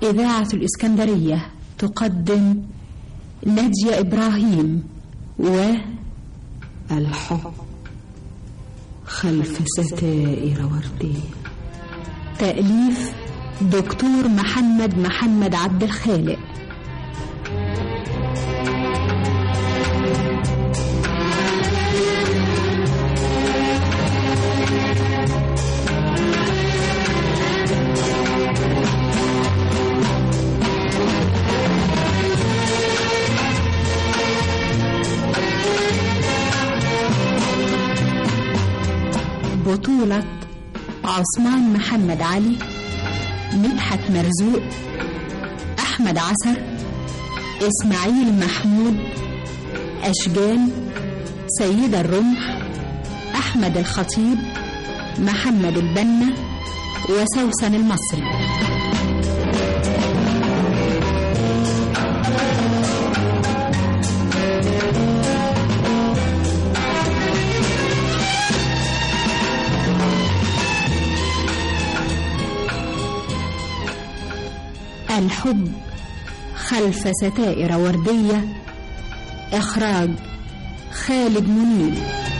إذاعة الإسكندرية تقدم نادية إبراهيم و الحب خلف ستائر وردية تأليف دكتور محمد محمد عبد الخالق بطولة عثمان محمد علي مدحت مرزوق أحمد عسر إسماعيل محمود أشجان سيدة الرمح أحمد الخطيب محمد البنا وسوسن المصري الحب خلف ستائر وردية إخراج خالد منير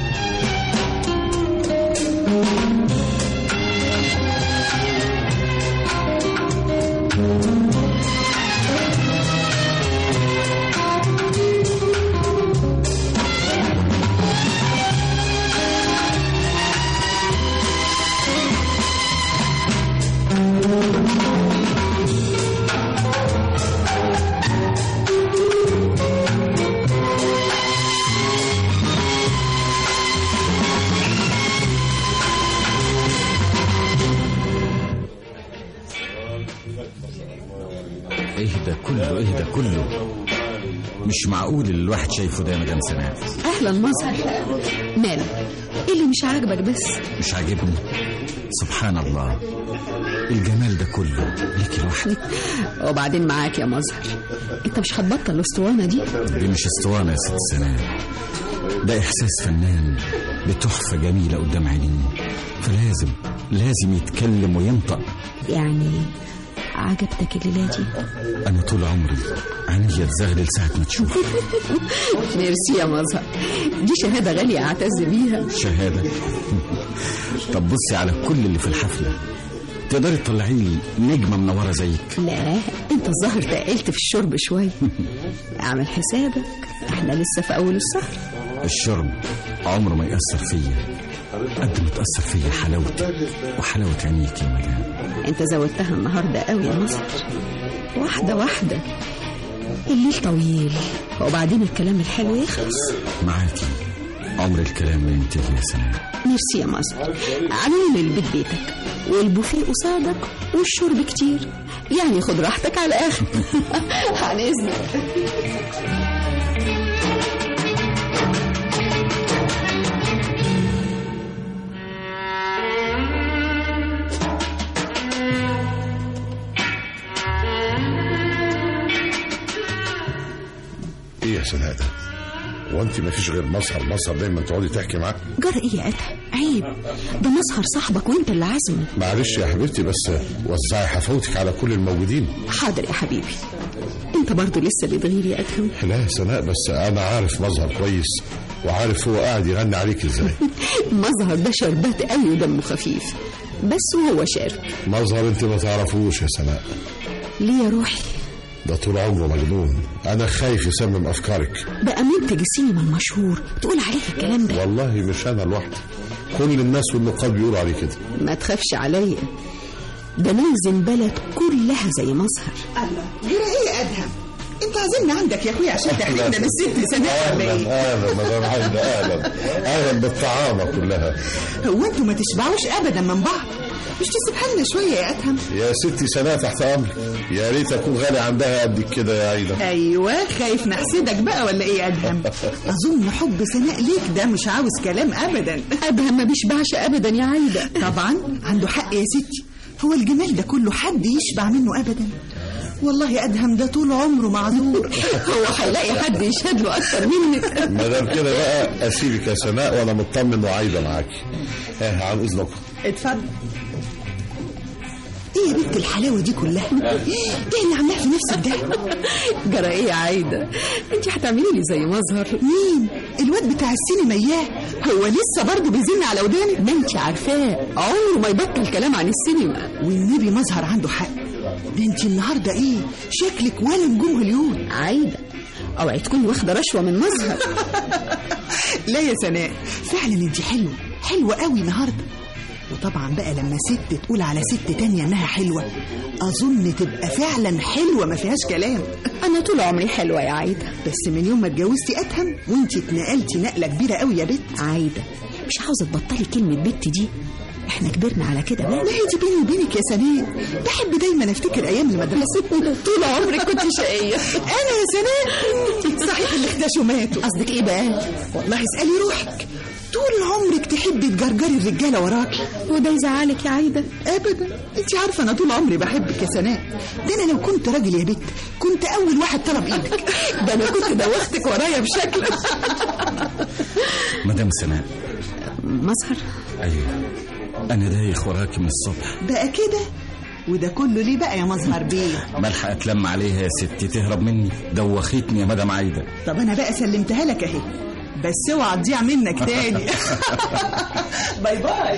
اهدى كله اهدى كله مش معقول اللي الواحد شايفه ده يا مدام سناء أهلا مظهر ماله إيه اللي مش عاجبك بس مش عاجبني سبحان الله الجمال ده كله ليك لوحدك وبعدين معاك يا مظهر أنت مش هتبطل الأسطوانة دي دي مش اسطوانة يا ست سناء ده إحساس فنان بتحفة جميلة قدام عينيه فلازم لازم يتكلم وينطق يعني عجبتك الليلة دي أنا طول عمري عينيا تزغلل ساعة ما تشوف ميرسي يا مظهر دي شهادة غالية أعتز بيها شهادة طب بصي على كل اللي في الحفلة تقدري تطلعي لي نجمة منورة زيك لا أنت الظاهر تقلت في الشرب شوية اعمل حسابك احنا لسه في أول السهر الشرب عمره ما يأثر فيا قد ما تأثر فيا حلاوتي وحلاوة عينيك يا مدام انت زودتها النهارده قوي يا مصر واحدة واحدة الليل طويل وبعدين الكلام الحلو يخلص معاكي عمر الكلام ما ينتهي يا سناء ميرسي يا مصر عموم البيت بيتك والبوفيه قصادك والشرب كتير يعني خد راحتك على الاخر عن اذنك ايه يا سناء ده وانت ما فيش غير مظهر مظهر دايما تقعدي تحكي معاه جرى ايه يا ادهم عيب ده مظهر صاحبك وانت اللي عازمه معلش يا حبيبتي بس وزعي حفاوتك على كل الموجودين حاضر يا حبيبي انت برضو لسه بتغير يا ادهم لا يا سناء بس انا عارف مظهر كويس وعارف هو قاعد يغني عليك ازاي مظهر ده شربات قوي ودمه خفيف بس وهو شارب مظهر انت ما تعرفوش يا سناء ليه يا روحي ده طول عمره مجنون انا خايف يسمم افكارك بقى منتج السينما المشهور تقول عليه الكلام ده والله مش انا لوحدي كل الناس والنقاد بيقولوا عليه كده ما تخافش عليا ده نوزن بلد كلها زي مظهر الله جرى ايه يا ادهم انت عازمنا عندك يا اخويا عشان تحرمنا بالست سناء ولا ايه اهلا مدام عايده اهلا اهلا بالطعامه كلها هو انتوا ما تشبعوش ابدا من بعض مش تسيبها لنا شويه يا ادهم يا ستي سناء تحت امرك يا ريت اكون غالي عندها قدك كده يا عايده ايوه خايف نحسدك بقى ولا ايه يا ادهم اظن حب سناء ليك ده مش عاوز كلام ابدا ادهم ما بيشبعش ابدا يا عايده طبعا عنده حق يا ستي هو الجمال ده كله حد يشبع منه ابدا والله يا ادهم ده طول عمره معذور هو هيلاقي حد يشهد له اكتر منك ما دام كده بقى اسيبك يا سناء وانا مطمن وعايده معاكي ها عن اذنكم اتفضل ايه يا بنت الحلاوه دي كلها ايه اللي عاملاه في نفسك ده جرى ايه يا عايده انت هتعملي لي زي مظهر مين الواد بتاع السينما اياه هو لسه برضه بيزن على ودانك ما انت عارفاه عمره ما يبطل كلام عن السينما والنبي مظهر عنده حق ده انت النهارده ايه شكلك ولا نجوم هوليود عايده اوعي تكوني واخده رشوه من مظهر لا يا سناء فعلا انت حلوه حلوه قوي النهارده وطبعا بقى لما ست تقول على ست تانية انها حلوه اظن تبقى فعلا حلوه ما فيهاش كلام انا طول عمري حلوه يا عايده بس من يوم ما اتجوزتي اتهم وانت اتنقلتي نقله كبيره قوي يا بت عايده مش عاوزه تبطلي كلمه بنت دي احنا كبرنا على كده ما بقى هي دي بيني وبينك يا سناء بحب دايما افتكر ايام المدرسه طول عمرك كنت شقيه انا يا سناء صحيح اللي اختشوا ماتوا قصدك ايه بقى والله اسالي روحك طول عمرك تحبي تجرجري الرجاله وراكي وده يزعلك يا عايده ابدا انت عارفه انا طول عمري بحبك يا سناء ده انا لو كنت راجل يا بت كنت اول واحد طلب ايدك ده انا كنت دوختك ورايا بشكل مدام سناء مظهر ايوه انا دايخ وراكي من الصبح بقى كده وده كله ليه بقى يا مظهر بيه ملحق اتلم عليها يا ستي تهرب مني دوختني يا مدام عايده طب انا بقى سلمتها لك اهي بس اوعى تضيع منك تاني باي باي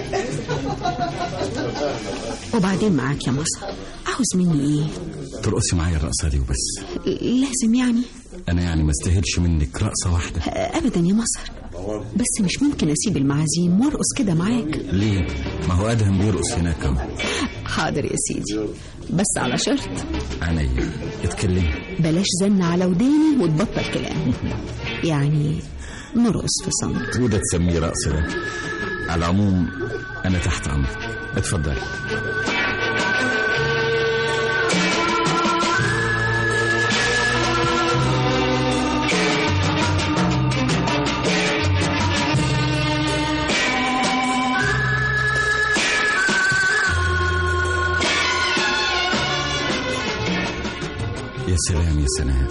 وبعدين معاك يا مظهر عاوز مني ايه ترقصي معايا الرقصه دي وبس لازم يعني انا يعني ما استاهلش منك رقصه واحده ابدا يا مظهر بس مش ممكن اسيب المعازيم وارقص كده معاك ليه ما هو ادهم بيرقص هناك اهو حاضر يا سيدي بس على شرط عينيا اتكلمي بلاش زن على وداني وتبطل كلام يعني نرقص في صمت وده تسميه رقص ده على العموم انا تحت امرك اتفضلي يا سلام يا سناء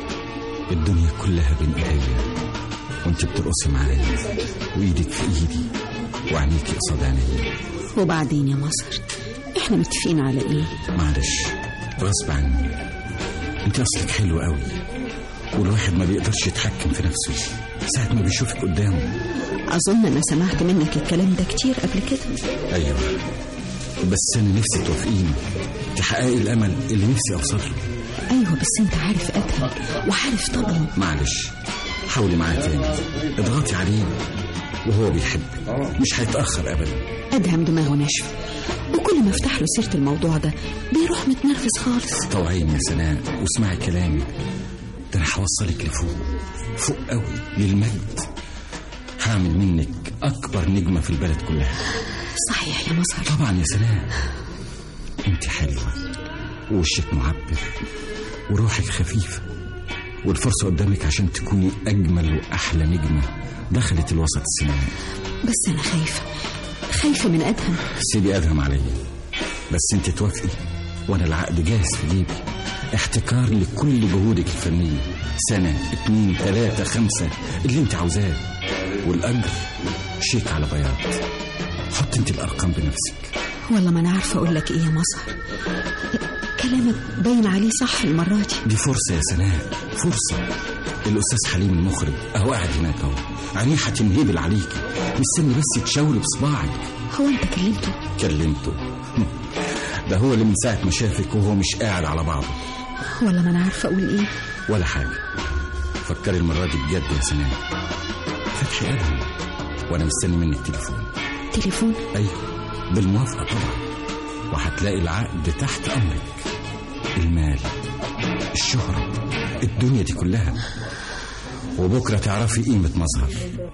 الدنيا كلها بين ايديا وانت بترقصي معايا وايدك في ايدي وعينيكي قصاد عينيا وبعدين يا مظهر احنا متفقين على ايه معلش غصب عني انت اصلك حلو قوي والواحد ما بيقدرش يتحكم في نفسه ساعة ما بيشوفك قدامه اظن انا سمعت منك الكلام ده كتير قبل كده ايوه بس انا نفسي توافقيني تحققي الامل اللي نفسي اوصل له ايوه بس انت عارف ادهم وعارف طبعه معلش حاولي معاه تاني اضغطي عليه وهو بيحبك مش هيتاخر ابدا ادهم دماغه ناشفه وكل ما افتح له سيره الموضوع ده بيروح متنرفز خالص طوعيني يا سناء واسمعي كلامي ده انا هوصلك لفوق فوق قوي للمجد هعمل منك اكبر نجمه في البلد كلها صحيح يا مظهر طبعا يا سلام انت حلوة ووشك معبر وروحك خفيفة والفرصة قدامك عشان تكوني أجمل وأحلى نجمة دخلت الوسط السينمائي بس انا خايفه خايفه من ادهم سيبي أدهم عليا بس انت توافقي وأنا العقد جاهز في جيبي احتكار لكل جهودك الفنية سنة اتنين تلاتة خمسة اللي انت عاوزاه والأجر شيك على بياض حط انت الأرقام بنفسك والله ما انا عارفه اقول لك ايه يا مظهر كلامك باين عليه صح المره دي دي فرصة يا سناء فرصة الأستاذ حليم المخرج أهو قاعد هناك أهو عينيه هتنهبل عليكي مستني بس تشاوري بصباعك هو انت كلمته كلمته ده هو اللي من ساعة ما شافك وهو مش قاعد على بعضه ولا ما انا عارفه اقول ايه ولا حاجة فكري المرة دي بجد يا سناء فتحي قلبي وأنا مستني منك تليفون تليفون أيوه بالموافقة طبعا وهتلاقي العقد تحت أمرك المال الشهرة الدنيا دي كلها وبكرة تعرفي قيمة مظهر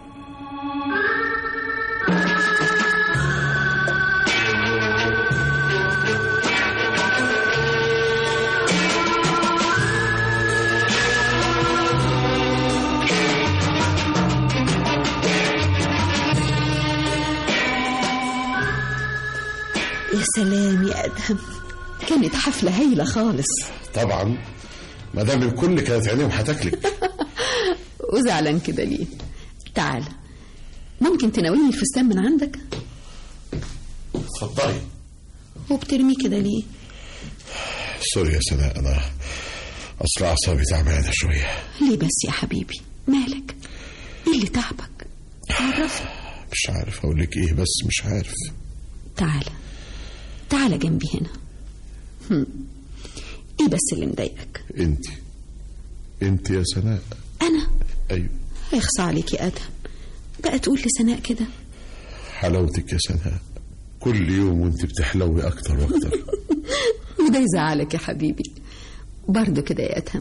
يا سلام يا ادهم كانت حفله هايله خالص طبعا ما دام الكل كانت عينيهم هتاكلك وزعلان كده ليه تعال ممكن تناولني الفستان من عندك اتفضلي وبترميه كده ليه سوري يا سناء انا اصل اعصابي تعبانه شويه ليه بس يا حبيبي مالك ايه اللي تعبك عرفني مش عارف اقول لك ايه بس مش عارف تعالى تعالى جنبي هنا هم. ايه بس اللي مضايقك انت انت يا سناء انا ايوه هيخصى عليك يا ادهم بقى تقول لسناء كده حلاوتك يا سناء كل يوم وانت بتحلوي اكتر واكتر وده يزعلك يا حبيبي برضه كده يا ادهم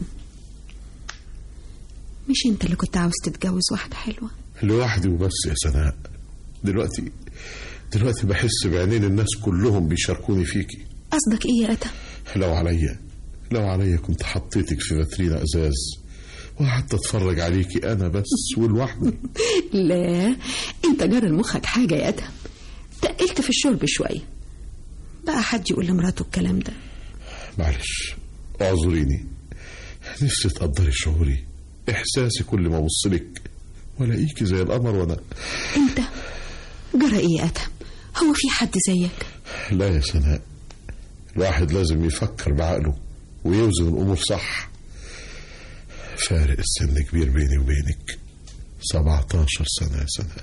مش انت اللي كنت عاوز تتجوز واحده حلوه لوحدي وبس يا سناء دلوقتي دلوقتي بحس بعينين الناس كلهم بيشاركوني فيكي قصدك ايه يا ادهم لو عليا لو عليا كنت حطيتك في فاترينا ازاز وقعدت اتفرج عليكي انا بس ولوحدي لا انت جرى لمخك حاجه يا ادهم تقلت في الشرب شويه بقى حد يقول لمراته الكلام ده معلش اعذريني نفسي تقدري شعوري احساسي كل ما ابص لك والاقيكي زي القمر وانا انت جرى ايه يا ادهم هو في حد زيك لا يا سناء الواحد لازم يفكر بعقله ويوزن الامور صح فارق السن كبير بيني وبينك 17 سنة يا سناء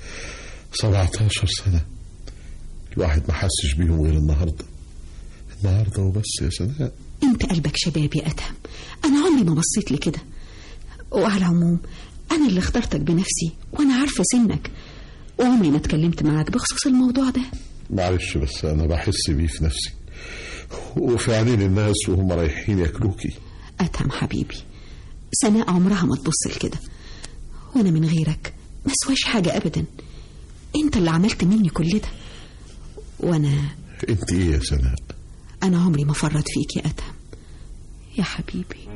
17 سنة الواحد ما حسش بيهم غير النهاردة النهاردة وبس يا سناء انت قلبك شباب يا ادهم انا عمري ما بصيت لكده وعلى العموم انا اللي اخترتك بنفسي وانا عارفه سنك وعمري ما اتكلمت معاك بخصوص الموضوع ده معلش بس أنا بحس بيه في نفسي وفي عينين الناس وهم رايحين ياكلوكي ادهم حبيبي سناء عمرها ما تبص لكده وانا من غيرك ما سواش حاجه ابدا انت اللي عملت مني كل ده وانا انت ايه يا سناء انا عمري ما فرط فيك يا ادهم يا حبيبي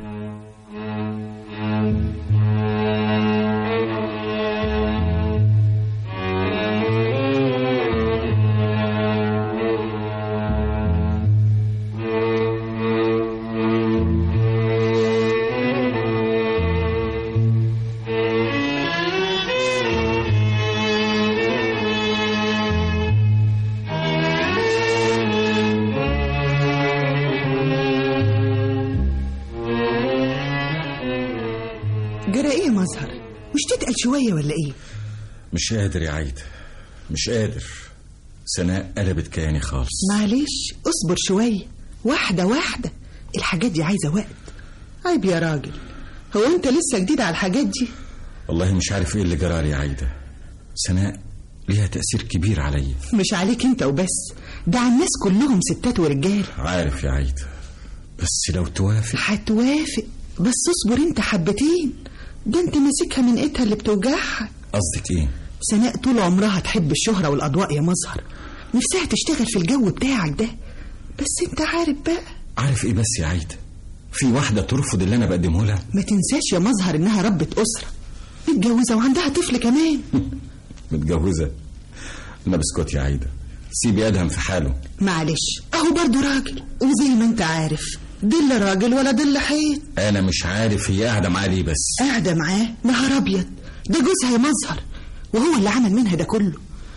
جرى ايه يا مظهر مش تتقل شويه ولا ايه مش قادر يا عايدة مش قادر سناء قلبت كياني خالص معلش اصبر شويه واحده واحده الحاجات دي عايزه وقت عيب يا راجل هو انت لسه جديد على الحاجات دي والله مش عارف ايه اللي جرالي يا عايدة سناء ليها تأثير كبير عليا مش عليك انت وبس ده على الناس كلهم ستات ورجال عارف يا عايدة بس لو توافق هتوافق بس اصبر انت حبتين ده انت ماسكها من ايدها اللي بتوجعها قصدك ايه سناء طول عمرها تحب الشهرة والأضواء يا مظهر نفسها تشتغل في الجو بتاعك ده بس انت عارف بقى عارف ايه بس يا عايدة في واحدة ترفض اللي انا بقدمه لها ما تنساش يا مظهر انها ربة أسرة متجوزة وعندها طفل كمان متجوزة انا بسكت يا عايدة سيبي ادهم في حاله معلش اهو برضو راجل وزي ما انت عارف دل راجل ولا دل حيط انا مش عارف هي قاعدة معاه ليه بس قاعدة معاه نهار أبيض ده جوزها يا مظهر وهو اللي عمل منها ده كله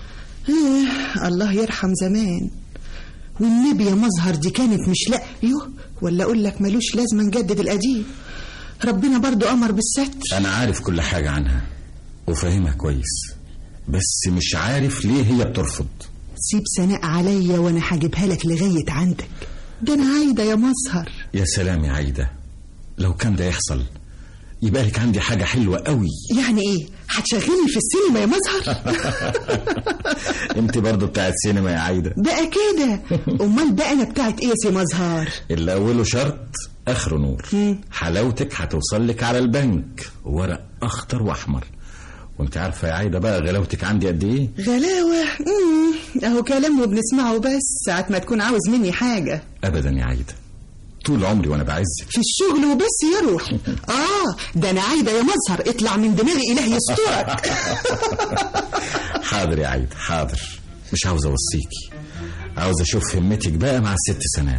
إيه الله يرحم زمان والنبي يا مظهر دي كانت مش لا يوه ولا أقول لك ملوش لازمة نجدد القديم ربنا برضو أمر بالستر انا عارف كل حاجة عنها وفاهمها كويس بس مش عارف ليه هي بترفض سيب سناء عليا وأنا هجيبها لك لغاية عندك ده أنا عايدة يا مظهر يا سلام يا عايدة لو كان ده يحصل يبقى لك عندي حاجة حلوة قوي يعني إيه هتشغلني في السينما يا مظهر انت برضو بتاعت سينما يا عايدة بقى كده أمال بقى أنا بتاعت إيه يا سي مظهر اللي أوله شرط آخره نور حلاوتك هتوصل لك على البنك ورق أخضر وأحمر وانت عارفة يا عايدة بقى غلاوتك عندي قد إيه غلاوة مم، اهو كلام وبنسمعه بس ساعة ما تكون عاوز مني حاجة أبدا يا عايدة طول عمري وأنا بعزك في الشغل وبس يا روحي اه ده انا عايدة يا مظهر اطلع من دماغي اله يسترك حاضر يا عايدة حاضر مش عاوز أوصيكي عاوز أشوف همتك بقى مع الست سناء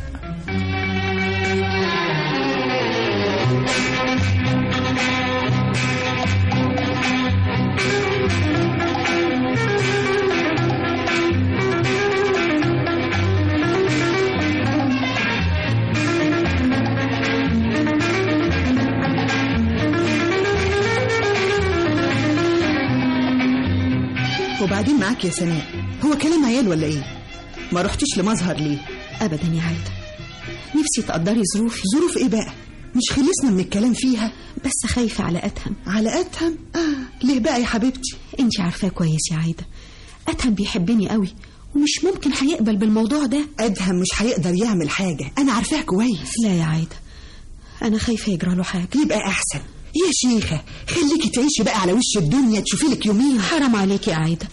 وبعدين معاك يا سناء هو كلام عيال ولا ايه ما رحتيش لمظهر ليه ابدا يا عايده نفسي تقدري ظروفي ظروف ايه بقى مش خلصنا من الكلام فيها بس خايفه على ادهم على ادهم اه ليه بقى يا حبيبتي انت عارفاه كويس يا عايده ادهم بيحبني قوي ومش ممكن هيقبل بالموضوع ده ادهم مش هيقدر يعمل حاجه انا عارفاه كويس لا يا عايده انا خايفه يجرى له حاجه يبقى احسن يا شيخه خليكي تعيشي بقى على وش الدنيا تشوفي لك يومين حرام عليك يا عايده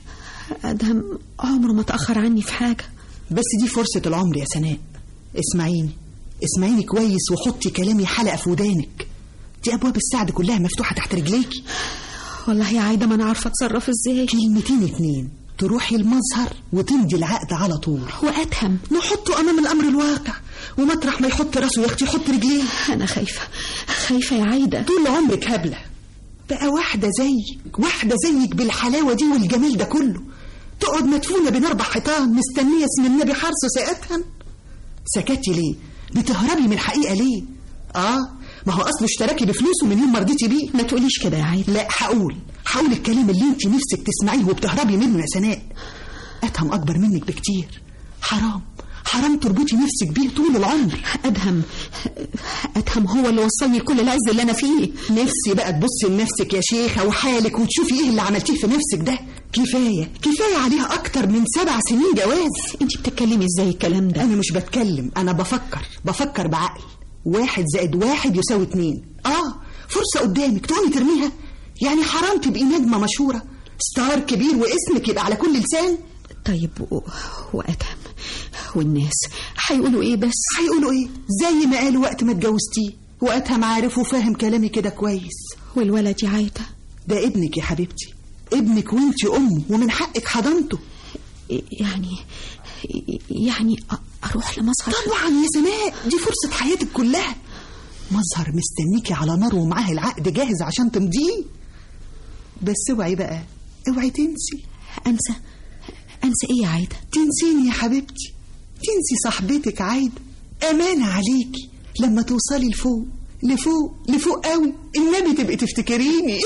ادهم عمره ما تاخر عني في حاجه بس دي فرصه العمر يا سناء اسمعيني اسمعيني كويس وحطي كلامي حلقه في ودانك دي ابواب السعد كلها مفتوحه تحت رجليكي والله يا عايده ما انا عارفه اتصرف ازاي كلمتين اتنين تروحي المظهر وتمضي العقد على طول وادهم نحطه امام الامر الواقع ومطرح ما يحط راسه يا اختي يحط رجليه انا خايفه خايفه يا عايده طول عمرك هبله بقى واحده زيك واحده زيك بالحلاوه دي والجمال ده كله تقعد مدفونه بين اربع حيطان مستنيه اسم النبي حرصه سيئتها سكتي ليه بتهربي من الحقيقه ليه اه ما هو اصله اشتراكي بفلوسه من يوم ما رضيتي بيه ما تقوليش كده يا عايده لا هقول هقول الكلام اللي انت نفسك تسمعيه وبتهربي منه يا سناء اتهم اكبر منك بكتير حرام حرام تربطي نفسك بيه طول العمر ادهم ادهم هو اللي وصلني لكل العز اللي انا فيه نفسي بقى تبصي لنفسك يا شيخة وحالك وتشوفي ايه اللي عملتيه في نفسك ده كفاية كفاية عليها أكتر من سبع سنين جواز انت بتتكلمي ازاي الكلام ده أنا مش بتكلم أنا بفكر بفكر بعقل واحد زائد واحد يساوي اتنين آه فرصة قدامك تقومي ترميها يعني حرام تبقي نجمة مشهورة ستار كبير واسمك يبقى على كل لسان طيب و... وادهم والناس هيقولوا ايه بس هيقولوا ايه زي ما قالوا وقت ما اتجوزتيه وقتها عارف وفاهم كلامي كده كويس والولد يا عايده ده ابنك يا حبيبتي ابنك وانت امه ومن حقك حضانته يعني يعني أ- اروح لمظهر طبعا يا سناء دي فرصة حياتك كلها مظهر مستنيكي على نار ومعاه العقد جاهز عشان تمضيه بس اوعي بقى اوعي تنسي انسى انسى ايه يا عايده تنسيني يا حبيبتي تنسي صاحبتك عايدة أمانة عليكي لما توصلي لفوق لفوق لفوق قوي النبي تبقي تفتكريني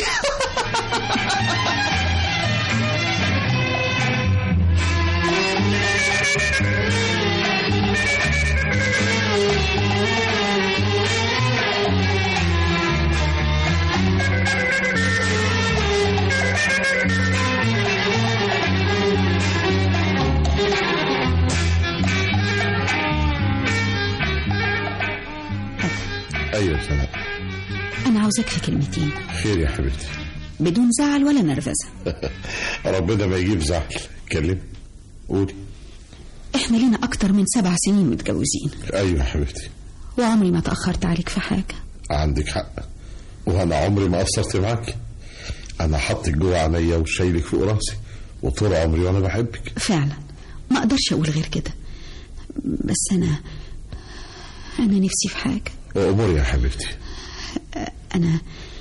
ايوه يا سناء انا عاوزاك في كلمتين خير يا حبيبتي بدون زعل ولا نرفزه ربنا ما يجيب زعل اتكلم قولي احنا لينا اكتر من سبع سنين متجوزين ايوه يا حبيبتي وعمري ما تاخرت عليك في حاجه عندك حق وانا عمري ما قصرت معاك انا حاطك جوه عينيا وشايلك فوق راسي وطول عمري وانا بحبك فعلا ما اقدرش اقول غير كده بس انا انا نفسي في حاجه واموري يا حبيبتي انا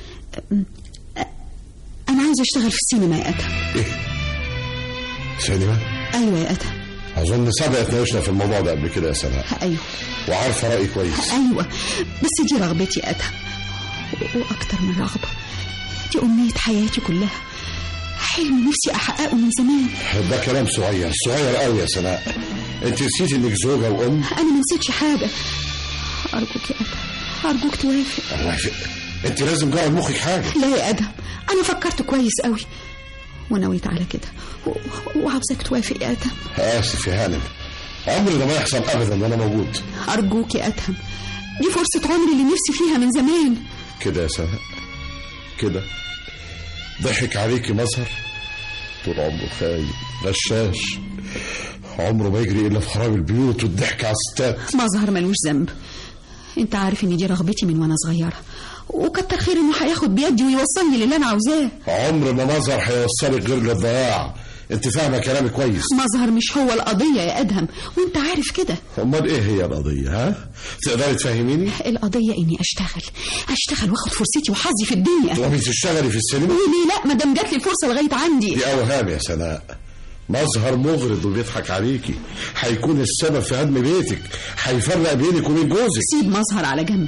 انا عايزه اشتغل في السينما يا ادهم ايه سينما ايوه يا ادهم اظن سبق اتناقشنا في الموضوع ده قبل كده يا سناء ايوه وعارفه رايي كويس ايوه بس دي رغبتي يا ادهم و- واكتر من رغبه دي امنيه حياتي كلها حلم نفسي احققه من زمان ده كلام صغير صغير قوي يا سناء انت نسيتي انك زوجه وام انا ما نسيتش حاجه ارجوك يا ادهم ارجوك توافق وافق انت لازم جرى مخك حاجه لا يا ادهم انا فكرت كويس قوي ونويت على كده و- وعاوزاك توافق يا ادهم اسف يا هانم عمري ده ما يحصل ابدا وانا موجود ارجوك يا ادهم دي فرصه عمري اللي نفسي فيها من زمان كده يا سناء كده ضحك عليكي مظهر طول عمره خايب غشاش عمره ما يجري الا في خراب البيوت والضحك على الستات مظهر ملوش ذنب انت عارف ان دي رغبتي من وانا صغيره وكتر خير انه هياخد بيدي ويوصلني للي انا عاوزاه عمر ما مظهر هيوصلك غير للضياع انت فاهمه كلامي كويس مظهر مش هو القضيه يا ادهم وانت عارف كده امال ايه هي القضيه ها تقدري تفهميني القضيه اني اشتغل اشتغل واخد فرصتي وحظي في الدنيا تقومي تشتغلي في السينما وليه لا ما دام جات لي الفرصه لغايه عندي دي اوهام يا سناء مظهر مغرض وبيضحك عليكي هيكون السبب في هدم بيتك هيفرق بينك وبين جوزك سيب مظهر على جنب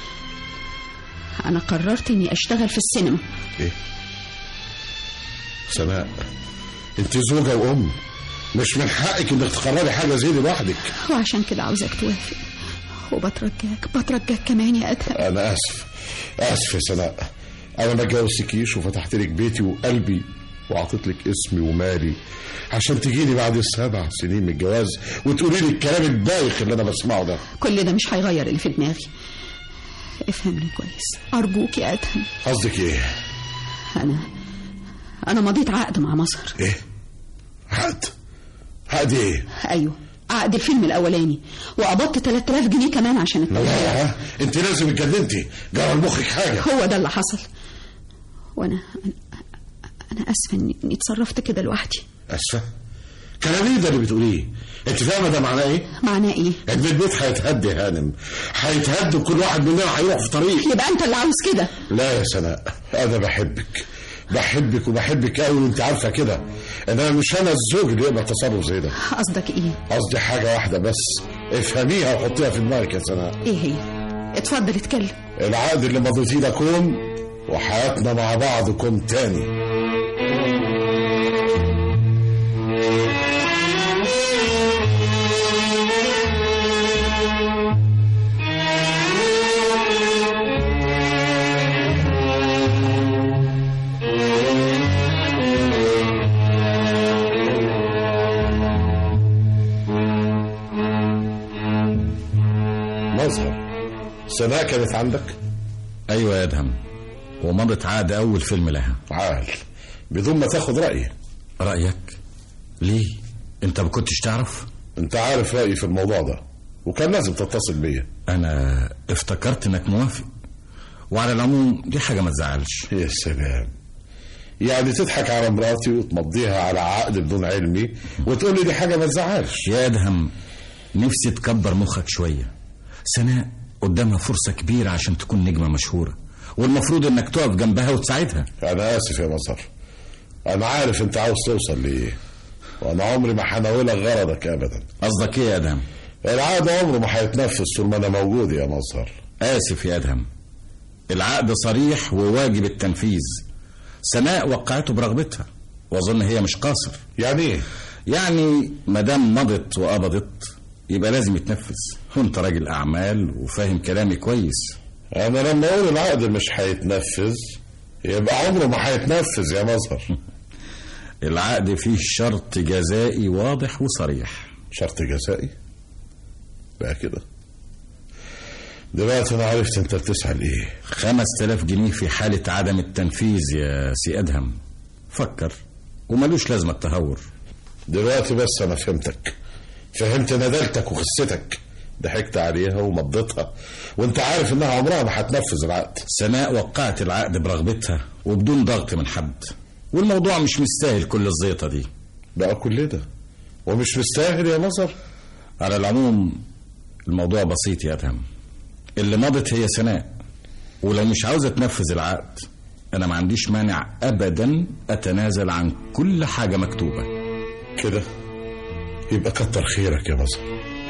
انا قررت اني اشتغل في السينما ايه سناء انت زوجة وام مش من حقك انك تقرري حاجة زي دي لوحدك وعشان كده عاوزك توافق وبترجاك بترجاك كمان يا أدهم انا اسف اسف يا سناء انا ما اتجوزتكيش وفتحت لك بيتي وقلبي وعطيت لك اسمي ومالي عشان تجيلي بعد السبع سنين من الجواز وتقولي لي الكلام البايخ اللي انا بسمعه ده كل ده مش هيغير اللي في دماغي افهمني كويس أرجوك يا أدهم قصدك ايه أنا أنا مضيت عقد مع مصر ايه عقد عقد ايه أيوه عقد الفيلم الأولاني وقبضت 3000 جنيه كمان عشان التوقيع لا انت لازم اتجننتي جرى لمخك حاجة هو ده اللي حصل وأنا أنا, أنا آسفة إني إني اتصرفت كده لوحدي اسفة كلام ايه ده اللي بتقوليه انت فاهمة ده معناه ايه معناه إيه؟ ان البيت هيتهد يا هانم هيتهد وكل واحد مننا هيروح في طريق يبقى أنت اللي عاوز كده لا يا سناء انا بحبك بحبك وبحبك قوي وانت عارفه كده انما مش انا الزوج اللي يقبل تصرف زي ده قصدك إيه؟ قصدي حاجه واحده بس افهميها وحطيها في دماغك يا سناء إيه هي؟ اتفضل اتكلم العقد اللي مضيتيه ده كوم وحياتنا مع بعض كوم تاني مظهر سناء كانت عندك ايوه يا ادهم ومضت عقد اول فيلم لها عال بدون ما تاخد رايي رايك ليه انت ما كنتش تعرف انت عارف رايي في الموضوع ده وكان لازم تتصل بيا انا افتكرت انك موافق وعلى العموم دي حاجه ما تزعلش يا سلام يعني تضحك على مراتي وتمضيها على عقد بدون علمي وتقول لي دي حاجه ما تزعلش يا ادهم نفسي تكبر مخك شويه سناء قدامها فرصه كبيره عشان تكون نجمه مشهوره والمفروض انك تقف جنبها وتساعدها انا اسف يا مصر انا عارف انت عاوز توصل لايه وانا عمري ما هناولك غرضك ابدا قصدك ايه يا ادهم العقد عمره ما هيتنفذ طول ما انا موجود يا مصر اسف يا ادهم العقد صريح وواجب التنفيذ سناء وقعته برغبتها واظن هي مش قاصر يعني ايه يعني ما دام مضت وقبضت يبقى لازم يتنفذ وانت راجل اعمال وفاهم كلامي كويس انا لما اقول العقد مش هيتنفذ يبقى عمره ما هيتنفذ يا مظهر العقد فيه شرط جزائي واضح وصريح شرط جزائي بقى كده دلوقتي انا عرفت انت بتسعى لايه خمس تلاف جنيه في حالة عدم التنفيذ يا سي أدهم فكر وملوش لازمة التهور دلوقتي بس انا فهمتك فهمت ندالتك وخستك ضحكت عليها ومضيتها وانت عارف انها عمرها ما هتنفذ العقد سماء وقعت العقد برغبتها وبدون ضغط من حد والموضوع مش مستاهل كل الزيطة دي بقى كل ده ومش مستاهل يا مصر على العموم الموضوع بسيط يا أدهم اللي مضت هي سناء ولو مش عاوزة تنفذ العقد أنا ما عنديش مانع أبدا أتنازل عن كل حاجة مكتوبة كده يبقى كتر خيرك يا مصر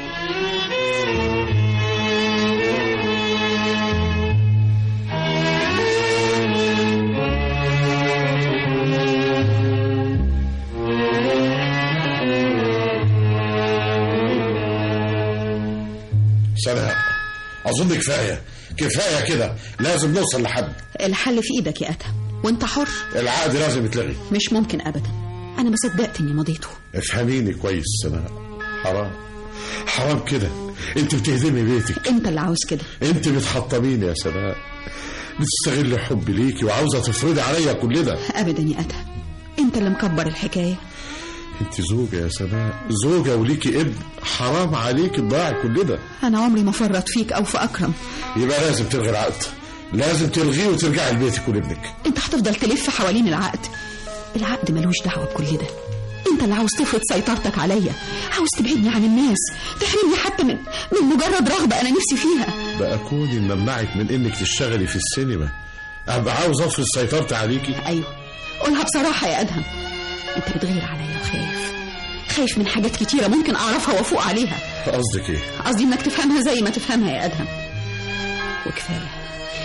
سناء اظن كفايه كفايه كده لازم نوصل لحد الحل في ايدك يا ادهم وانت حر العقد لازم يتلغي مش ممكن ابدا انا ما صدقت اني مضيته افهميني كويس سناء حرام حرام كده انت بتهدمي بيتك انت اللي عاوز كده انت بتحطميني يا سناء بتستغلي حبي ليكي وعاوزه تفرضي عليا كل ده ابدا يا ادهم انت اللي مكبر الحكايه انت زوجة يا سناء زوجة وليكي ابن حرام عليك تضيعي كل ده انا عمري ما فرط فيك او في اكرم يبقى لازم تلغي العقد لازم تلغيه وترجعي لبيتك ولابنك انت هتفضل تلف حوالين العقد العقد ملوش دعوه بكل ده انت اللي عاوز تفرض سيطرتك عليا عاوز تبعدني عن الناس تحرمني حتى من من مجرد رغبه انا نفسي فيها بقى كوني ممنعك من انك تشتغلي في السينما ابقى عاوز افرض سيطرتي عليكي ايوه قولها بصراحه يا ادهم انت بتغير عليا وخايف خايف من حاجات كتيره ممكن اعرفها وافوق عليها قصدك ايه قصدي انك تفهمها زي ما تفهمها يا ادهم وكفايه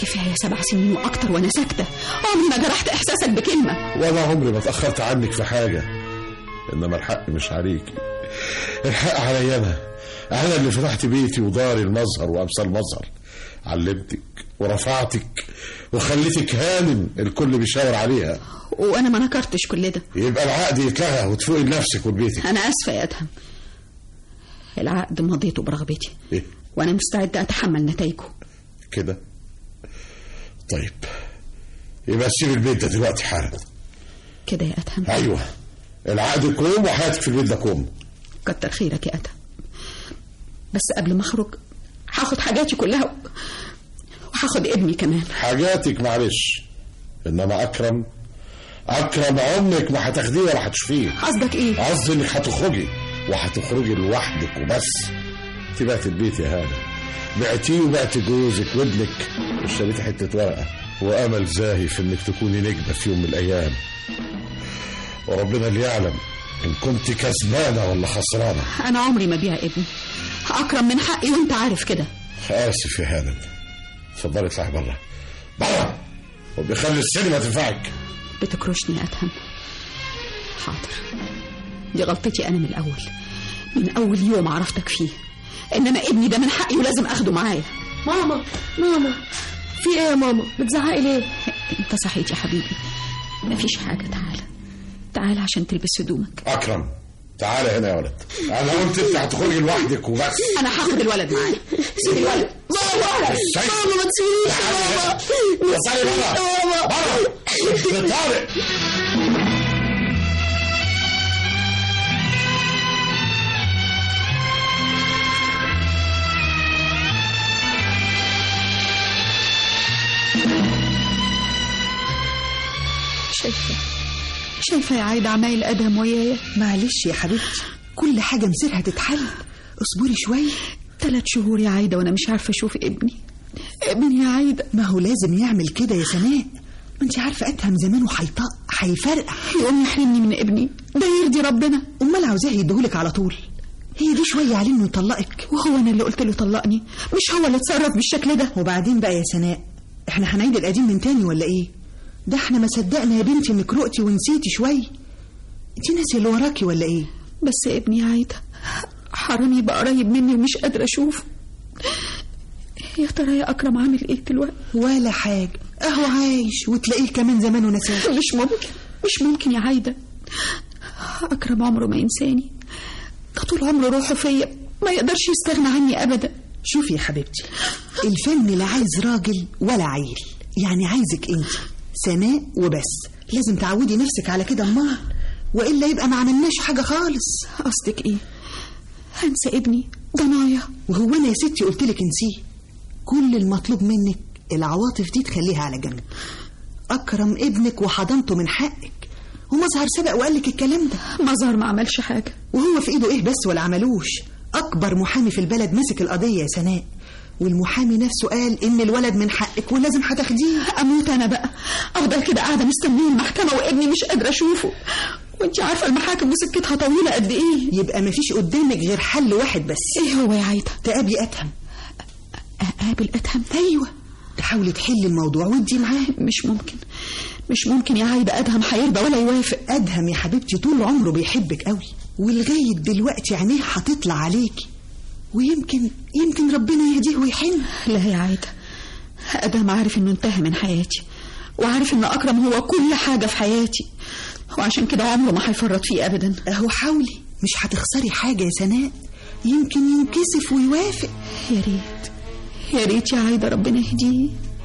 كفايه سبع سنين واكتر وانا ساكته عمري ما جرحت احساسك بكلمه وانا عمري ما اتاخرت عنك في حاجه انما الحق مش عليكي الحق عليا انا انا اللي فتحت بيتي وداري المظهر وامثال مظهر علمتك ورفعتك وخليتك هانم الكل بيشاور عليها وانا ما نكرتش كل ده يبقى العقد يتلغى وتفوقي لنفسك ولبيتك انا اسفه يا ادهم العقد مضيته برغبتي ايه وانا مستعده اتحمل نتائجه كده طيب يبقى سيب البيت ده دلوقتي حالا كده يا ادهم ايوه العقد كوم وحياتك في البيت ده كوم كتر خيرك يا ادهم بس قبل ما اخرج هاخد حاجاتي كلها وهاخد ابني كمان حاجاتك معلش انما اكرم اكرم عمرك ما هتاخديه ولا هتشوفيه قصدك ايه قصدي انك هتخرجي وهتخرجي لوحدك وبس انت بعت البيت يا هانم بعتيه وبعت جوزك وابنك واشتريتي حته ورقه وامل زاهي في انك تكوني نجمه في يوم من الايام وربنا اللي يعلم ان كنت كسبانه ولا خسرانه انا عمري ما بيع ابني اكرم من حقي وانت عارف كده اسف يا هانم اتفضلي اطلعي بره بره وبيخلي السينما تنفعك بتكرشني يا ادهم حاضر دي غلطتي انا من الاول من اول يوم عرفتك فيه انما ابني ده من حقي ولازم اخده معايا ماما ماما في ايه يا ماما بتزعقي ليه انت صحيت يا حبيبي مفيش حاجه تعالى تعالى عشان تلبس هدومك اكرم تعالى هنا يا ولد انا قلت انت هتخرجي لوحدك وبس انا هاخد الولد معايا سيب الولد ماما السيد. ماما ما تسيبيش يا ماما تعالي بره بره ابن طارق شايفه شايفه يا عايده عمايل ادهم ويايا معلش يا حبيبتي كل حاجة مصيرها تتحل اصبري شوية ثلاث شهور يا عايده وانا مش عارفه اشوف ابني ابني يا عايده ما هو لازم يعمل كده يا سناء ما انت عارفة ادهم زمانه هيطق هيفرقع يقوم يحرمني من ابني ده يرضي ربنا امال عاوزاه يديهولك على طول هي دي شوية عليه انه يطلقك وهو انا اللي قلت له طلقني مش هو اللي اتصرف بالشكل ده وبعدين بقى يا سناء احنا هنعيد القديم من تاني ولا ايه ده احنا ما صدقنا يا بنتي انك رقتي ونسيتي شوية انت ناسي اللي وراكي ولا ايه بس ابني يا عايده حرام يبقى قريب مني ومش قادره اشوفه يا ترى يا اكرم عامل ايه دلوقتي ولا حاجة اهو عايش وتلاقيه كمان زمانه نساه مش ممكن مش ممكن يا عايده اكرم عمره ما ينساني ده طول عمره روحه فيا ما يقدرش يستغنى عني ابدا شوفي يا حبيبتي الفن لا عايز راجل ولا عيل يعني عايزك انت سناء وبس لازم تعودي نفسك على كده امال والا يبقى ما عملناش حاجه خالص قصدك ايه هنسى ابني ضنايا وهو انا يا ستي قلت لك انسيه كل المطلوب منك العواطف دي تخليها على جنب اكرم ابنك وحضنته من حقك ومظهر سبق وقال لك الكلام ده مظهر ما عملش حاجه وهو في ايده ايه بس ولا عملوش اكبر محامي في البلد مسك القضيه يا سناء والمحامي نفسه قال ان الولد من حقك ولازم هتاخديه اموت انا بقى افضل كده قاعده مستنيه المحكمه وابني مش قادره اشوفه وانت عارفه المحاكم دي سكتها طويله قد ايه يبقى مفيش قدامك غير حل واحد بس ايه هو يا عايده تقابلي ادهم اقابل ادهم ايوه تحاولي تحلي الموضوع ودي معاه مش ممكن مش ممكن يا عايده ادهم هيرضى ولا يوافق ادهم يا حبيبتي طول عمره بيحبك قوي ولغايه دلوقتي عينيه هتطلع عليكي ويمكن يمكن ربنا يهديه ويحن لا يا عايده ادهم عارف انه انتهى من حياتي وعارف ان اكرم هو كل حاجه في حياتي وعشان كده عمره ما هيفرط فيه ابدا اهو حاولي مش هتخسري حاجه يا سناء يمكن ينكسف ويوافق يا ريت يا ريت يا عايده ربنا يهديه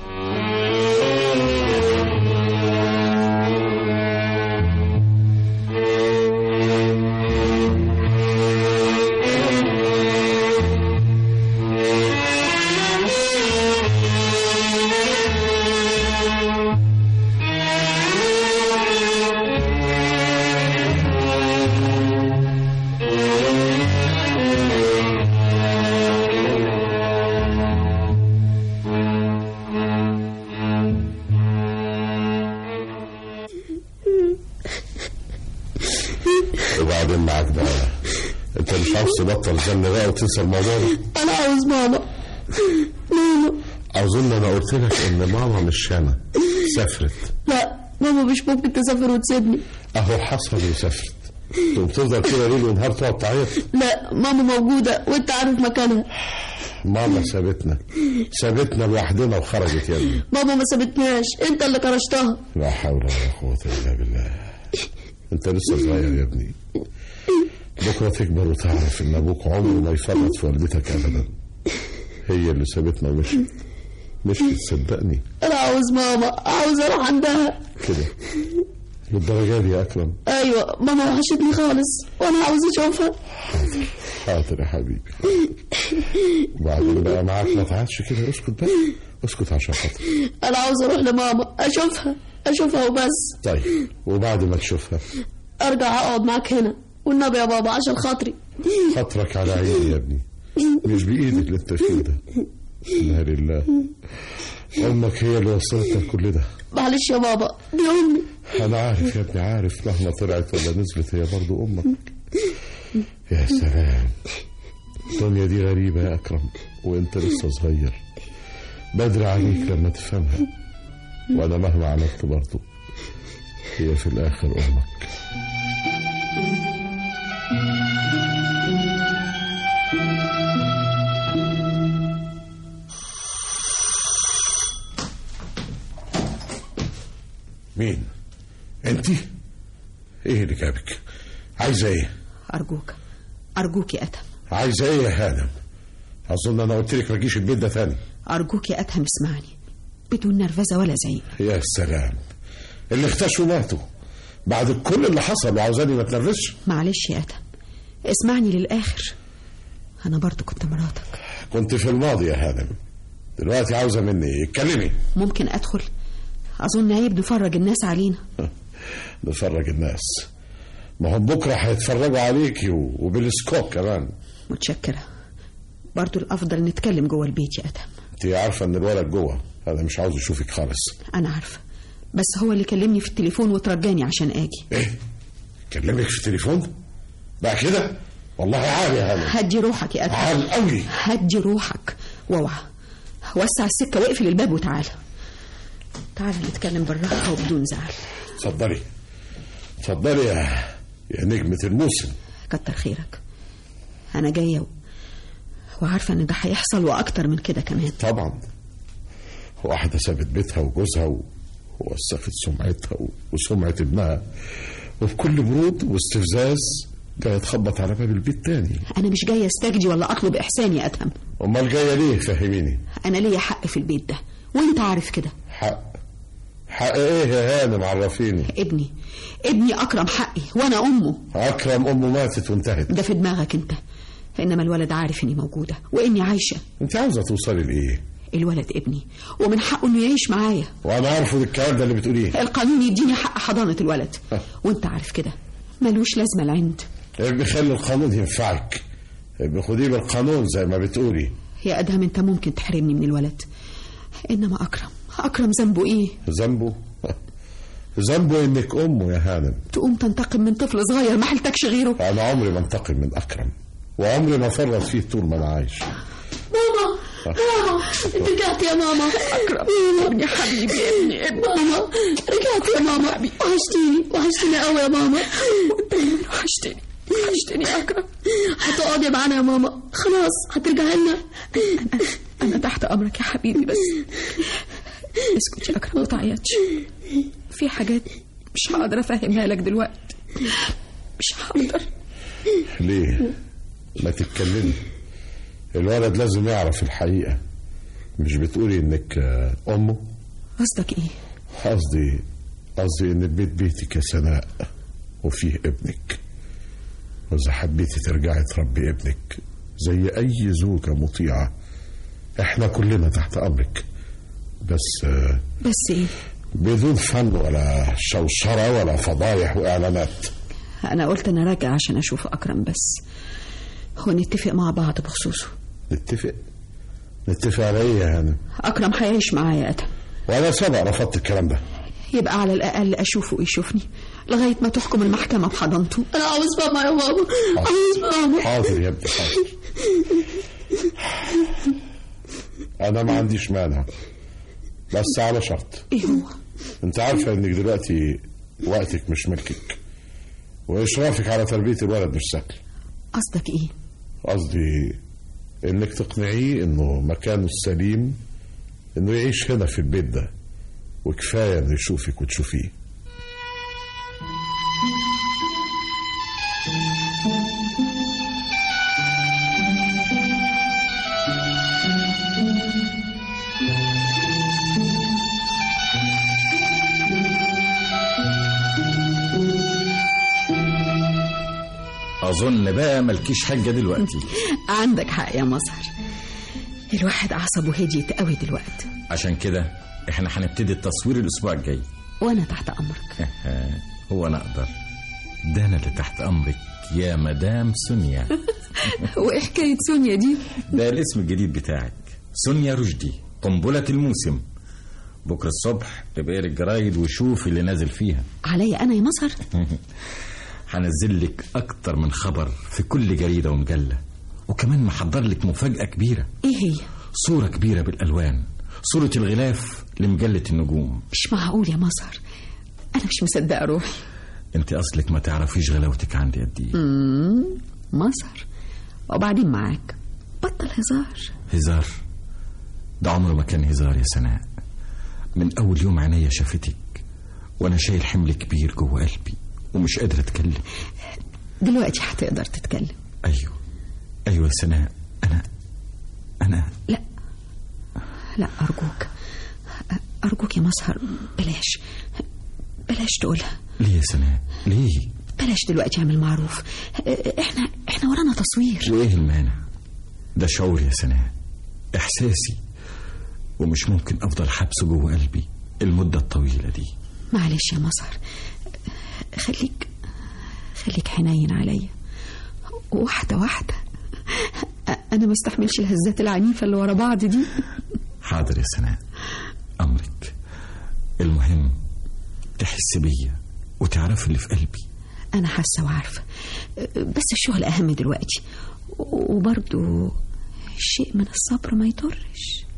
وبعدين معاك بقى انت مش عاوز تبطل زن بقى وتنسى الموضوع ده انا عاوز ماما ماما او اظن انا قلت لك ان ماما مش هنا سافرت لا ماما مش ممكن تسافر وتسيبني اهو حصل وسافرت تقوم تفضل كده ليل ونهار تقعد تعيط لا ماما موجودة وانت عارف مكانها ماما سابتنا سابتنا لوحدنا وخرجت يا ابني ماما ما سابتناش انت اللي كرشتها لا حول ولا قوة الا بالله انت لسه صغير يا ابني بكره تكبر وتعرف ان ابوك عمره ما يفرط في والدتك ابدا هي اللي سابتنا ومشيت مشيت صدقني انا عاوز ماما عاوز اروح عندها كده للدرجة دي يا أكرم ايوه ماما وحشتني خالص وانا عاوز اشوفها حاضر يا حبيبي وبعدين بقى معاك ما تعادش كده اسكت بقى اسكت عشان خاطر انا عاوز اروح لماما اشوفها اشوفها وبس طيب وبعد ما تشوفها ارجع اقعد معاك هنا والنبي يا بابا عشان خاطري خاطرك على عيني يا ابني مش بإيدك اللي انت فيه ده إنا لله أمك هي اللي وصلتك كل ده معلش يا بابا دي امي أنا عارف يا ابني عارف مهما طلعت ولا نزلت هي برضو أمك يا سلام الدنيا دي غريبة يا أكرم وأنت لسه صغير بدري عليك لما تفهمها وأنا مهما عملت برضو هي في الآخر أمك مين؟ أنت؟ إيه اللي جابك؟ عايزة إيه؟ أرجوك أرجوك يا أتهم عايزة إيه يا هانم؟ أظن أنا قلت لك ما تجيش البيت ده تاني أرجوك يا أتهم اسمعني بدون نرفزة ولا زعيق يا سلام اللي اختشوا ماتوا بعد كل اللي حصل وعاوزاني ما تنرفزش معلش يا أتهم اسمعني للآخر أنا برضو كنت مراتك كنت في الماضي يا هانم دلوقتي عاوزة مني إيه؟ اتكلمي ممكن أدخل أظن عيب نفرج الناس علينا نفرج الناس ما هم بكرة هيتفرجوا عليكي و- وبالسكوب كمان متشكرة برضو الأفضل نتكلم جوه البيت يا أتهم انت عارفة ان الولد جوه انا مش عاوز اشوفك خالص أنا عارفة بس هو اللي كلمني في التليفون وترجاني عشان آجي ايه كلمك في التليفون بقى كده والله عالي يا هانم هدي روحك يا أتهم عال قوي هدي روحك واوعى وسع السكة واقفل الباب وتعالى تعالى نتكلم بالراحة وبدون زعل اتفضلي اتفضلي يا يا نجمة الموسم كتر خيرك أنا جاية و... وعارفة إن ده هيحصل وأكتر من كده كمان طبعا واحدة سابت بيتها وجوزها و- ووسخت سمعتها و- وسمعة ابنها وبكل برود واستفزاز جاية تخبط على باب البيت تاني أنا مش جاية استجدي ولا أطلب إحسان يا أتهم امال جاية ليه فهميني أنا ليا حق في البيت ده وأنت عارف كده حق حق ايه يا هانم عرفيني ابني ابني أكرم حقي وأنا أمه اكرم امه ماتت وانتهت ده في دماغك أنت إنما الولد عارف إني موجودة وإني عايشة انت عاوزة توصلي لايه الولد ابني ومن حقه إنه يعيش معايا وانا عارفه الكلام ده اللي بتقوليه القانون يديني حق حضانة الولد أه. وانت عارف كده ملوش لازمة العند ابني خلي القانون ينفعك ابني خديه بالقانون زي ما بتقولي يا أدهم انت ممكن تحرمني من الولد إنما أكرم أكرم ذنبه إيه ذنبه ذنبه انك امه يا هانم تقوم تنتقم من طفل صغير ما حلتكش غيره انا عمري ما انتقم من اكرم وعمري ما فرط فيه طول ما انا عايش ماما ماما انت رجعت يا ماما أكرم ابني حبيبي ابني ابني ماما رجعت يا ماما وحشتيني وحشتيني قوي يا ماما وحشتني وحشتني يا أكرم هتقعدي معانا يا ماما خلاص هترجعي لنا أنا تحت أمرك يا حبيبي بس اسكت يا أكرم ما تعيطش في حاجات مش هقدر أفهمها لك دلوقتي مش هقدر ليه ما تتكلمي الولد لازم يعرف الحقيقة مش بتقولي انك آه، امه قصدك إيه قصدي قصدي ان البيت بيتك يا سناء وفيه ابنك واذا حبيتي ترجعي تربي ابنك زي اي زوجة مطيعة احنا كلنا تحت امرك بس آه، بس إيه بدون فن ولا شوشرة ولا فضايح واعلانات أنا قلت أنا راجع عشان أشوف أكرم بس ونتفق مع بعض بخصوصه نتفق نتفق على ايه يا هانم أكرم هيعيش معايا يا أدهم وانا سبق رفضت الكلام ده يبقى على الأقل أشوفه ويشوفني لغاية ما تحكم المحكمة بحضانته انا عاوز ماما يا ماما عاوز ماما حاضر يا ابني حاضر انا ما عنديش مانع بس على شرط ايه هو انت عارفه انك دلوقتي وقتك مش ملكك واشرافك على تربيه الولد مش سهل قصدك ايه قصدي انك تقنعيه انه مكانه السليم انه يعيش هنا في البيت ده وكفايه انه يشوفك وتشوفيه اظن بقى ملكيش حاجه دلوقتي عندك حق يا مظهر الواحد عصبه هديت قوي دلوقتي عشان كده احنا هنبتدي التصوير الاسبوع الجاي وانا تحت امرك هو انا اقدر ده انا اللي تحت امرك يا مدام سونيا وايه حكايه سونيا دي ده الاسم الجديد بتاعك سونيا رشدي قنبله الموسم بكره الصبح تبقى الجرايد وشوف اللي نازل فيها عليا انا يا مظهر هنزل لك اكتر من خبر في كل جريده ومجله وكمان محضر لك مفاجاه كبيره ايه هي صوره كبيره بالالوان صوره الغلاف لمجله النجوم مش معقول يا مظهر انا مش مصدقه روحي انت اصلك ما تعرفيش غلاوتك عندي قد ايه امم مظهر وبعدين معاك بطل هزار هزار ده عمره ما كان هزار يا سناء من اول يوم عينيا شافتك وانا شايل حمل كبير جوه قلبي ومش قادر اتكلم دلوقتي هتقدر تتكلم ايوه ايوه يا سناء انا انا لا لا ارجوك ارجوك يا مظهر بلاش بلاش تقولها ليه يا سناء ليه بلاش دلوقتي اعمل معروف احنا احنا ورانا تصوير وايه المانع ده شعور يا سناء احساسي ومش ممكن افضل حبسه جوه قلبي المده الطويله دي معلش يا مظهر خليك خليك حنين عليا واحدة واحدة أنا ما استحملش الهزات العنيفة اللي ورا بعض دي حاضر يا سناء أمرك المهم تحس بيا وتعرف اللي في قلبي أنا حاسة وعارفة بس الشغل أهم دلوقتي وبرضو شيء من الصبر ما يضرش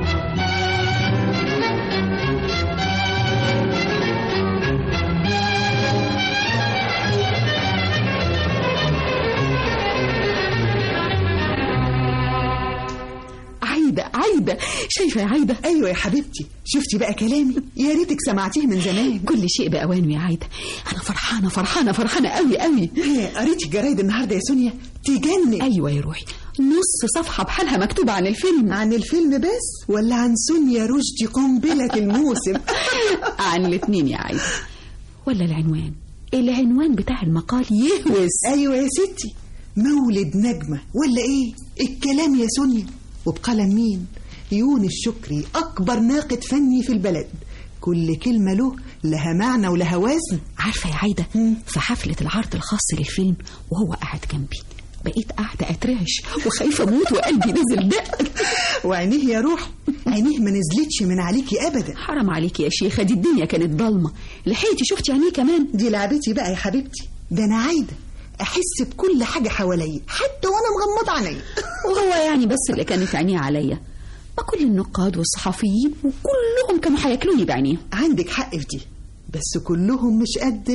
عايدة عايدة شايفة يا عايدة ايوه يا حبيبتي شفتي بقى كلامي يا ريتك سمعتيه من زمان كل شيء بأوانه يا عايدة أنا فرحانة فرحانة فرحانة قوي قوي هي قريتي الجرايد النهارده يا سونيا تجنن أيوة يا روحي نص صفحة بحالها مكتوبة عن الفيلم عن الفيلم بس ولا عن سونيا رشدي قنبلة الموسم عن الاتنين يا عايدة ولا العنوان العنوان بتاع المقال يهوس ايوه يا ستي مولد نجمة ولا ايه الكلام يا سونيا وبقلم مين يونس شكري اكبر ناقد فني في البلد كل كلمة له لها معنى ولها وزن عارفة يا عايدة في حفلة العرض الخاص للفيلم وهو قاعد جنبي بقيت قاعدة أترعش وخايفة أموت وقلبي نزل دق وعينيه يا روح عينيه ما نزلتش من عليكي ابدا حرام عليكي يا شيخة دي الدنيا كانت ضلمة لحقتي شفتي عينيه كمان دي لعبتي بقى يا حبيبتي ده انا عايده احس بكل حاجه حواليا حتى وانا مغمضه عينيا وهو يعني بس اللي كانت عينيه عليا ما كل النقاد والصحفيين وكلهم كانوا هياكلوني بعينيهم عندك حق في دي بس كلهم مش قد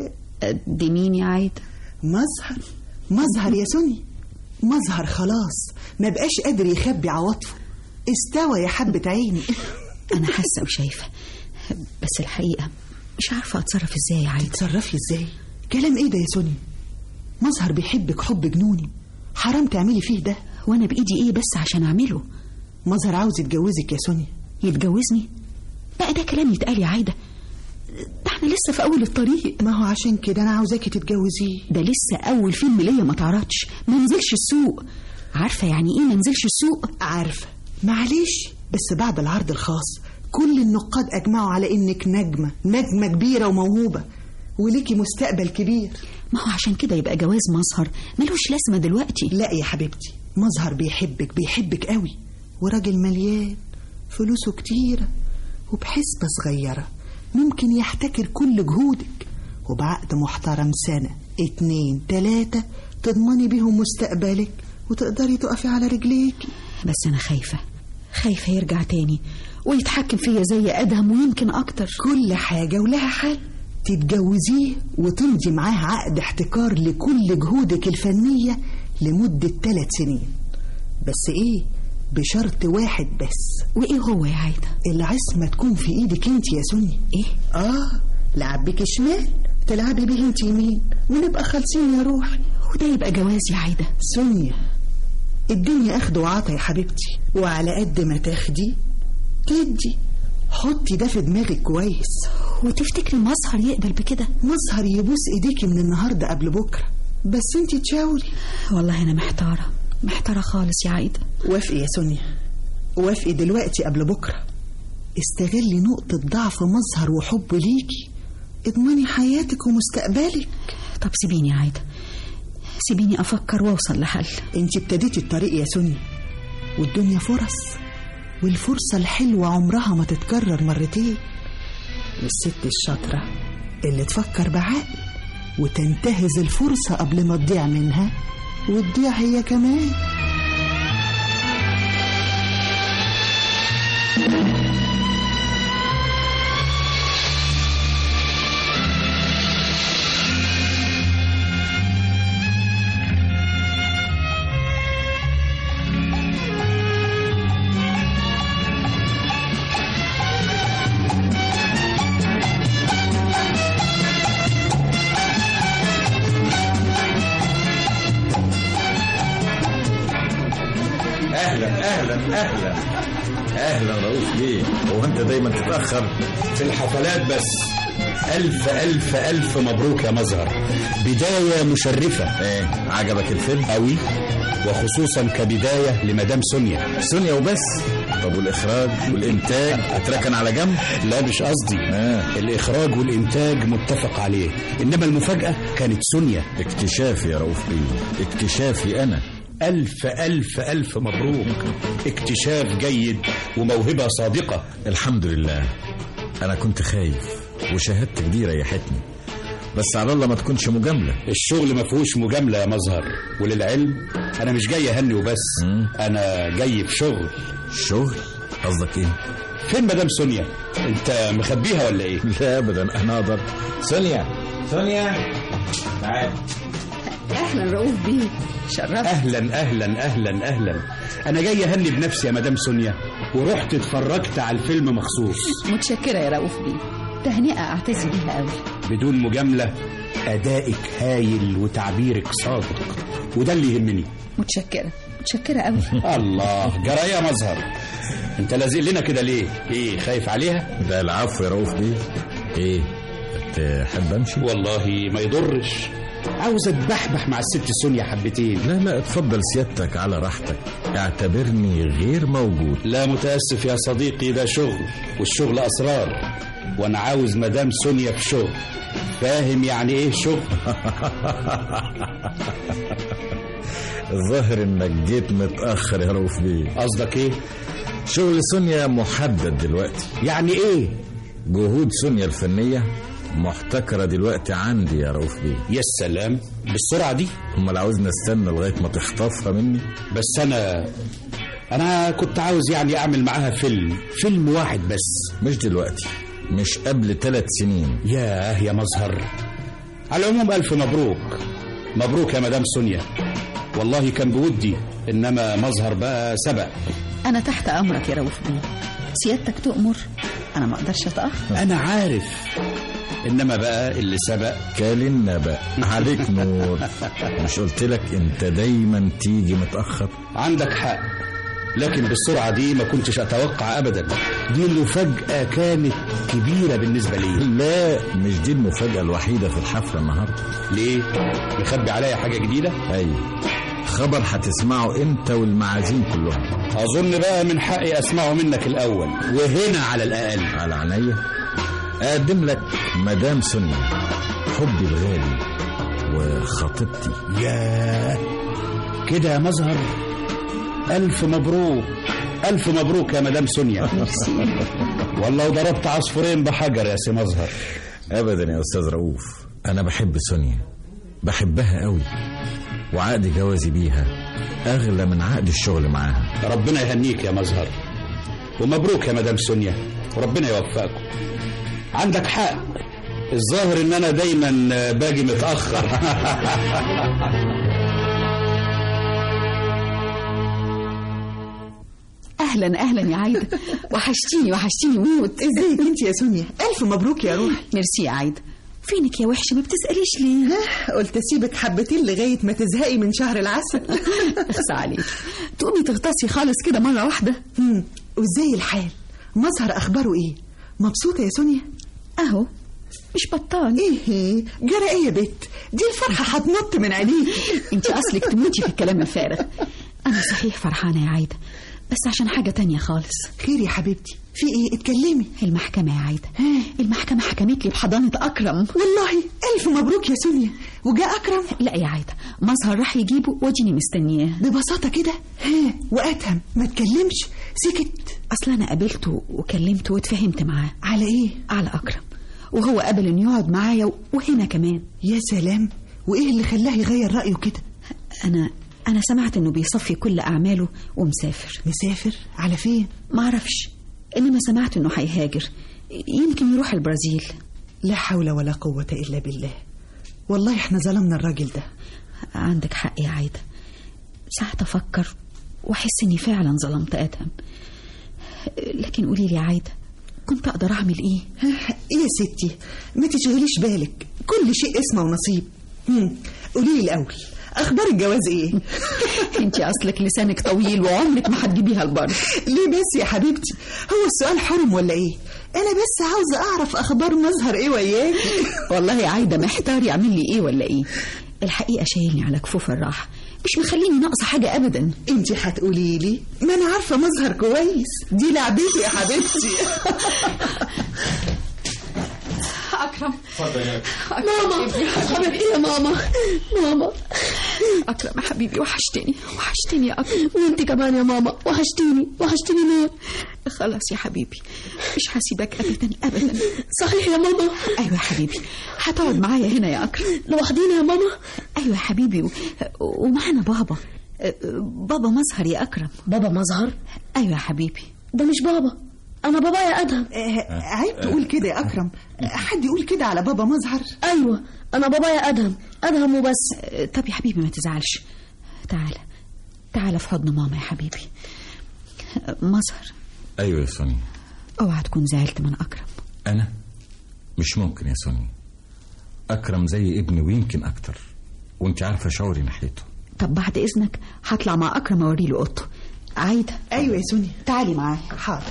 قد مين يا عايدة مظهر مظهر يا سوني مظهر خلاص ما بقاش قادر يخبي عواطفه استوى يا حبة عيني أنا حاسة وشايفة بس الحقيقة مش عارفة أتصرف إزاي يا عايدة تتصرفي ازاي كلام ايه ده يا سوني مظهر بيحبك حب جنوني حرام تعملي فيه ده وأنا بإيدي إيه بس عشان أعمله مظهر عاوز يتجوزك يا سوني يتجوزني بقى ده كلام يتقال يا عايدة ده احنا لسه في أول الطريق ما هو عشان كده انا عاوزاكي تتجوزيه ده لسه أول فيلم ليا ما تعرضش ما نزلش السوق عارفة يعني إيه ما نزلش السوق عارفة معلش بس بعد العرض الخاص كل النقاد أجمعوا على إنك نجمة نجمة كبيرة وموهوبة وليكي مستقبل كبير ما هو عشان كده يبقى جواز مظهر ملوش لازمة دلوقتي لا يا حبيبتي مظهر بيحبك بيحبك قوي وراجل مليان فلوسه كتيرة وبحسبة صغيرة ممكن يحتكر كل جهودك وبعقد محترم سنة اتنين تلاتة تضمني بيهم مستقبلك وتقدري تقفي على رجليكي بس أنا خايفة خايفة يرجع تاني ويتحكم فيا زي أدهم ويمكن أكتر كل حاجة ولها حل تتجوزيه وتمضي معاه عقد احتكار لكل جهودك الفنية لمدة ثلاث سنين بس ايه بشرط واحد بس وإيه هو يا عايدة العصمة تكون في ايدك انت يا سونيا إيه اه لعب بك شمال تلعبي بيه انت يمين ونبقى خالصين يا روحي وده يبقى جواز يا عايدة سونيا الدنيا اخد وعطا يا حبيبتي وعلى قد ما تاخدي تدي حطي ده في دماغك كويس وتفتكري مظهر يقبل بكده مظهر يبوس ايديكي من النهارده قبل بكره بس انت تشاوري والله أنا محتارة محتارة خالص يا عايدة وافقي يا سونيا وافقي دلوقتي قبل بكره استغلي نقطة ضعف مظهر وحب ليكي اضمني حياتك ومستقبلك طب سيبيني يا عايدة سيبيني أفكر وأوصل لحل انت ابتديتي الطريق يا سونيا والدنيا فرص والفرصة الحلوة عمرها ما تتكرر مرتين والست الشاطرة اللي تفكر بعقل وتنتهز الفرصة قبل ما تضيع منها وتضيع هي كمان اهلا اهلا اهلا اهلا رؤوف بيه هو انت دايما تتاخر في الحفلات بس ألف ألف ألف مبروك يا مظهر بداية مشرفة ايه عجبك الفيلم أوي وخصوصا كبداية لمدام سونيا سونيا وبس طب والاخراج والانتاج اتركن على جنب لا مش قصدي آه. الإخراج والإنتاج متفق عليه إنما المفاجأة كانت سونيا اكتشافي يا رؤوف بيه اكتشافي انا ألف ألف ألف مبروك اكتشاف جيد وموهبة صادقة الحمد لله انا كنت خايف وشهادتك دي ريحتني بس على الله ما تكونش مجامله الشغل ما فيهوش مجاملة يا مظهر وللعلم أنا مش جاي أهني وبس مم. أنا جاي في شغل شغل قصدك ايه فين مدام سونيا أنت مخبيها ولا إيه لا ابدا انا اقدر سونيا سونيا تعال أهلا رؤوف بيه شرفت اهلا اهلا اهلا اهلا انا جاي اهني بنفسي يا مدام سونيا ورحت اتفرجت على الفيلم مخصوص متشكرة يا رؤوف بيه تهنئة أعتز بيها قوي بدون مجامله ادائك هايل وتعبيرك صادق وده اللي يهمني متشكرة متشكرة قوي الله جرى يا مظهر انت لازق لنا كده ليه ايه خايف عليها ده العفو يا رؤوف بيه ايه تحب امشي والله ما يضرش عاوز اتبحبح مع الست سونيا حبتين لا لا اتفضل سيادتك على راحتك اعتبرني غير موجود لا متاسف يا صديقي ده شغل والشغل اسرار وانا عاوز مدام سونيا في شغل فاهم يعني ايه شغل الظاهر انك جيت متاخر يا رؤوف بيه قصدك ايه شغل سونيا محدد دلوقتي يعني ايه جهود سونيا الفنيه محتكره دلوقتي عندي يا رؤوف بيه يا سلام بالسرعه دي امال عاوزني استنى لغايه ما تخطفها مني بس انا انا كنت عاوز يعني اعمل معاها فيلم فيلم واحد بس مش دلوقتي مش قبل ثلاث سنين ياه يا مظهر على العموم الف مبروك مبروك يا مدام سونيا والله كان بودي انما مظهر بقى سبق أنا تحت أمرك يا رؤوف بيه سيادتك تؤمر أنا ما أقدرش أتأخر انا عارف انما بقى اللي سبق كال النبأ عليك نور مش قلت لك انت دايما تيجي متاخر عندك حق لكن بالسرعة دي ما كنتش أتوقع أبدا دي المفاجأة كانت كبيرة بالنسبة لي لا مش دي المفاجاه الوحيده في الحفله النهارده ليه؟ مخبي عليا حاجة جديدة؟ ايوه خبر هتسمعه انت والمعازيم كلهم أظن بقى من حقي أسمعه منك الأول وهنا على الأقل على عينيا اقدم لك مدام سونيا حبي الغالي وخطيبتي ياه كده يا مظهر ألف مبروك ألف مبروك يا مدام سونيا والله ضربت عصفورين بحجر يا سي مظهر ابدا يا استاذ رؤوف انا بحب سونيا بحبها قوي وعقد جوازي بيها اغلى من عقد الشغل معاها ربنا يهنيك يا مظهر ومبروك يا مدام سونيا وربنا يوفقكم عندك حق الظاهر ان انا دايما باجي متاخر اهلا اهلا يا عايده وحشتيني وحشتيني موت ازيك انت يا سونيا الف مبروك يا روحي ميرسي يا عايده فينك يا وحشه ما بتساليش ليه قلت اسيبك حبتين لغايه ما تزهقي من شهر العسل اخصى عليك تقومي تغطسي خالص كده مره واحده هم، وازاي الحال مظهر اخباره ايه مبسوطه يا سونيا اهو مش بطال ايه جرى ايه يا بت دي الفرحه هتنط من عينيكي انت اصلك تموتي في الكلام الفارغ انا صحيح فرحانه يا عايده بس عشان حاجه تانية خالص خير يا حبيبتي في ايه اتكلمي المحكمه يا عايده المحكمه حكمت لي بحضانه اكرم والله الف مبروك يا سونيا وجاء اكرم لا يا عايده مظهر راح يجيبه واديني مستنياه ببساطه كده ها واتهم ما تكلمش سكت اصل انا قابلته وكلمته واتفاهمت معاه على ايه على اكرم وهو قبل انه يقعد معايا وهنا كمان يا سلام وايه اللي خلاه يغير رايه كده انا انا سمعت انه بيصفي كل اعماله ومسافر مسافر على فين معرفش انما سمعت انه هيهاجر يمكن يروح البرازيل لا حول ولا قوه الا بالله والله احنا ظلمنا الراجل ده عندك حق يا عايده ساعات افكر واحس اني فعلا ظلمت ادهم لكن قولي لي يا عايده كنت اقدر اعمل ايه ايه يا ستي ما تشغليش بالك كل شيء اسمه ونصيب هم، قولي لي الاول اخبار الجواز ايه انت اصلك لسانك طويل وعمرك ما هتجيبيها البر ليه بس يا حبيبتي هو السؤال حرم ولا ايه انا بس عاوزه اعرف اخبار مظهر ايه وياكي والله يا عايده محتار يعمل لي ايه ولا ايه الحقيقه شايلني على كفوف الراحه مش مخليني ناقصه حاجه ابدا انت هتقولي لي ما انا عارفه مظهر كويس دي لعبتي يا حبيبتي اكرم ماما عمل ايه يا ماما ماما اكرم يا حبيبي وحشتني وحشتني يا اكرم وانت كمان يا ماما وحشتيني وحشتيني موت خلاص يا حبيبي مش هسيبك ابدا ابدا صحيح يا ماما ايوه يا حبيبي هتقعد معايا هنا يا اكرم لوحدينا يا ماما ايوه يا حبيبي و... ومعانا بابا بابا مظهر يا اكرم بابا مظهر ايوه يا حبيبي ده مش بابا انا بابا يا ادهم آه، عيب تقول كده يا اكرم آه، حد يقول كده على بابا مظهر ايوه انا بابا يا ادهم ادهم وبس طب يا حبيبي ما تزعلش تعالى تعالى في حضن ماما يا حبيبي مظهر ايوه يا سوني اوعى تكون زعلت من اكرم انا مش ممكن يا سوني اكرم زي ابني ويمكن اكتر وانت عارفه شعوري ناحيته طب بعد اذنك هطلع مع اكرم اوري له اوضته عايده ايوه يا سونيا تعالي معايا حاضر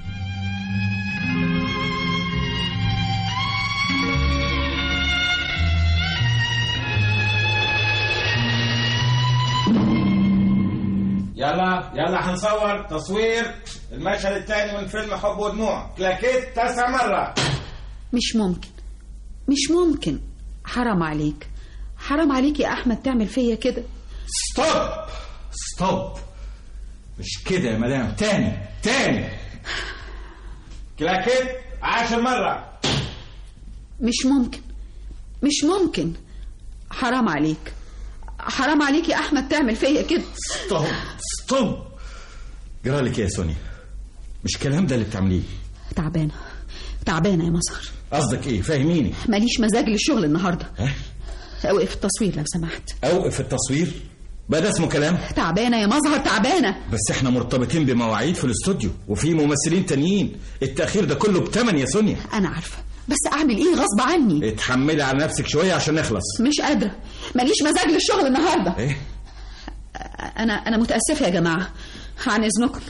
يلا يلا هنصور تصوير المشهد الثاني من فيلم حب ودموع كلاكيت تسع مرة مش ممكن مش ممكن حرام عليك حرام عليك يا احمد تعمل فيا كده ستوب ستوب مش كده يا مدام تاني تاني كلاكيت عشر مرة مش ممكن مش ممكن حرام عليك حرام عليك يا احمد تعمل فيا كده ستوب ستوب جرالك ايه يا سونيا مش الكلام ده اللي بتعمليه تعبانه تعبانه يا مظهر قصدك ايه فاهميني ماليش مزاج للشغل النهارده ها اوقف التصوير لو سمحت اوقف التصوير بقى ده اسمه كلام تعبانه يا مظهر تعبانه بس احنا مرتبطين بمواعيد في الاستوديو وفي ممثلين تانيين التأخير ده كله بتمن يا سونيا انا عارفه بس اعمل ايه غصب عني اتحملي على نفسك شوية عشان نخلص مش قادره ماليش مزاج للشغل النهارده ايه انا انا متاسفه يا جماعه عن اذنكم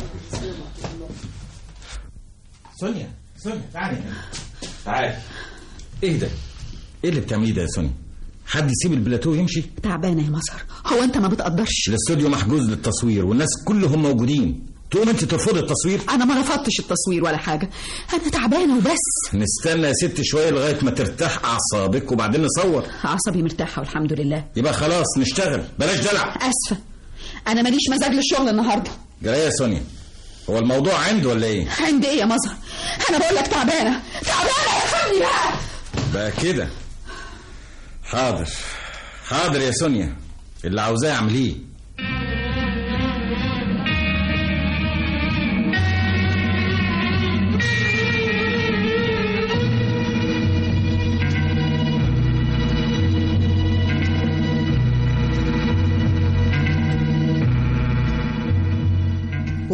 سونيا سونيا تعالي هنا تعالي ايه ده ايه اللي بتعمليه ده يا سونيا حد يسيب البلاتو ويمشي تعبانه يا مظهر هو انت ما بتقدرش الاستوديو محجوز للتصوير والناس كلهم موجودين تقوم انت ترفضي التصوير انا ما رفضتش التصوير ولا حاجه انا تعبانه وبس نستنى يا ست شويه لغايه ما ترتاح اعصابك وبعدين نصور اعصابي مرتاحه والحمد لله يبقى خلاص نشتغل بلاش دلع اسفه انا ماليش مزاج للشغل النهارده جرايه يا سونيا هو الموضوع عنده ولا ايه عندي ايه يا مظهر انا بقول لك تعبانه تعبانه يا فندي بقى بقى كده حاضر حاضر يا سونيا اللي عاوزاه اعمليه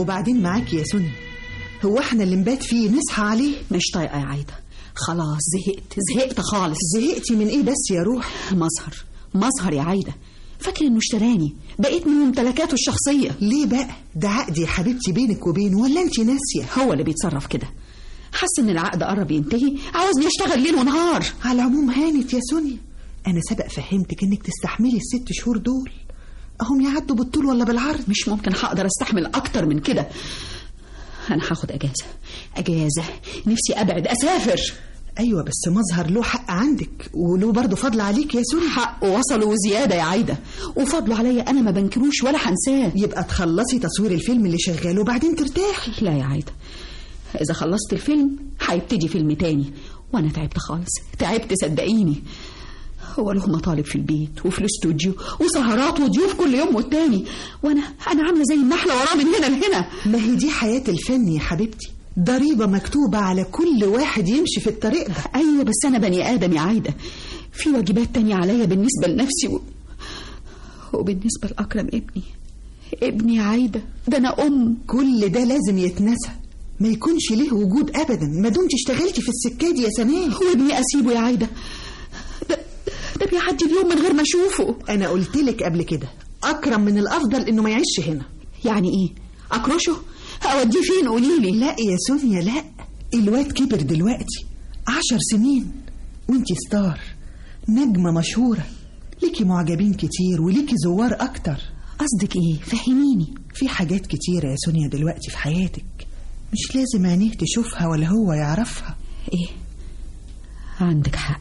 وبعدين معاك يا سوني هو احنا اللي نبات فيه نصحى عليه مش طايقة يا عايدة خلاص زهقت زهقت خالص زهقتي من ايه بس يا روح مظهر مظهر يا عايدة فاكر انه اشتراني بقيت من ممتلكاته الشخصية ليه بقى ده عقد يا حبيبتي بينك وبينه ولا انت ناسيه هو اللي بيتصرف كده حس ان العقد قرب ينتهي عاوزني اشتغل ليل ونهار على العموم هانت يا سونيا انا سبق فهمتك انك تستحملي الست شهور دول اهم يعدوا بالطول ولا بالعرض مش ممكن هقدر استحمل اكتر من كده انا هاخد اجازة اجازة نفسي ابعد اسافر ايوه بس مظهر له حق عندك وله برضه فضل عليك يا سونيا حق وصله وزيادة يا عايدة وفضله عليا انا ما بنكروش ولا هنساه يبقى تخلصي تصوير الفيلم اللي شغال وبعدين ترتاحي لا يا عايدة إذا خلصت الفيلم هيبتدي فيلم تاني وأنا تعبت خالص تعبت صدقيني هو له مطالب في البيت وفي الاستوديو وسهرات وضيوف كل يوم والتاني وأنا أنا عاملة زي النحلة وراه من هنا لهنا ما هي دي حياة الفن يا حبيبتي ضريبة مكتوبة على كل واحد يمشي في الطريق ده أيوة بس أنا بني آدم يا عايدة في واجبات تانية عليا بالنسبة لنفسي و... وبالنسبة لأكرم ابني ابني يا عايدة ده أنا أم كل ده لازم يتنسى ما يكونش ليه وجود ابدا ما دمت اشتغلتي في السكه دي يا سناء وابني اسيبه يا عايده ده, ده بيعدي اليوم من غير ما اشوفه انا قلت لك قبل كده اكرم من الافضل انه ما يعيش هنا يعني ايه اكرشه اوديه فين قولي لي لا يا سونيا لا الواد كبر دلوقتي عشر سنين وانتي ستار نجمه مشهوره ليكي معجبين كتير وليكي زوار اكتر قصدك ايه فهميني في حاجات كتيره يا سونيا دلوقتي في حياتك مش لازم عينيه تشوفها ولا هو يعرفها ايه عندك حق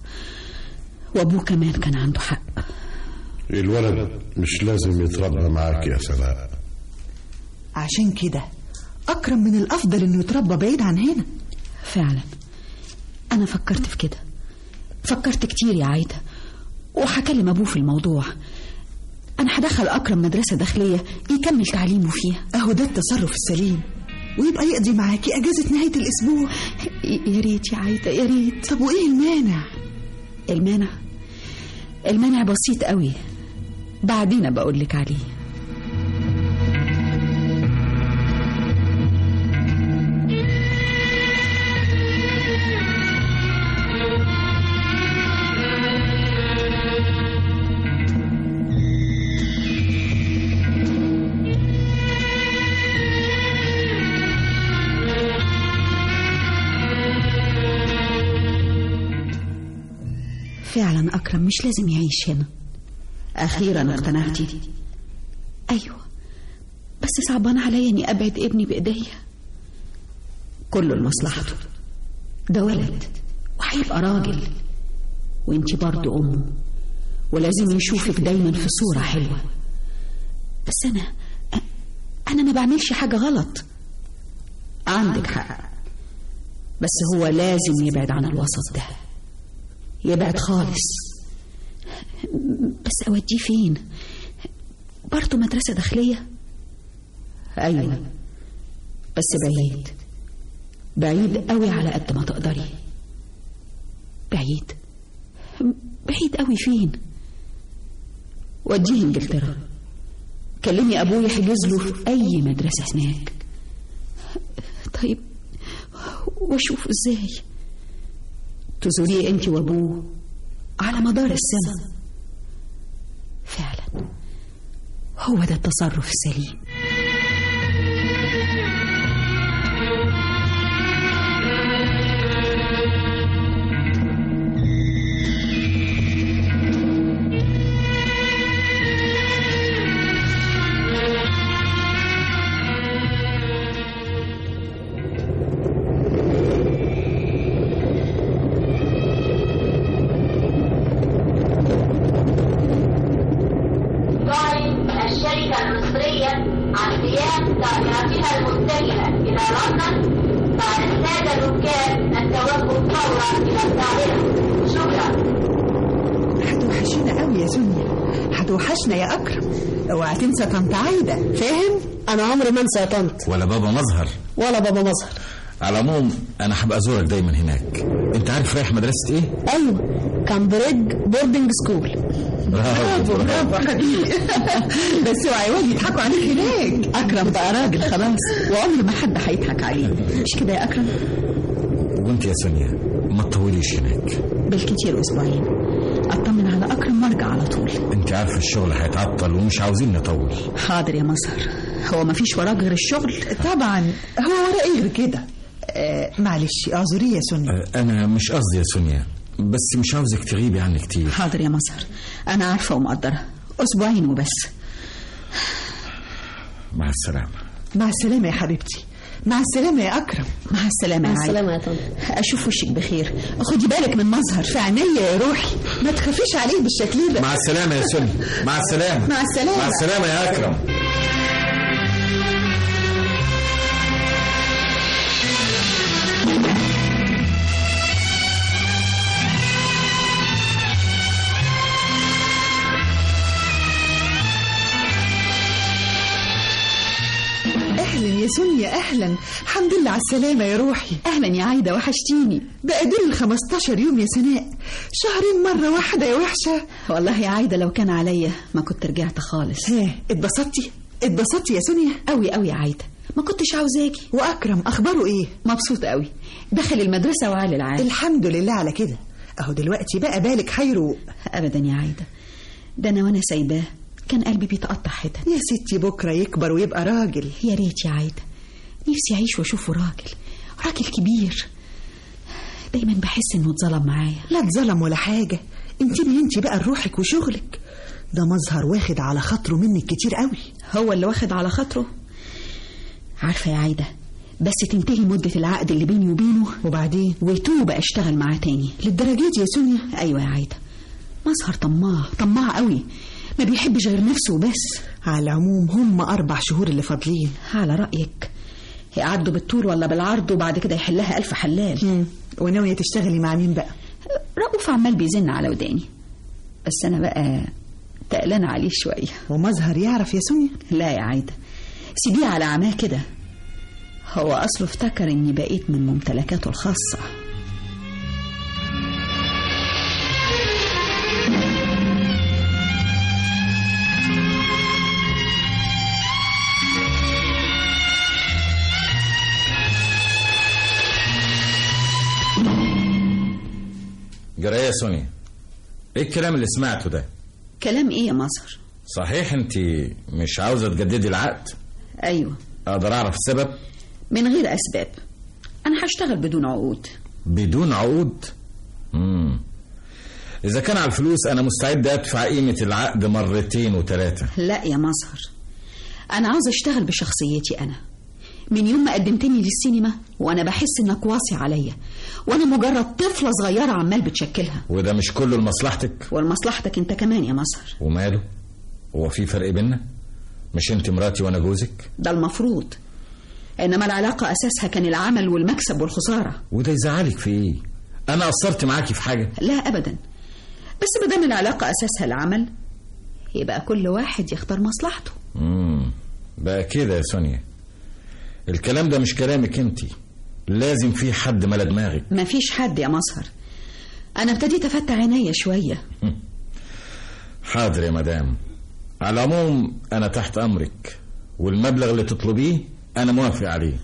وابوه كمان كان عنده حق الولد مش لازم يتربى معاك يا سناء عشان كده أكرم من الأفضل إنه يتربى بعيد عن هنا فعلا أنا فكرت في كده فكرت كتير يا عايدة وهكلم أبوه في الموضوع أنا هدخل أكرم مدرسة داخلية يكمل تعليمه فيها أهو ده التصرف السليم ويبقى يقضي معاكي أجازة نهاية الأسبوع يا ريت يا عايدة يا ريت طب وإيه المانع؟ المانع المانع بسيط قوي بعدين بقول لك عليه فعلا أكرم مش لازم يعيش هنا أخيرا اقتنعتي أيوة بس صعبان عليا إني أبعد ابني بإيديا كله لمصلحته ده ولد وهيبقى راجل وانتي برضه أمه ولازم يشوفك دايما في صورة حلوة بس أنا أنا ما بعملش حاجة غلط عندك حق بس هو لازم يبعد عن الوسط ده يبعد خالص بس أوديه فين برضه مدرسة داخلية أيوة بس بعيد بعيد قوي على قد ما تقدري بعيد بعيد قوي فين وديه انجلترا كلمي ابوه يحجز له في اي مدرسه هناك طيب واشوفه ازاي تزوريه انت وابوه على مدار السنه فعلا هو ده التصرف السليم تعلن الشركة المصرية عن غياب طائراتها المتجهة إلى لندن بعد السادة الركاب التوجه فورا إلى القاهرة شكرا هتوحشينا قوي يا سونيا هتوحشنا يا أكرم اوعى تنسى طنط عايدة فاهم؟ انا عمري ما انسى يا طنط ولا بابا مظهر ولا بابا مظهر على العموم انا هبقى ازورك دايما هناك انت عارف رايح مدرسه ايه ايوه كامبريدج بوردنج سكول برافو برافو حبيبي بس اوعي واد يضحكوا عليك هناك اكرم بقى راجل خلاص وعمر ما حد هيضحك عليه مش كده يا اكرم وانت يا سونيا ما تطوليش هناك بالكتير اسبوعين اطمن على اكرم وارجع على طول انت عارف الشغل هيتعطل ومش عاوزين نطول حاضر يا مظهر هو ما فيش وراك غير الشغل طبعا هو ورا ايه غير كده آه معلش اعذري يا سونيا أه، انا مش قصدي يا سونيا بس مش عاوزك تغيبي عني كتير حاضر يا مظهر انا عارفه ومقدره اسبوعين وبس مع السلامه مع السلامه يا حبيبتي مع السلامه يا اكرم مع السلامه مع يا السلامه عايده يا طنط اشوف وشك بخير خدي بالك من مظهر في عينيا يا روحي ما تخافيش عليه بالشكل ده مع السلامه يا سونيا مع السلامه مع السلامة. مع السلامه يا اكرم اهلا يا سونيا اهلا الحمد لله على السلامه يا روحي اهلا يا عايده وحشتيني بقى دول ال 15 يوم يا سناء شهرين مره واحده يا وحشه والله يا عايده لو كان عليا ما كنت رجعت خالص ها اتبسطتي اتبسطتي يا سونيا قوي قوي يا عايده ما كنتش عاوزاكي واكرم اخباره ايه مبسوطه قوي دخل المدرسه وعلى العال الحمد لله على كده اهو دلوقتي بقى بالك هيروق ابدا يا عايده ده انا وانا سايباه كان قلبي بيتقطع حتت يا ستي بكره يكبر ويبقى راجل يا ريت يا عايده نفسي اعيش واشوفه راجل راجل كبير دايما بحس انه اتظلم معايا لا اتظلم ولا حاجه انتبهي انت بقى لروحك وشغلك ده مظهر واخد على خاطره منك كتير قوي هو اللي واخد على خاطره عارفه يا عايده بس تنتهي مده العقد اللي بيني وبينه وبعدين ويتوب اشتغل معاه تاني للدرجه دي يا سونيا ايوه يا عايده مظهر طماع طماع قوي ما بيحبش غير نفسه وبس على العموم هم اربع شهور اللي فاضلين على رايك يعدوا بالطول ولا بالعرض وبعد كده يحلها الف حلال مم. وناويه تشتغلي مع مين بقى رؤوف عمال بيزن على وداني بس انا بقى تقلانة عليه شويه ومظهر يعرف يا سونيا لا يا عايده سيبيه على عماه كده هو اصله افتكر اني بقيت من ممتلكاته الخاصه جرايه يا سونيا ايه الكلام اللي سمعته ده كلام ايه يا مظهر صحيح انت مش عاوزه تجددي العقد ايوه اقدر اعرف السبب من غير اسباب انا هشتغل بدون عقود بدون عقود مم. اذا كان على الفلوس انا مستعد ادفع قيمه العقد مرتين وثلاثه لا يا مظهر انا عاوز اشتغل بشخصيتي انا من يوم ما قدمتني للسينما وانا بحس انك واصي عليا وانا مجرد طفله صغيره عمال بتشكلها وده مش كله لمصلحتك ولمصلحتك انت كمان يا مظهر وماله هو في فرق بينا مش انت مراتي وانا جوزك ده المفروض انما العلاقه اساسها كان العمل والمكسب والخساره وده يزعلك في ايه انا قصرت معاكي في حاجه لا ابدا بس ما دام العلاقه اساسها العمل يبقى كل واحد يختار مصلحته امم بقى كده يا سونيا الكلام ده مش كلامك انت لازم في حد ملا دماغك مفيش حد يا مظهر انا ابتديت افتح عينيا شويه حاضر يا مدام على العموم انا تحت امرك والمبلغ اللي تطلبيه انا موافق عليه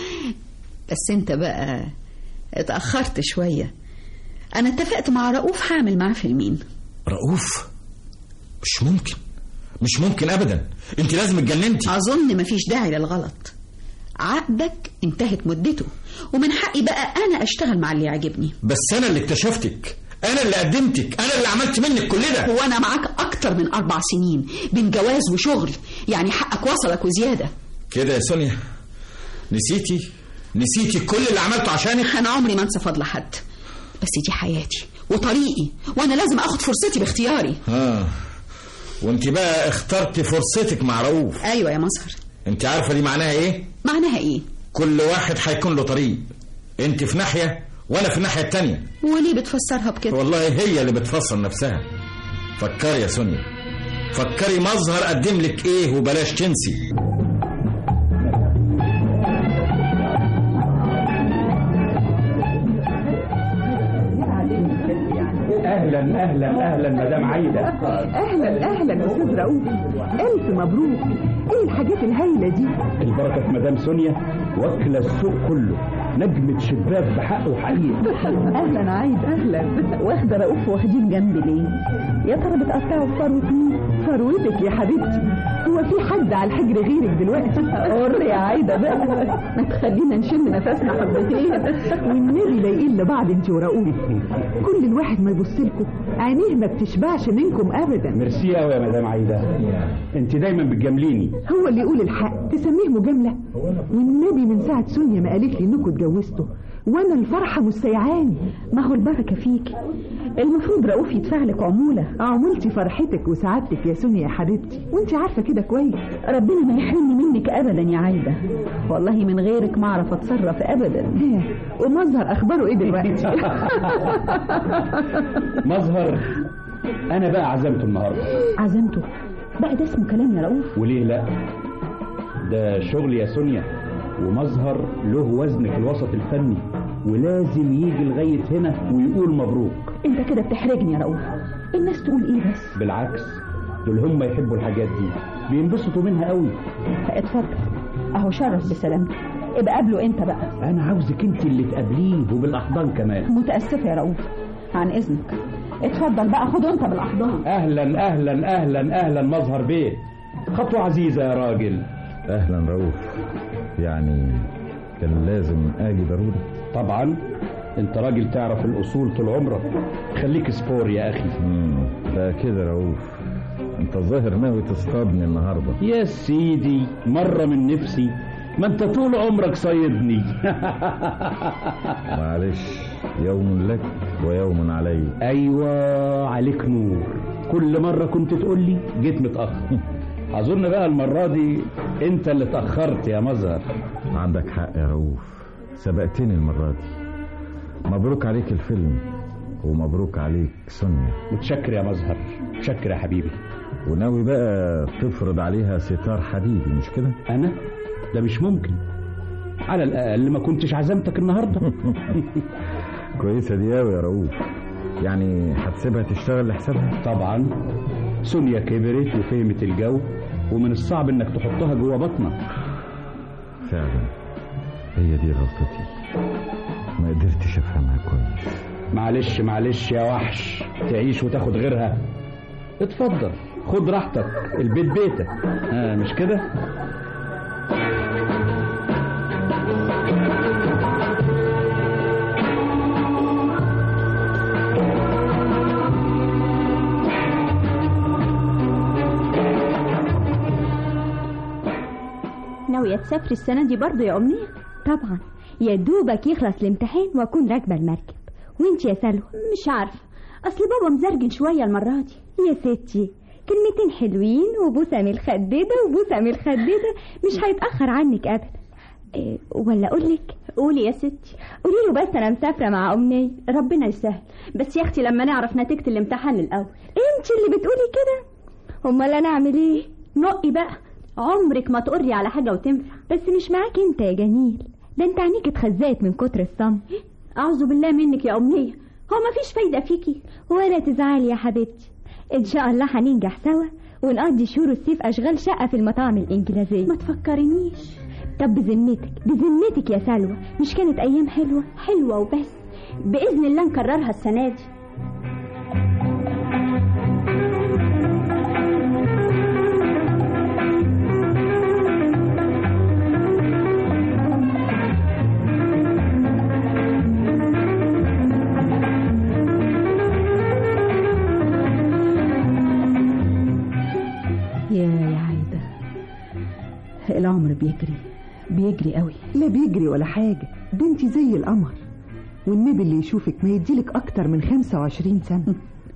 بس انت بقى اتاخرت شويه انا اتفقت مع رؤوف هعمل معاه فيلمين رؤوف مش ممكن مش ممكن ابدا انت لازم اتجننتي اظن مفيش داعي للغلط عقدك انتهت مدته ومن حقي بقى انا اشتغل مع اللي يعجبني بس انا اللي اكتشفتك انا اللي قدمتك انا اللي عملت منك كل ده وانا معاك اكتر من اربع سنين بين جواز وشغل يعني حقك وصلك وزياده كده يا سونيا نسيتي نسيتي كل اللي عملته عشانك انا عمري ما انسى فضل حد بس دي حياتي وطريقي وانا لازم اخد فرصتي باختياري اه وانت بقى اخترتي فرصتك مع رؤوف ايوه يا مظهر انت عارفه دي معناها ايه معناها ايه كل واحد هيكون له طريق انت في ناحيه وانا في الناحيه التانية وليه بتفسرها بكده والله هي اللي بتفصل نفسها فكري يا سونيا فكري مظهر قدم لك ايه وبلاش تنسي اهلا اهلا اهلا مدام عايده اهلا اهلا استاذ رؤوف الف مبروك ايه الحاجات الهايله دي البركه في مدام سونيا واكله السوق كله نجمة شباك بحق وحقيقة اهلا عايد اهلا واخده رؤوف واخدين جنبي ليه يا ترى بتقطعوا في فروه مين فروتك يا حبيبتي هو في حد على الحجر غيرك دلوقتي قر يا عايده بقى ما تخلينا نشم نفسنا حبتين والنبي لايقين لبعض انت ورؤوف كل الواحد ما يبص لكم عينيه ما بتشبعش منكم ابدا ميرسي قوي يا مدام عايده انت دايما بتجامليني هو اللي يقول الحق تسميه مجامله والنبي من ساعه سونيا ما قالت لي انكم اتجوزتوا وانا الفرحه مستيعاني ما هو البركه فيك المفروض رؤوف يدفع لك عموله عمولتي فرحتك وسعادتك يا سونيا يا حبيبتي وانت عارفه كده كويس ربنا ما يحرمني منك ابدا يا عايده والله من غيرك ما اعرف اتصرف ابدا ومظهر اخباره ايه دلوقتي مظهر انا بقى عزمته النهارده عزمته بقى ده اسمه كلام يا رؤوف وليه لا ده شغل يا سونيا ومظهر له وزن في الوسط الفني ولازم يجي لغاية هنا ويقول مبروك انت كده بتحرجني يا رؤوف الناس تقول ايه بس بالعكس دول هم يحبوا الحاجات دي بينبسطوا منها قوي اتفضل اهو شرف بسلامته ابقى قابله انت بقى انا عاوزك انت اللي تقابليه وبالاحضان كمان متاسفه يا رؤوف عن اذنك اتفضل بقى خده انت بالاحضان اهلا اهلا اهلا اهلا مظهر بيه خطوه عزيزه يا راجل اهلا رؤوف يعني كان لازم اجي ضروري طبعا انت راجل تعرف الاصول طول عمرك خليك سبور يا اخي امم ده كده رؤوف انت الظاهر ناوي تصطادني النهارده يا سيدي مره من نفسي ما انت طول عمرك صيدني معلش يوم لك ويوم علي ايوه عليك نور كل مره كنت تقول لي جيت متاخر اظن بقى المره دي انت اللي اتاخرت يا مظهر عندك حق يا رؤوف سبقتني المره دي مبروك عليك الفيلم ومبروك عليك سونيا متشكر يا مظهر متشكر يا حبيبي وناوي بقى تفرض عليها ستار حديدي مش كده انا ده مش ممكن على الاقل ما كنتش عزمتك النهارده كويسه دي قوي يا رؤوف يعني هتسيبها تشتغل لحسابها طبعا سونيا كبرت وفهمت الجو ومن الصعب انك تحطها جوه بطنك فعلا هي دي غلطتي ما قدرتش افهمها كويس معلش معلش يا وحش تعيش وتاخد غيرها اتفضل خد راحتك البيت بيتك آه مش كده ناوية تسافري السنة دي برضو يا أمنية؟ طبعا يا دوبك يخلص الامتحان وأكون راكبة المركب وانت يا سلوى مش عارفة أصل بابا مزرجن شوية المرة دي يا ستي كلمتين حلوين وبوسة من الخديدة وبوسة من الخديدة مش هيتأخر عنك أبدا إيه ولا أقول لك قولي يا ستي قولي له بس أنا مسافرة مع أمنية ربنا يسهل بس يا أختي لما نعرف نتيجة الامتحان الأول انت اللي بتقولي كده أمال أنا أعمل إيه نقي بقى عمرك ما تقري على حاجة وتنفع بس مش معاك انت يا جميل ده انت عينيك اتخزقت من كتر الصمت اعوذ بالله منك يا امنية هو مفيش فايدة فيكي ولا تزعلي يا حبيبتي ان شاء الله هننجح سوا ونقضي شهور الصيف اشغال شقة في المطاعم الانجليزية ما تفكرنيش طب بذمتك بذمتك يا سلوى مش كانت ايام حلوة حلوة وبس باذن الله نكررها السنة دي يا يا عايدة العمر بيجري بيجري قوي لا بيجري ولا حاجة ده انت زي القمر والنبي اللي يشوفك ما يديلك اكتر من 25 سنة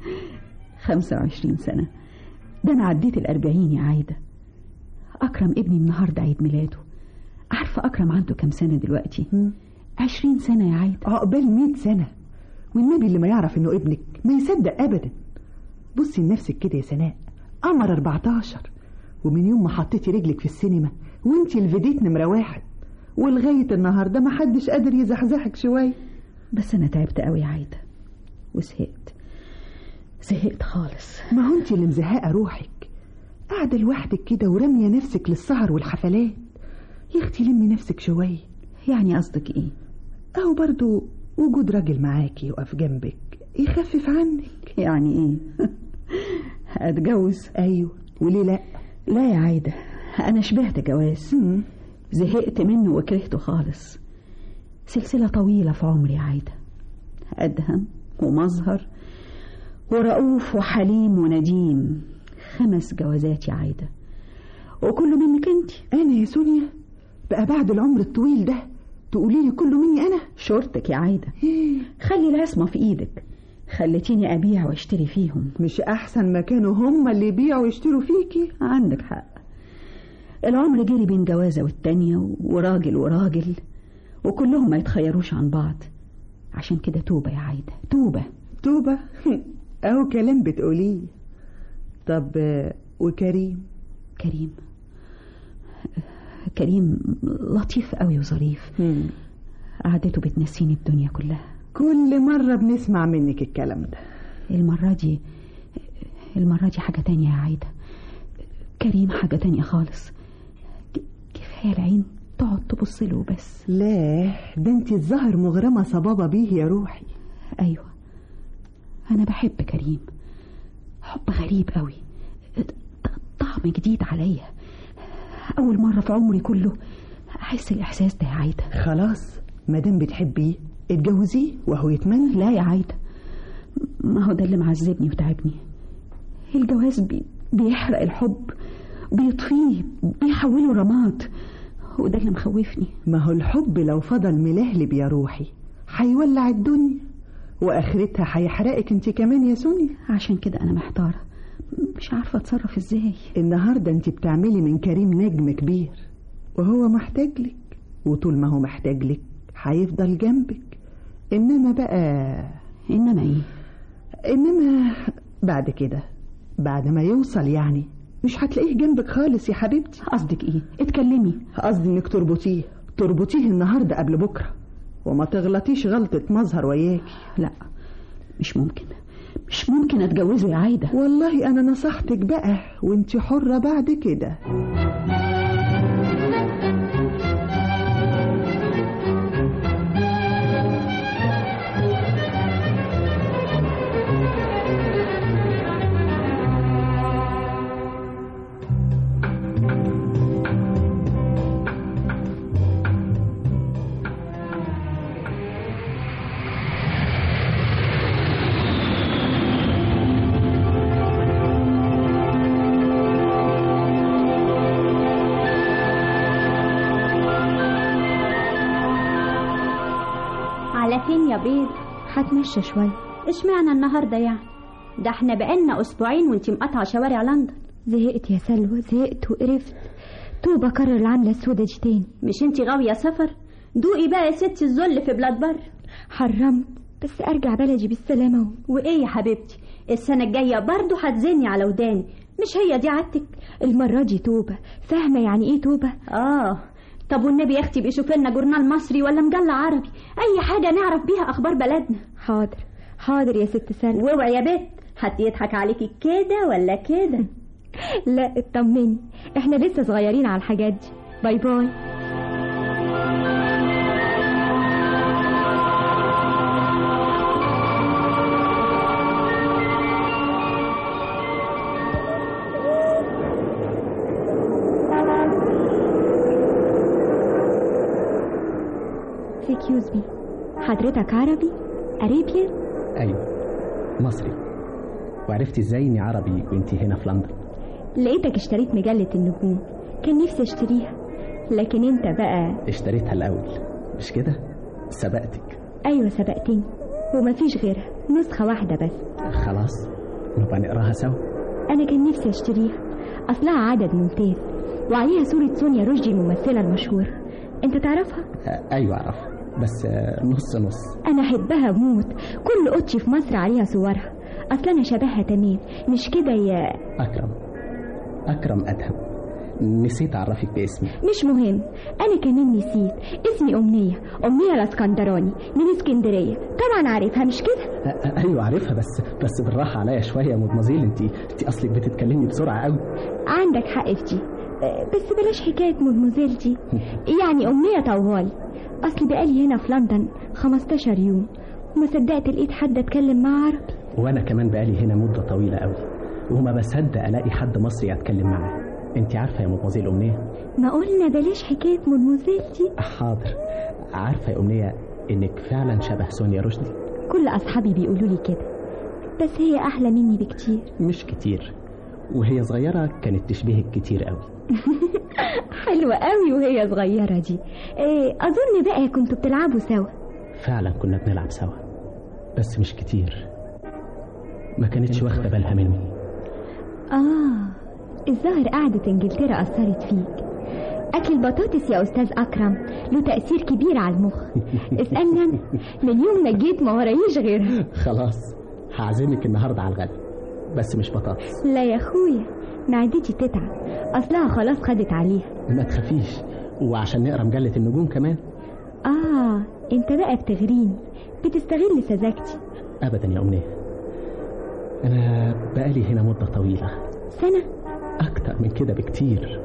25 سنة ده أنا عديت الأربعين يا عايدة أكرم ابني النهاردة عيد ميلاده عارفة أكرم عنده كام سنة دلوقتي عشرين سنة يا عايدة عقبال 100 سنة والنبي اللي ما يعرف انه ابنك ما يصدق ابدا بصي لنفسك كده يا سناء قمر 14 ومن يوم ما حطيتي رجلك في السينما وانتي الفيديت نمرة واحد ولغاية النهاردة ما حدش قادر يزحزحك شوية بس أنا تعبت قوي يا عايدة وزهقت زهقت خالص ما هو انت اللي مزهقه روحك قاعده لوحدك كده وراميه نفسك للسهر والحفلات يا اختي لمي نفسك شويه يعني قصدك ايه اهو برضو وجود راجل معاكي يقف جنبك يخفف عنك يعني ايه اتجوز ايوه وليه لا لا يا عايدة انا شبهت جواز مم. زهقت منه وكرهته خالص سلسلة طويلة في عمري يا عايدة أدهم ومظهر ورؤوف وحليم ونديم خمس جوازات يا عايدة وكله منك انت انا يا سونيا بقى بعد العمر الطويل ده تقولي لي كله مني انا شورتك يا عايدة خلي العصمة في ايدك خلتيني أبيع واشتري فيهم مش احسن ما كانوا هم اللي يبيعوا ويشتروا فيكي عندك حق العمر جري بين جوازة والتانية وراجل وراجل وكلهم ما يتخيروش عن بعض عشان كده توبة يا عايدة توبة توبة اهو كلام بتقوليه طب آه، وكريم كريم كريم لطيف قوي وظريف قعدته بتنسيني الدنيا كلها كل مرة بنسمع منك الكلام ده المرة دي المرة دي حاجة تانية يا عايدة كريم حاجة تانية خالص ك- كفاية العين تقعد تبص له بس لا ده انت الظاهر مغرمة صبابة بيه يا روحي أيوة أنا بحب كريم حب غريب قوي ط- طعم جديد عليا أول مرة في عمري كله أحس الإحساس ده يا عايدة خلاص مادام بتحبيه اتجوزيه وهو يتمنى لا يا عايدة ما هو ده اللي معذبني وتعبني الجواز بي بيحرق الحب بيطفيه بيحوله رماد وده اللي مخوفني ما هو الحب لو فضل ملهلب يا روحي هيولع الدنيا واخرتها هيحرقك انت كمان يا سونيا عشان كده أنا محتارة مش عارفة أتصرف إزاي النهاردة انت بتعملي من كريم نجم كبير وهو محتاج لك وطول ما هو محتاج لك هيفضل جنبك انما بقى إنما إيه انما بعد كده بعد ما يوصل يعني مش هتلاقيه جنبك خالص يا حبيبتي قصدك إيه اتكلمي قصدي انك تربطيه تربطيه النهارده قبل بكره وما تغلطيش غلطة مظهر وياكي لا مش ممكن مش ممكن أتجوزه يا عايدة والله انا نصحتك بقى وانت حرة بعد كده على فين يا بيض هتمشى شوية اشمعنى النهارده يعني ده احنا بقالنا اسبوعين وانتي مقاطعه شوارع لندن زهقت يا سلوى زهقت وقرفت توبة كرر العملة السودة دي تاني مش انتي غاويه سفر دوقي بقى يا ستي الذل في بلاد بر حرمت بس ارجع بلدي بالسلامة و... وايه يا حبيبتي السنه الجايه برضه هتزني على وداني مش هي دي عادتك المرة دي توبة فاهمة يعني ايه توبة اه طب والنبي يا اختي بيشوف لنا جورنال مصري ولا مجله عربي اي حاجه نعرف بيها اخبار بلدنا حاضر حاضر يا ست سلوى واوعي يا بت حد يضحك عليكي كده ولا كده لا اطمني احنا لسه صغيرين على الحاجات دي باي باي Excuse me حضرتك عربي؟ أريبيان؟ ايوه مصري وعرفتي ازاي اني عربي وانتي هنا في لندن لقيتك اشتريت مجلة النجوم كان نفسي اشتريها لكن انت بقى اشتريتها الاول مش كده سبقتك ايوه سبقتني ومفيش غيرها نسخة واحدة بس خلاص نبقى نقراها سوا انا كان نفسي اشتريها اصلها عدد ممتاز وعليها صورة سونيا رشدي الممثلة المشهورة انت تعرفها آه، ايوه اعرف بس آه، نص نص انا احبها موت كل اوضتي في مصر عليها صورها اصل انا شبهها تمام مش كده يا اكرم اكرم ادهم نسيت أعرفك باسمي مش مهم انا كمان نسيت اسمي امنيه امنيه الاسكندراني من اسكندريه طبعا عارفها مش كده أ- أ- أيوة عارفها بس بس بالراحة عليا شوية يا مدمزيل أنت أنت أصلك بتتكلمي بسرعة قوي عندك حق في دي آه، بس بلاش حكايه مدموزيل دي يعني امنيه طوالي اصل بقالي هنا في لندن 15 يوم وما صدقت لقيت حد اتكلم معاه عربي وأنا كمان بقالي هنا مدة طويلة قوي وما بصدق ألاقي حد مصري أتكلم معاه أنت عارفة يا مدمزيل أمنية ما قلنا بلاش حكايه مدموزيل دي حاضر عارفة يا أمنية إنك فعلا شبه سونيا رشدي كل اصحابي بيقولوا لي كده بس هي احلى مني بكتير مش كتير وهي صغيرة كانت تشبهك كتير قوي حلوه قوي وهي صغيره دي إيه اظن بقى كنتوا بتلعبوا سوا فعلا كنا بنلعب سوا بس مش كتير ما كانتش واخدة بالها مني اه الظاهر قعدة انجلترا اثرت فيك اكل البطاطس يا استاذ اكرم له تاثير كبير على المخ اسالني انا من يوم ما جيت ما ورايش غيرها خلاص هعزمك النهاردة على الغدا بس مش بطاطس لا يا اخويا معدتي تتعب اصلها خلاص خدت عليها ما تخافيش وعشان نقرا مجلة النجوم كمان اه انت بقى بتغريني بتستغل سذاجتي أبدا يا أمنية أنا بقالي هنا مدة طويلة سنة أكتر من كده بكتير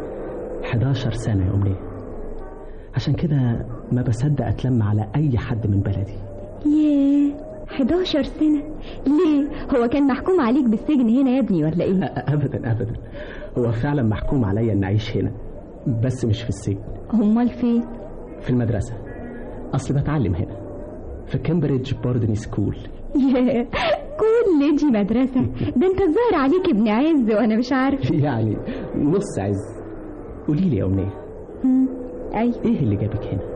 11 سنة يا أمنية عشان كده ما بصدق أتلم على أي حد من بلدي ياه 11 سنة ليه هو كان محكوم عليك بالسجن هنا يا ابني ولا ايه أ- أبدا أبدا هو فعلا محكوم عليا إن أعيش هنا بس مش في السجن امال فين في المدرسة أصل بتعلم هنا في كامبريدج بوردني سكول ياه كل دي مدرسة ده انت الظاهر عليك ابن عز وانا مش عارف يعني نص عز قولي لي يا أمنية ايوه إيه اللي جابك هنا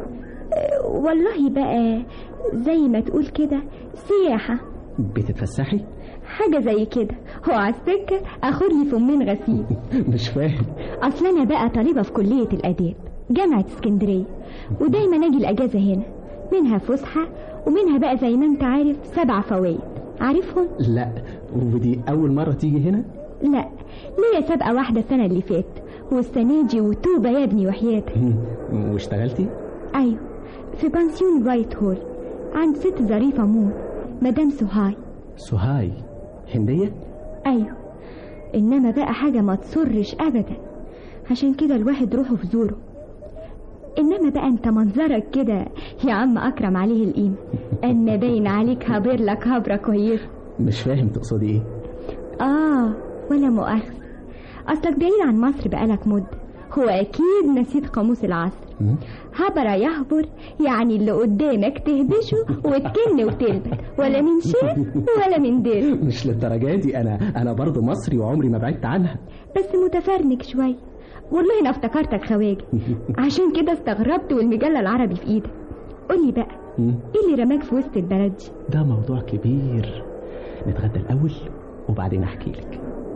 والله بقى زي ما تقول كده سياحة بتتفسحي حاجة زي كده هو على السكة اخد لي فمين غسيل مش فاهم اصل انا بقى طالبة في كلية الاداب جامعة اسكندرية ودايما اجي الاجازة هنا منها فسحة ومنها بقى زي ما انت عارف سبع فوائد عارفهم لا ودي أول مرة تيجي هنا لا ليا سابقة واحدة السنة اللي فاتت والسنة دي وتوبة يا ابني وحياتك واشتغلتي ايوه في بانسيون وايت هول عند ست ظريفة موت مدام سهاي سهاي هندية ايوه انما بقى حاجة ما تصرش ابدا عشان كده الواحد روحه في زوره انما بقى انت منظرك كده يا عم اكرم عليه القيمة اما باين عليك هابر لك هبرة كويسة مش فاهم تقصدي ايه اه ولا مؤاخذة اصلك بعيد عن مصر بقالك مدة هو اكيد نسيت قاموس العصر هبر يهبر يعني اللي قدامك تهبشه وتكن وتلبس ولا من شيء ولا من دير مش للدرجة دي أنا أنا برضه مصري وعمري ما بعدت عنها بس متفرنج شوية والله انا افتكرتك خواجه عشان كده استغربت والمجلة العربي في ايدك قولي بقى مم. ايه اللي رماك في وسط البلد دي ده موضوع كبير نتغدى الأول وبعدين أحكي لك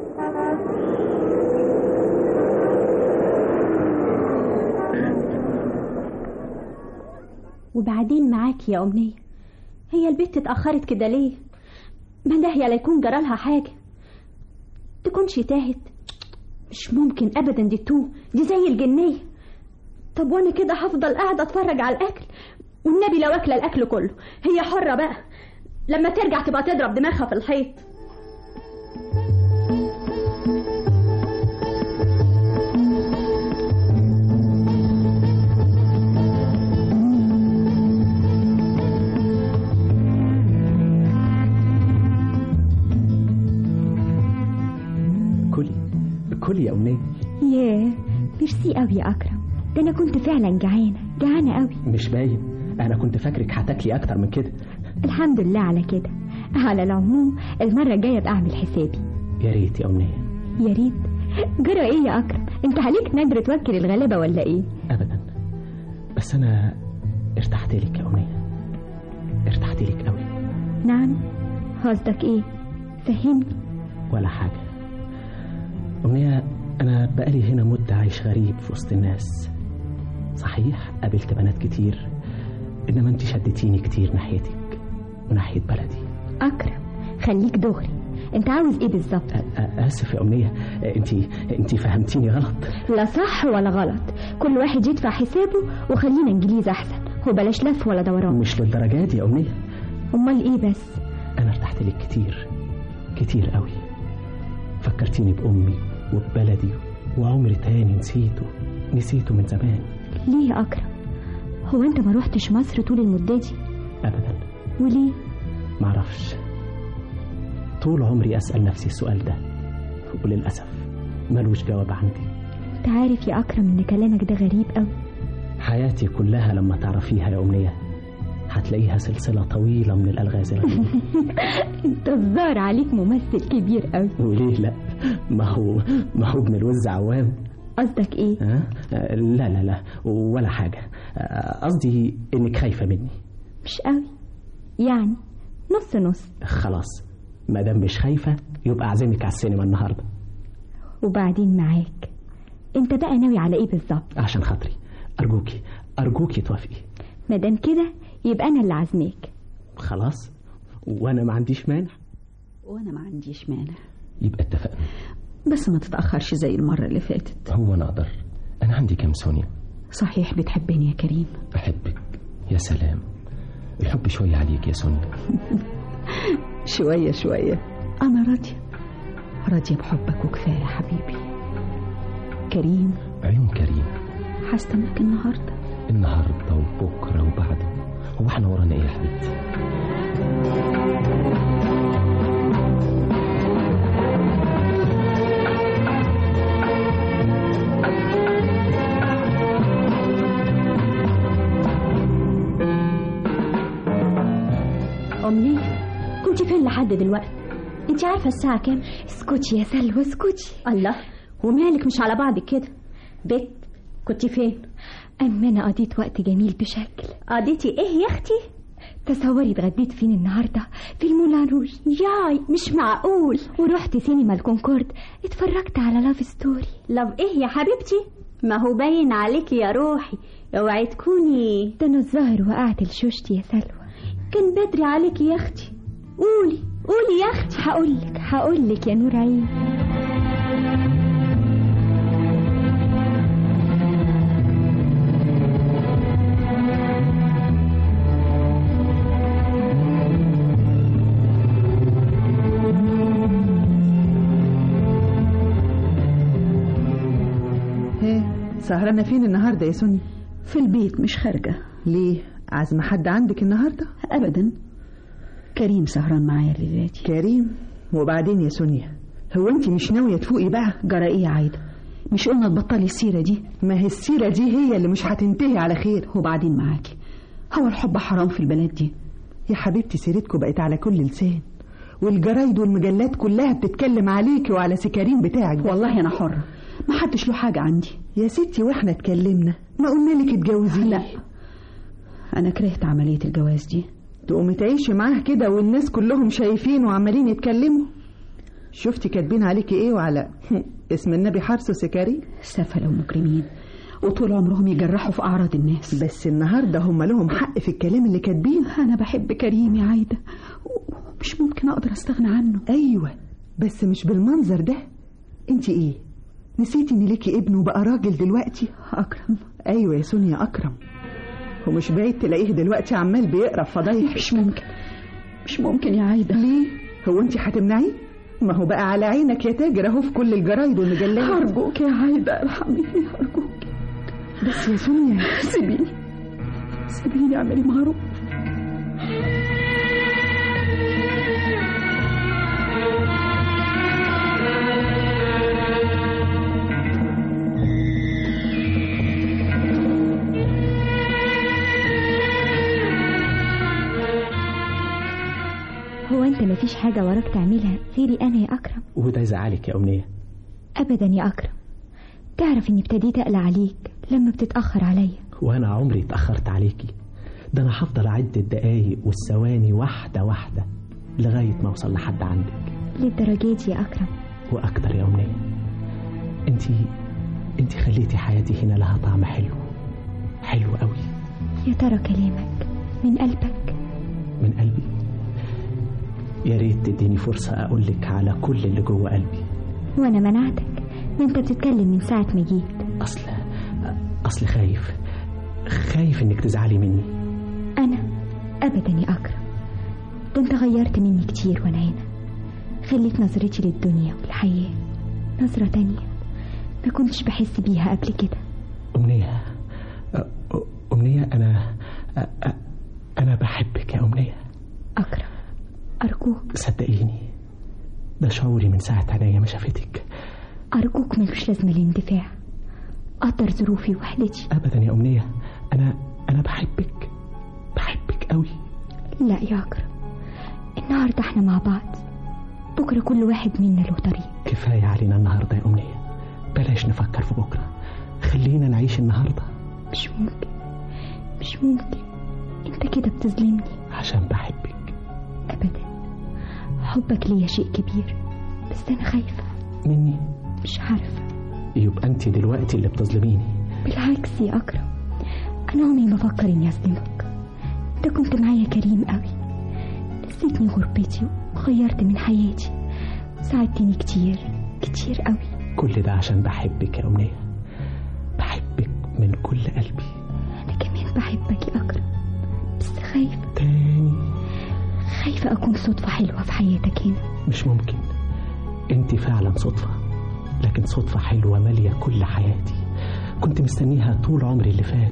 وبعدين معاك يا أمنية هي البت اتأخرت كده ليه ما ناهية لا يكون جرالها حاجة تكونش تاهت مش ممكن أبدا دي تو دي زي الجنية طب وانا كده هفضل قاعدة اتفرج على الأكل والنبي لو واكلة الأكل كله هي حرة بقى لما ترجع تبقى تضرب دماغها في الحيط كلي كلي يا أمنية ياه ميرسي قوي يا اكرم ده انا كنت فعلا جعانة جعانة قوي مش باين أنا كنت فاكرك هتاكلي أكتر من كده الحمد لله على كده على العموم المرة الجاية ابقى اعمل حسابي يا ريت يا أمنية يا ريت جرى ايه يا اكرم انت عليك نادر توكل الغلابة ولا ايه أبدا بس أنا ارتحت لك يا أمنية ارتحت لك قوي نعم قصدك ايه فهمني ولا حاجة أمنية أنا بقالي هنا مدة عايش غريب في وسط الناس صحيح قابلت بنات كتير إنما أنت شدتيني كتير ناحيتك وناحية بلدي اكرم خليك دغري انت عاوز ايه بالظبط أ- اسف يا امنيه انت انت فهمتيني غلط لا صح ولا غلط كل واحد يدفع حسابه وخلينا انجليز احسن وبلاش لف ولا دوران مش للدرجه دي يا امنيه امال ايه بس انا ارتحت لك كتير كتير قوي فكرتيني بامي وببلدي وعمري تاني نسيته نسيته من زمان ليه يا اكرم هو انت ما روحتش مصر طول المده دي ابدا وليه معرفش طول عمري اسال نفسي السؤال ده وللاسف ملوش جواب عندي انت عارف يا اكرم ان كلامك ده غريب قوي حياتي كلها لما تعرفيها يا امنيه هتلاقيها سلسله طويله من الالغاز الغريبه انت الظاهر عليك ممثل كبير قوي وليه لا ما هو ما هو ابن الوز عوام قصدك ايه ها آه، لا لا لا ولا حاجه آه، قصدي انك خايفه مني مش قوي يعني نص نص خلاص ما دام مش خايفه يبقى اعزمك على السينما النهارده وبعدين معاك انت بقى ناوي على ايه بالظبط عشان خاطري ارجوكي ارجوكي توافقي مادام كده يبقى انا اللي عازماك خلاص وانا ما عنديش مانع وانا ما عنديش مانع يبقى اتفقنا بس ما تتأخرش زي المرة اللي فاتت هو انا اقدر انا عندي كام سونيا صحيح بتحبني يا كريم احبك يا سلام الحب شويه عليك يا سونيا شوية شوية أنا راضية راضية بحبك وكفاية يا حبيبي كريم عيون كريم هستناك النهاردة النهارده وبكره وبعده هو احنا ورانا ايه يا حبيبتي أمنية كنت فين لحد دلوقتي انت عارفة الساعة كام اسكتي يا سلوى اسكتي الله ومالك مش على بعضك كده بت كنت فين اما انا قضيت وقت جميل بشكل قضيتي ايه يا اختي تصوري اتغديت فين النهارده في المولان روج ياي مش معقول ورحت سينما الكونكورد اتفرجت على لاف ستوري لو ايه يا حبيبتي ما هو باين عليكي يا روحي اوعي تكوني ده انا الظاهر وقعت لشوشتي يا سلوى كان بدري عليكي يا اختي قولي قولي يا اختي هقولك هقولك يا نور عيني ها سهرانة فين النهاردة يا سوني في البيت مش خارجة ليه عازمة حد عندك النهاردة أبدا كريم سهران معايا الليلة دي كريم وبعدين يا سونيا هو انت مش ناوية تفوقي بقى جرى ايه يا عايدة مش قلنا تبطلي السيرة دي ما هي السيرة دي هي اللي مش هتنتهي على خير وبعدين معاكي هو الحب حرام في البلد دي يا حبيبتي سيرتكم بقت على كل لسان والجرايد والمجلات كلها بتتكلم عليكي وعلى سكرين بتاعك ده. والله أنا حرة ما حدش له حاجة عندي يا ستي واحنا اتكلمنا ما قلنا لك اتجوزي لا أنا كرهت عملية الجواز دي تقومي تعيشي معاه كده والناس كلهم شايفين وعمالين يتكلموا شفتي كاتبين عليكي ايه وعلى اسم النبي حرص سكري سفلة ومجرمين وطول عمرهم يجرحوا في أعراض الناس بس النهارده هم لهم حق في الكلام اللي كاتبينه أنا بحب كريم يا عايدة مش ممكن أقدر أستغنى عنه ايوه بس مش بالمنظر ده انت ايه نسيتي ان ليكي ابن وبقى راجل دلوقتي أكرم ايوه يا سونيا اكرم ومش بعيد تلاقيه دلوقتي عمال بيقرا في فضايح مش ممكن مش ممكن يا عايدة ليه هو انت هتمنعيه ما هو بقى على عينك يا تاجر اهو في كل الجرايد والمجلات أرجوك يا عايدة ارحميني أرجوك بس يا سونيا سيبيني سيبيني اعملي معروف هو انت مفيش حاجة وراك تعملها غيري انا يا اكرم وده يزعلك يا أمنية ابدا يا اكرم تعرف اني ابتديت اقلق عليك لما بتتأخر عليا وأنا عمري اتأخرت عليكي ده أنا هفضل أعد الدقايق والثواني واحدة واحدة لغاية ما أوصل لحد عندك للدرجة دي يا اكرم وأكتر يا أمنية أنتي أنتي خليتي حياتي هنا لها طعم حلو حلو قوي يا ترى كلامك من قلبك من قلبي يا ريت تديني فرصة أقولك على كل اللي جوه قلبي وانا منعتك ده انت بتتكلم من ساعة ما جيت أصل أصل خايف خايف إنك تزعلي مني انا ابدا يا اكرم ده انت غيرت مني كتير وانا هنا خليت نظرتي للدنيا والحياة نظرة تانية ما كنتش بحس بيها قبل كده أمنية أ- أمنية أنا أ- أ- أنا بحبك يا أمنية أكرم أرجوك صدقيني ده شعوري من ساعة عينيا ما شافتك أرجوك ملوش لازمة الانتفاع قدر ظروفي ووحدتي أبدا يا أمنية أنا أنا بحبك بحبك قوي لا يا أكرم النهاردة احنا مع بعض بكرة كل واحد منا له طريق كفاية علينا النهاردة يا أمنية بلاش نفكر في بكرة خلينا نعيش النهاردة مش ممكن مش ممكن انت كده بتظلمني عشان بحبك أبدا حبك ليا شيء كبير بس أنا خايفة مني مش عارفة يبقى أنت دلوقتي اللي بتظلميني بالعكس يا أكرم أنا عمري ما أفكر إني أظلمك أنت كنت معايا كريم قوي نسيتني غربتي وغيرت من حياتي وساعدتني كتير كتير قوي كل ده عشان بحبك يا أمنية بحبك من كل قلبي أنا كمان بحبك يا أكرم بس خايفة تاني خايفة أكون صدفة حلوة في حياتك هنا مش ممكن انت فعلا صدفة لكن صدفة حلوة مالية كل حياتي كنت مستنيها طول عمري اللي فات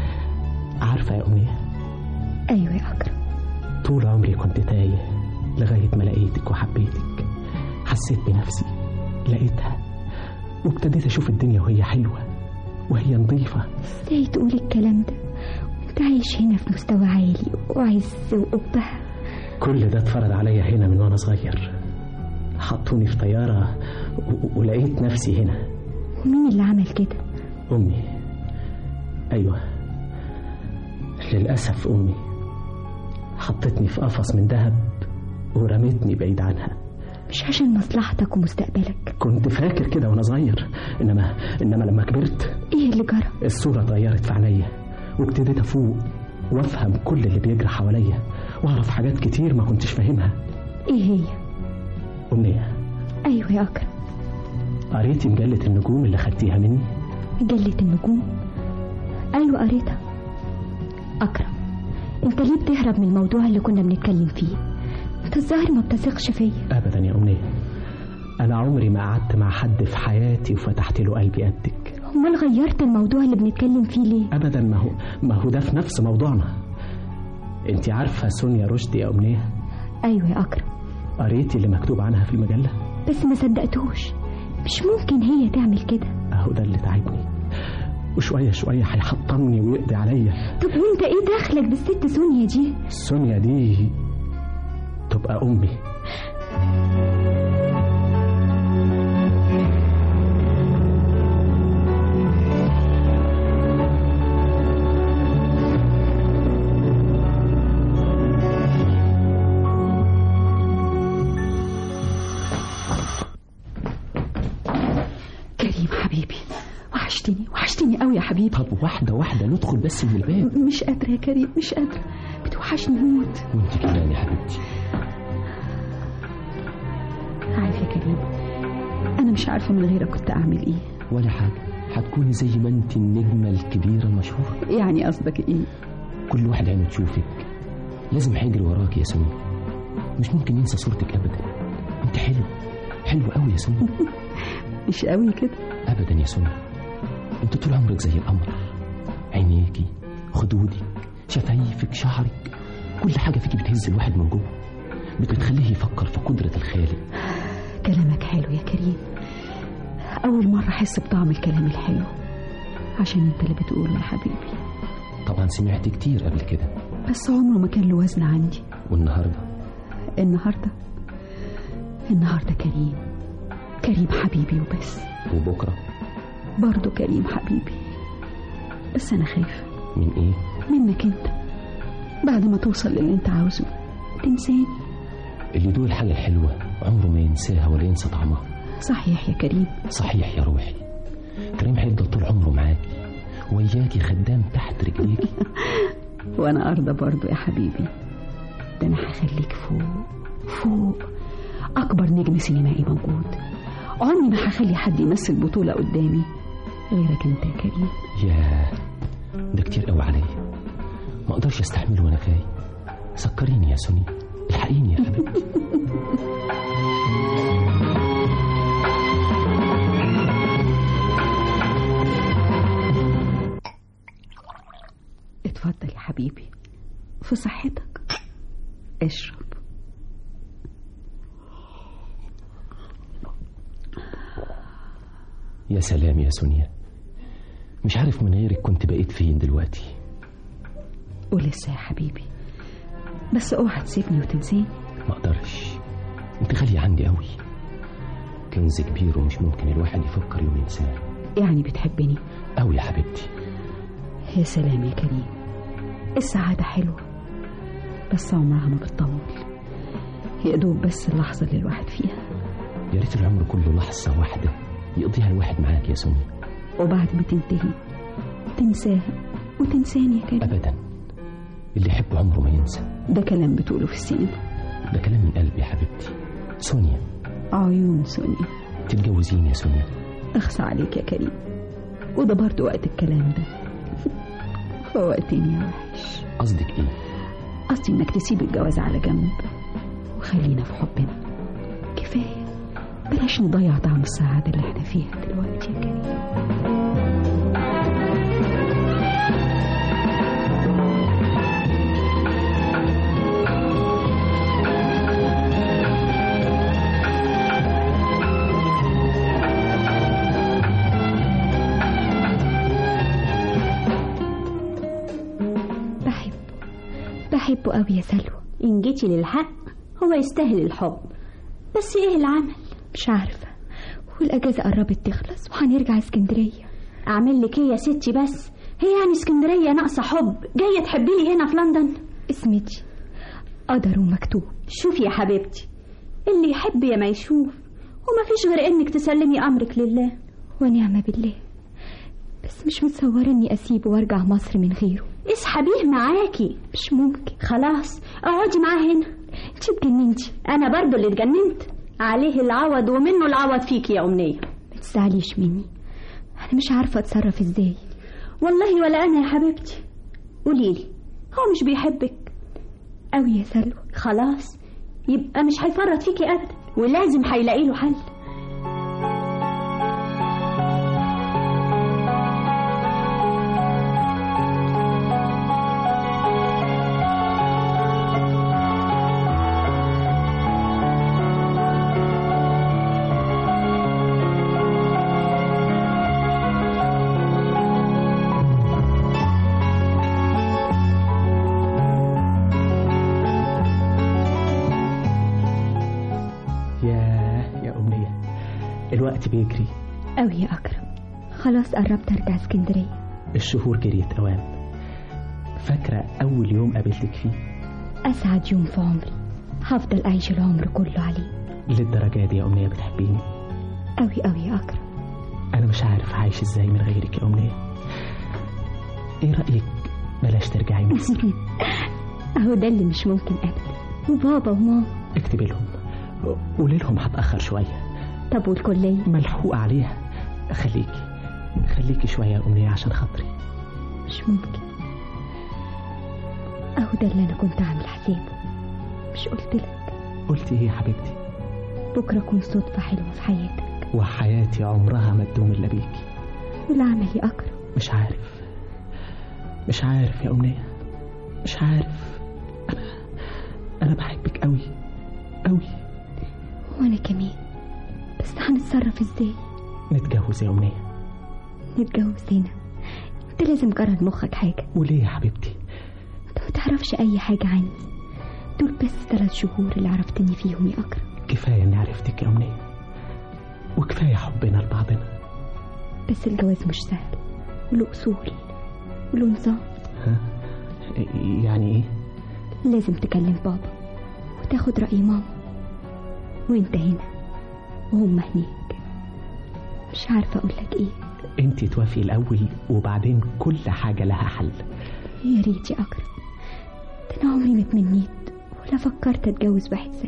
عارفة يا أمنية أيوة يا أكرم طول عمري كنت تايه لغاية ما لقيتك وحبيتك حسيت بنفسي لقيتها وابتديت أشوف الدنيا وهي حلوة وهي نظيفة ازاي تقول الكلام ده وانت عايش هنا في مستوى عالي وعز وقبها كل ده اتفرض عليا هنا من وانا صغير حطوني في طيارة و- ولقيت نفسي هنا ومين اللي عمل كده أمي أيوة للأسف أمي حطتني في قفص من ذهب ورمتني بعيد عنها مش عشان مصلحتك ومستقبلك كنت فاكر كده وأنا صغير إنما إنما لما كبرت ايه اللي جرى الصورة اتغيرت في عينيا وابتديت أفوق وأفهم كل اللي بيجري حواليا وأعرف حاجات كتير ما كنتش فاهمها ايه هي أمنية ايوه يا اكرم قريتي مجلة النجوم اللي خدتيها مني مجلة النجوم ايوه قريتها اكرم انت ليه بتهرب من الموضوع اللي كنا بنتكلم فيه انت الظاهر ما بتثقش فيا أبدا يا أمنية أنا عمري ما قعدت مع حد في حياتي وفتحت له قلبي قدك امال غيرت الموضوع اللي بنتكلم فيه ليه أبدا ما هو ما هو ده في نفس موضوعنا أنت عارفة سونيا رشدي يا أمنية ايوه يا اكرم قريتي اللي مكتوب عنها في المجلة بس ما صدقتوش مش ممكن هي تعمل كده أهو ده اللي تعبني وشوية شوية هيحطمني ويقضي عليا طب وانت ايه دخلك بالست سونيا دي سونيا دي تبقى أمي كريم حبيبي وحشتني وحشتني قوي يا حبيبي طب واحدة واحدة ندخل بس من الباب مش قادرة يا كريم مش قادرة بتوحشني موت وانت كمان يا حبيبتي عارف يا كريم أنا مش عارفة من غيرك كنت أعمل إيه ولا حاجة هتكوني زي ما انت النجمة الكبيرة المشهورة يعني قصدك إيه كل واحد عينه تشوفك لازم هيجري وراك يا سونيا مش ممكن ينسى صورتك ابدا انت حلو حلو قوي يا سونيا مش قوي كده ابدا يا سونيا انت طول عمرك زي القمر عينيكي خدودك شفايفك شعرك كل حاجة فيكي بتهز الواحد من جوه بتخليه يفكر في قدرة الخالق كلامك حلو يا كريم أول مرة أحس بطعم الكلام الحلو عشان أنت اللي بتقوله يا حبيبي طبعا سمعت كتير قبل كده بس عمره ما كان له وزن عندي والنهاردة النهاردة النهاردة كريم كريم حبيبي وبس وبكرة برضه كريم حبيبي بس أنا خايفة من ايه منك أنت بعد ما توصل للي أنت عاوزه تنساني اللي يدوق الحاجة الحلوة عمره ما ينساها ولا ينسى طعمها صحيح يا كريم صحيح يا روحي كريم هيفضل طول عمره معاكي وياكي خدام تحت رجليكي وأنا أرضى برضه يا حبيبي ده أنا هخليك فوق فوق أكبر نجم سينمائي موجود عمري ما هخلي حد يمثل بطولة قدامي غيرك أنت يا كريم ياه ده كتير قوي عليا ما اقدرش استحمله وانا خايف سكريني يا سوني الحقيني يا حبيبتي اتفضل يا حبيبي في صحتك اشرب يا سلام يا سونيا مش عارف من غيرك كنت بقيت فين دلوقتي ولسه يا حبيبي بس اوعى تسيبني وتنساني ما اقدرش انت غالية عندي قوي كنز كبير ومش ممكن الواحد يفكر يوم ينساه يعني بتحبني قوي يا حبيبتي يا سلام يا كريم السعادة حلوة بس عمرها ما بتطول يا دوب بس اللحظة اللي الواحد فيها يا ريت العمر كله لحظة واحدة يقضيها الواحد معاك يا سونيا وبعد ما تنتهي تنساها وتنساني يا كريم ابدا اللي يحب عمره ما ينسى ده كلام بتقوله في السينما ده كلام من قلبي يا حبيبتي سونيا عيون سونيا تتجوزيني يا سونيا اخصى عليك يا كريم وده برضه وقت الكلام ده فوقتني يا وحش قصدك ايه قصدي انك تسيب الجواز على جنب وخلينا في حبنا كفايه بلاش نضيع طعم السعاده اللي احنا فيها دلوقتي يا كريم بحبه بحبه قوي يا سلوى إن جيتي للحق هو يستاهل الحب بس إيه العمل مش عارفة والأجازة قربت تخلص وهنرجع اسكندرية أعمل لك إيه يا ستي بس هي يعني اسكندرية ناقصة حب جاية تحبيني هنا في لندن اسمتي قدر ومكتوب شوفي يا حبيبتي اللي يحب يا ما يشوف وما فيش غير إنك تسلمي أمرك لله ونعم بالله بس مش متصورة إني أسيبه وأرجع مصر من غيره اسحبيه معاكي مش ممكن خلاص اقعدي معاه هنا انت اتجننتي انا برضو اللي اتجننت عليه العوض ومنه العوض فيكي يا امنيه ما تزعليش مني انا مش عارفه اتصرف ازاي والله ولا انا يا حبيبتي قوليلي هو مش بيحبك قوي يا سلوى خلاص يبقى مش هيفرط فيكي ابدا ولازم هيلاقي له حل ياه يا أمنية الوقت بيجري قوي يا اكرم خلاص قربت ارجع اسكندريه الشهور جريت أوام فاكرة أول يوم قابلتك فيه اسعد يوم في عمري هفضل اعيش العمر كله عليه للدرجة دي يا أمنية بتحبيني قوي قوي يا اكرم أنا مش عارف عايش إزاي من غيرك يا أمنية إيه رأيك بلاش ترجعي مصر اهو ده اللي مش ممكن ابدا وبابا وماما اكتبي لهم قولي لهم هتأخر شوية طب والكليه ملحوقة عليها خليكي خليكي شوية يا أمنية عشان خاطري مش ممكن اهو ده اللي انا كنت عامل حسابه مش قلت لك قلتي إيه يا حبيبتي بكره اكون صدفه حلوه في حياتك وحياتي عمرها ما تدوم إلا بيكي والعمل يا اكرم مش عارف مش عارف يا أمنية مش عارف أنا أنا بحبك قوي قوي وانا كمان بس هنتصرف ازاي نتجوز يا أمنية نتجوز هنا انت لازم جرد مخك حاجه وليه يا حبيبتي انت ما تعرفش اي حاجه عني دول بس ثلاث شهور اللي عرفتني فيهم يا اكرم كفاية إني عرفتك يا أمنية وكفاية حبنا لبعضنا بس الجواز مش سهل وله اصول وله نظام ها؟ يعني إيه لازم تكلم بابا وتاخد رأي ماما وانت هنا وهم هناك مش عارفة اقولك ايه انت توافقي الأول وبعدين كل حاجة لها حل يا ريت يا اكرم ده انا عمري ما تمنيت ولا فكرت اتجوز واحد زيك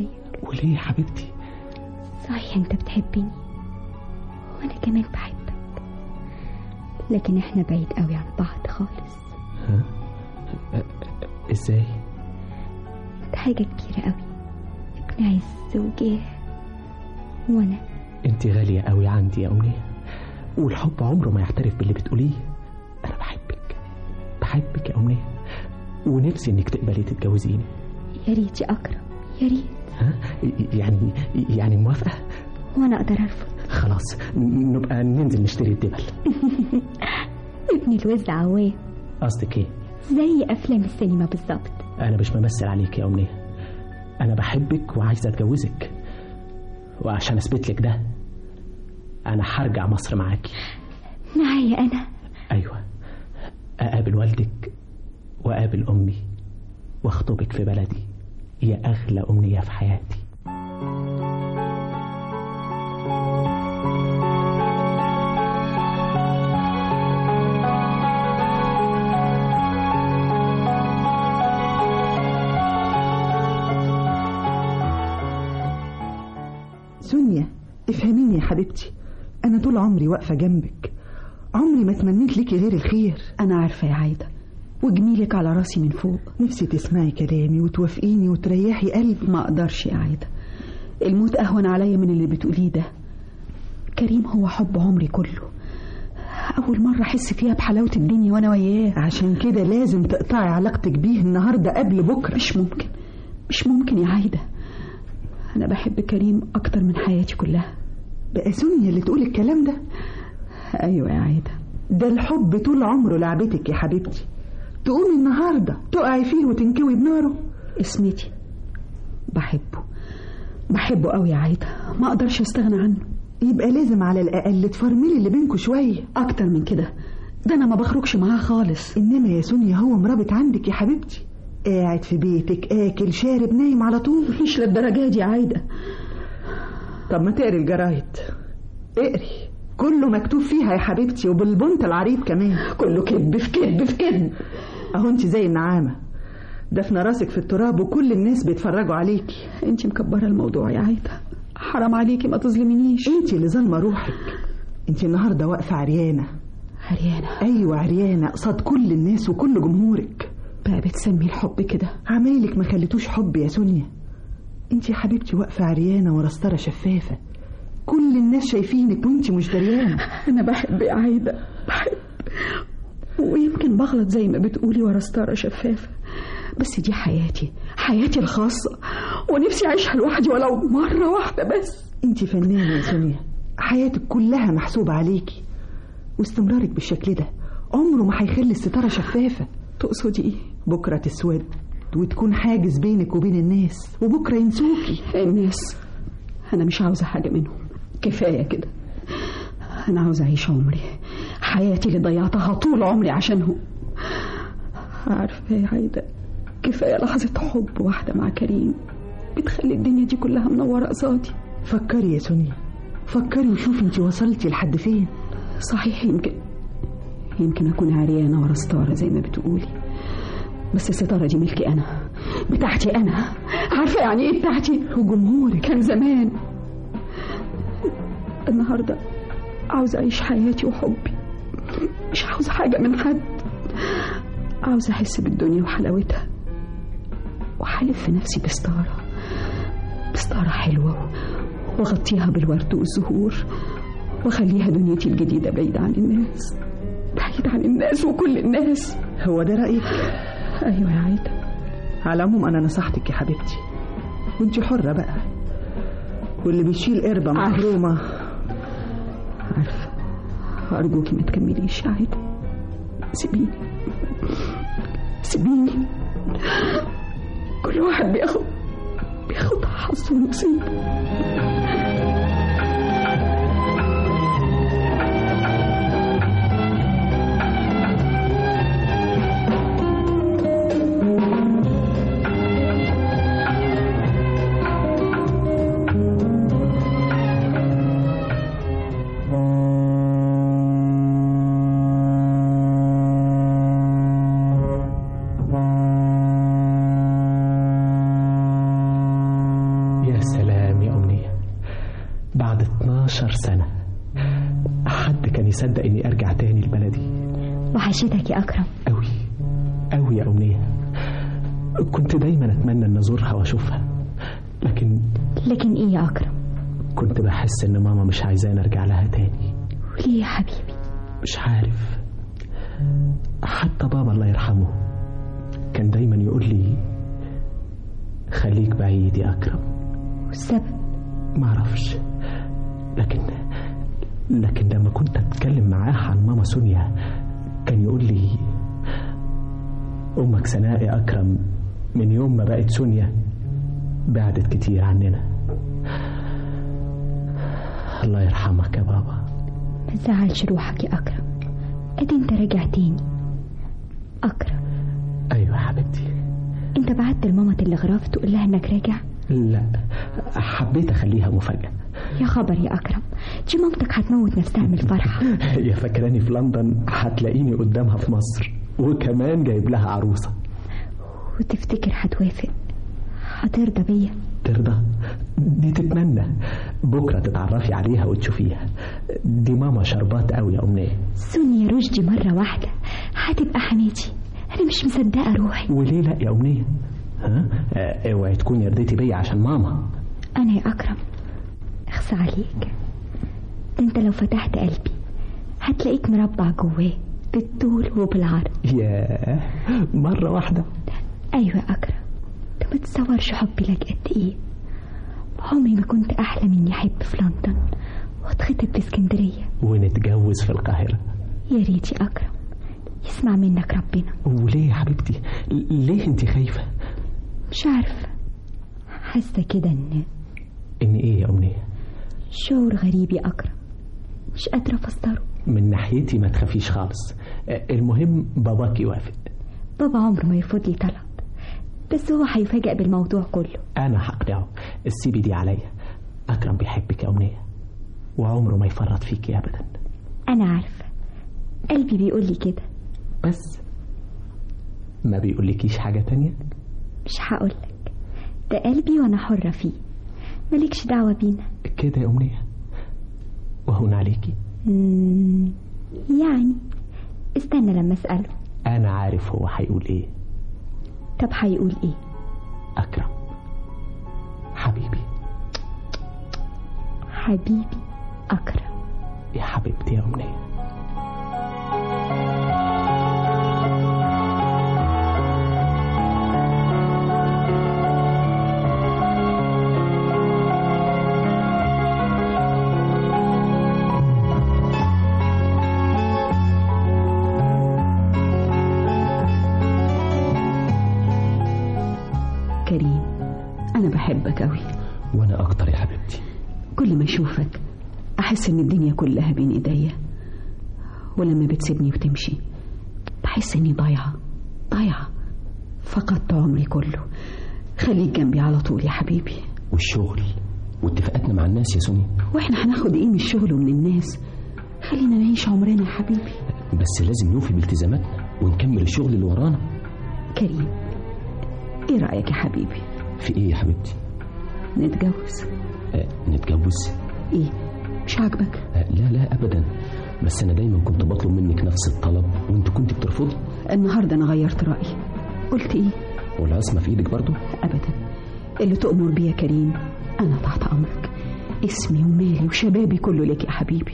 وليه يا حبيبتي صحيح انت بتحبني وانا كمان بحبك لكن احنا بعيد قوي عن بعض خالص ها أ- ازاي انت حاجة كبيرة قوي ابن عز وجاه وانا انت غالية قوي عندي يا أمنية والحب عمره ما يعترف باللي بتقوليه أنا بحبك بحبك يا أمنية ونفسي إنك تقبلي تتجوزيني يا ريت يا اكرم يا ريت ها يعني يعني موافقة وانا اقدر ارفض خلاص ن- نبقى ننزل نشتري الدبل ابن الوز عوام قصدك ايه زي افلام السينما بالظبط أنا مش ممثل عليك يا أمنية أنا بحبك وعايز أتجوزك وعشان أثبت لك ده أنا هرجع مصر معاكي معايا انا أيوة أقابل والدك وأقابل أمي وأخطبك في بلدي يا أغلى أمنية في حياتي سونيا افهميني يا حبيبتي انا طول عمري واقفه جنبك عمري ما تمنيت ليكي غير الخير أنا عارفة يا عايدة وجميلك على راسي من فوق نفسي تسمعي كلامي وتوافقيني وتريحي قلبي ما أقدرش يا عايدة الموت أهون عليا من اللي بتقوليه ده كريم هو حب عمري كله أول مرة أحس فيها بحلاوة الدنيا وأنا وياه عشان كده لازم تقطعي علاقتك بيه النهارده قبل بكره مش ممكن مش ممكن يا عايدة أنا بحب كريم أكتر من حياتي كلها بقى سونيا اللي تقول الكلام ده أيوة يا عايدة ده الحب طول عمره لعبتك يا حبيبتي تقومي النهارده تقعي فيه وتنكوي بناره اسمتي بحبه بحبه قوي يا عايدة ما أقدرش أستغنى عنه يبقى لازم على الأقل تفرملي اللي بينكوا شوية أكتر من كده ده أنا ما بخرجش معاه خالص إنما يا سونيا هو مرابط عندك يا حبيبتي قاعد في بيتك آكل شارب نايم على طول مش للدرجة دي يا عايدة طب ما تقري الجرايد اقري كله مكتوب فيها يا حبيبتي وبالبنت العريض كمان كله كذب في كذب في كذب اهو انت زي النعامة دفن راسك في التراب وكل الناس بيتفرجوا عليكي انت مكبرة الموضوع يا عايدة حرام عليكي ما تظلمنيش انت اللي ظالمة روحك انت النهاردة واقفة عريانة عريانة ايوه عريانة قصاد كل الناس وكل جمهورك بقى بتسمي الحب كده عمايلك ما خليتوش حب يا سونيا انت يا حبيبتي واقفة عريانة ورا ستارة شفافة كل الناس شايفينك وانت مش دريانة أنا بحب يا عايدة بحب ويمكن بغلط زي ما بتقولي ورا ستارة شفافة بس دي حياتي حياتي الخاصة ونفسي أعيشها لوحدي ولو مرة واحدة بس انت فنانة يا سونيا حياتك كلها محسوبة عليكي واستمرارك بالشكل ده عمره ما هيخلي الستارة شفافة تقصدي ايه بكرة تسود وتكون حاجز بينك وبين الناس وبكرة ينسوكي الناس أنا مش عاوزة حاجة منهم كفاية كده أنا عاوزة أعيش عمري حياتي اللي ضيعتها طول عمري عشانهم عارفة يا عايدة كفاية لحظة حب واحدة مع كريم بتخلي الدنيا دي كلها منورة قصادي فكري يا سونيا فكري وشوفي انت وصلتي لحد فين صحيح يمكن يمكن أكون عريانة ورا ستارة زي ما بتقولي بس الستارة دي ملكي أنا بتاعتي أنا عارفة يعني إيه بتاعتي وجمهوري كان زمان النهاردة عاوزة أعيش حياتي وحبي مش عاوزة حاجة من حد عاوزة أحس بالدنيا وحلاوتها وحلف نفسي بستارة بستارة حلوة واغطيها بالورد والزهور واخليها دنيتي الجديدة بعيدة عن الناس بعيد عن الناس وكل الناس هو ده رأيك أيوة يا عايدة على العموم أنا نصحتك يا حبيبتي وانت حرة بقى واللي بيشيل قربة محرومة عارفة أرجوكي ما تكمليش يا عايدة سيبيني سيبيني كل واحد بياخد بياخد حظه ونصيبه يا سلام 17 سنة حد كان يصدق إني أرجع تاني لبلدي وحشتك يا أكرم أوي أوي يا أمنية كنت دايما أتمنى أن أزورها وأشوفها لكن لكن إيه يا أكرم كنت بحس إن ماما مش عايزاني أرجع لها تاني وليه يا حبيبي مش عارف حتى بابا الله يرحمه كان دايما يقول لي خليك بعيد يا أكرم والسبب معرفش لكن لكن لما كنت أتكلم معاه عن ماما سونيا كان يقول لي أمك سناء يا أكرم من يوم ما بقت سونيا بعدت كتير عننا الله يرحمك يا بابا ما تزعلش روحك يا أكرم أدي أنت راجع تاني أكرم أيوة حبيبتي أنت بعت لماما تلغراف تقول لها إنك راجع لا حبيت أخليها مفاجأة يا خبر يا أكرم دي مامتك هتموت نفسها من الفرحة هي فاكراني في لندن هتلاقيني قدامها في مصر وكمان جايب لها عروسة وتفتكر هتوافق هترضى بيا ترضى دي تتمنى بكرة تتعرفي عليها وتشوفيها دي ماما شربات قوي يا أمنية سونيا رشدي مرة واحدة هتبقى حماتي أنا مش مصدقة روحي وليه لا يا أمنية ها آه، اوعي تكوني رضيتي بيا عشان ماما أنا يا أكرم اخصى عليك ده أنت لو فتحت قلبي هتلاقيك مربع جواه بالطول وبالعرض ياه مرة واحدة أيوة يا أكرم أنت ما تتصورش حبي لك قد إيه عمري ما كنت أحلم إني أحب في لندن واتخطب في اسكندرية ونتجوز في القاهرة يا ريت يا أكرم يسمع منك ربنا وليه يا حبيبتي ليه انت خايفة مش عارفة حاسة كده إن ان ايه يا أمنية شعور غريب يا أكرم مش قادرة أفسره من ناحيتي ما تخافيش خالص آه، المهم باباك يوافق بابا عمره ما يرفض لي طلب بس هو هيفاجئ بالموضوع كله انا هقنعه سيبي دي عليا اكرم بيحبك يا أمنية وعمره ما يفرط فيكي ابدا أنا عارفة قلبي بيقول لي كده بس ما بيقولكيش حاجة تانية مش هقولك ده قلبي وأنا حرة فيه مالكش دعوة بينا كده يا أمنية وهون عليكي مم، يعني استنى لما أسأله أنا عارف هو هيقول إيه طب هيقول إيه أكرم حبيبي حبيبي أكرم يا حبيبتي يا أمنية كريم أنا بحبك أوي وانا اكتر يا حبيبتي كل ما أشوفك أحس إن الدنيا كلها بين إيديا ولما بتسيبني وتمشي بحس إني ضايعة ضايعة فقدت عمري كله خليك جنبي على طول يا حبيبي والشغل واتفاقاتنا مع الناس يا سوني واحنا هناخد ايه من الشغل ومن الناس خلينا نعيش عمرنا يا حبيبي بس لازم نوفي بالتزاماتنا ونكمل الشغل اللي ورانا كريم ايه رأيك يا حبيبي في ايه يا حبيبتي نتجوز آه نتجوز ايه مش عاجبك آه لا لا ابدا بس انا دايما كنت بطلب منك نفس الطلب وانت كنت بترفضي النهارده انا غيرت رأيي قلت ايه والعصمه في ايدك برضو ابدا اللي تؤمر بيه يا كريم انا تحت امرك اسمي ومالي وشبابي كله لك يا حبيبي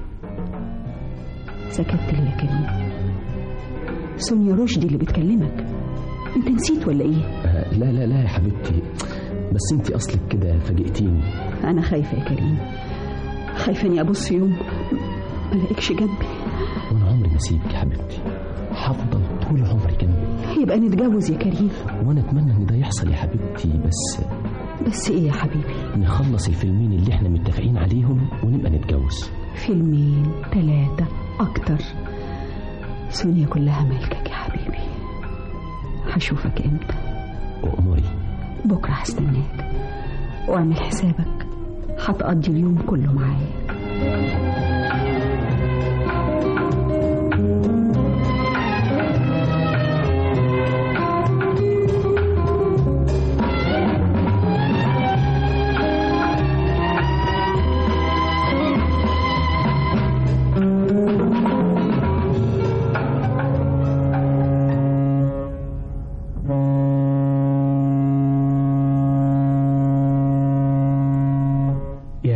سكت ليه يا كريم سونيا رشدي اللي بتكلمك انت نسيت ولا ايه آه لا لا لا يا حبيبتي بس انت اصلك كده فاجئتيني انا خايفه يا كريم خايفه اني ابص يوم ما الاقيكش جنبي وانا عمري ما اسيبك يا حبيبتي هفضل طول عمري جنبك يبقى نتجوز يا كريم وانا اتمنى ان ده يحصل يا حبيبتي بس بس ايه يا حبيبي نخلص الفيلمين اللي احنا متفقين عليهم ونبقى نتجوز فيلمين ثلاثة أكتر سونيا كلها ملكك يا حبيبي هشوفك امتى وأموري بكرة هستناك واعمل حسابك هتقضي اليوم كله معايا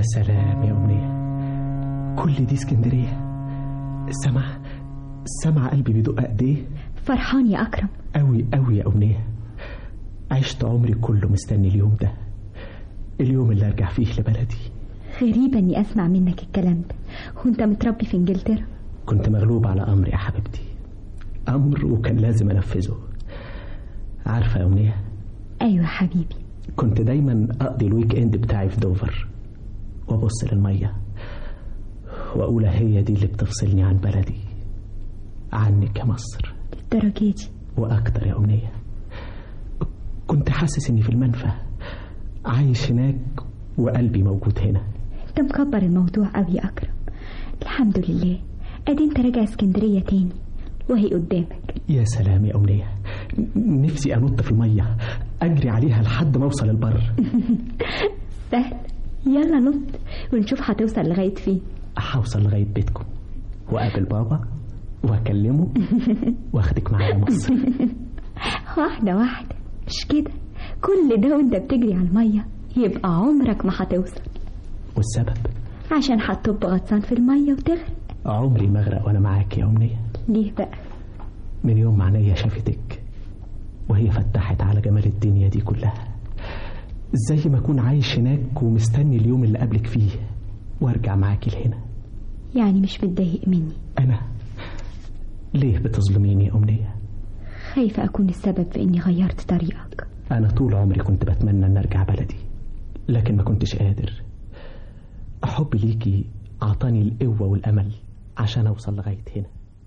يا سلام يا أمنية كل دي اسكندرية سمع سمع قلبي بيدق قد ايه فرحان يا أكرم أوي أوي يا أمنية عشت عمري كله مستني اليوم ده اليوم اللي أرجع فيه لبلدي غريبة إني أسمع منك الكلام ده وأنت متربي في إنجلترا كنت مغلوب على أمري يا حبيبتي أمر وكان لازم أنفذه عارفة يا أمنية أيوة حبيبي كنت دايما أقضي الويك إند بتاعي في دوفر وأبص للمية وأقول هي دي اللي بتفصلني عن بلدي عنك يا مصر الدرجة دي وأكتر يا أمنية كنت حاسس إني في المنفى عايش هناك وقلبي موجود هنا أنت مكبر الموضوع أوي يا أكرم الحمد لله أدي أنت راجع اسكندرية تاني وهي قدامك يا سلام يا أمنية نفسي أنط في المية أجري عليها لحد ما أوصل البر سهل يلا نط ونشوف هتوصل لغاية فين هوصل لغاية بيتكم وأقابل بابا وأكلمه وأخدك معايا مصر واحدة واحدة مش كده كل ده وانت بتجري على المية يبقى عمرك ما هتوصل والسبب عشان هتطب غطسان في المية وتغرق عمري ما أغرق وأنا معاك يا أمنية ليه بقى من يوم ما عينيا شافتك وهي فتحت على جمال الدنيا دي كلها زي ما أكون عايش هناك ومستني اليوم اللي قبلك فيه وأرجع معاكي لهنا يعني مش متضايق مني أنا ليه بتظلميني يا أمنية خايفة أكون السبب في إني غيرت طريقك أنا طول عمري كنت بتمنى أن أرجع بلدي لكن ما كنتش قادر حبي ليكي أعطاني القوة والأمل عشان أوصل لغاية هنا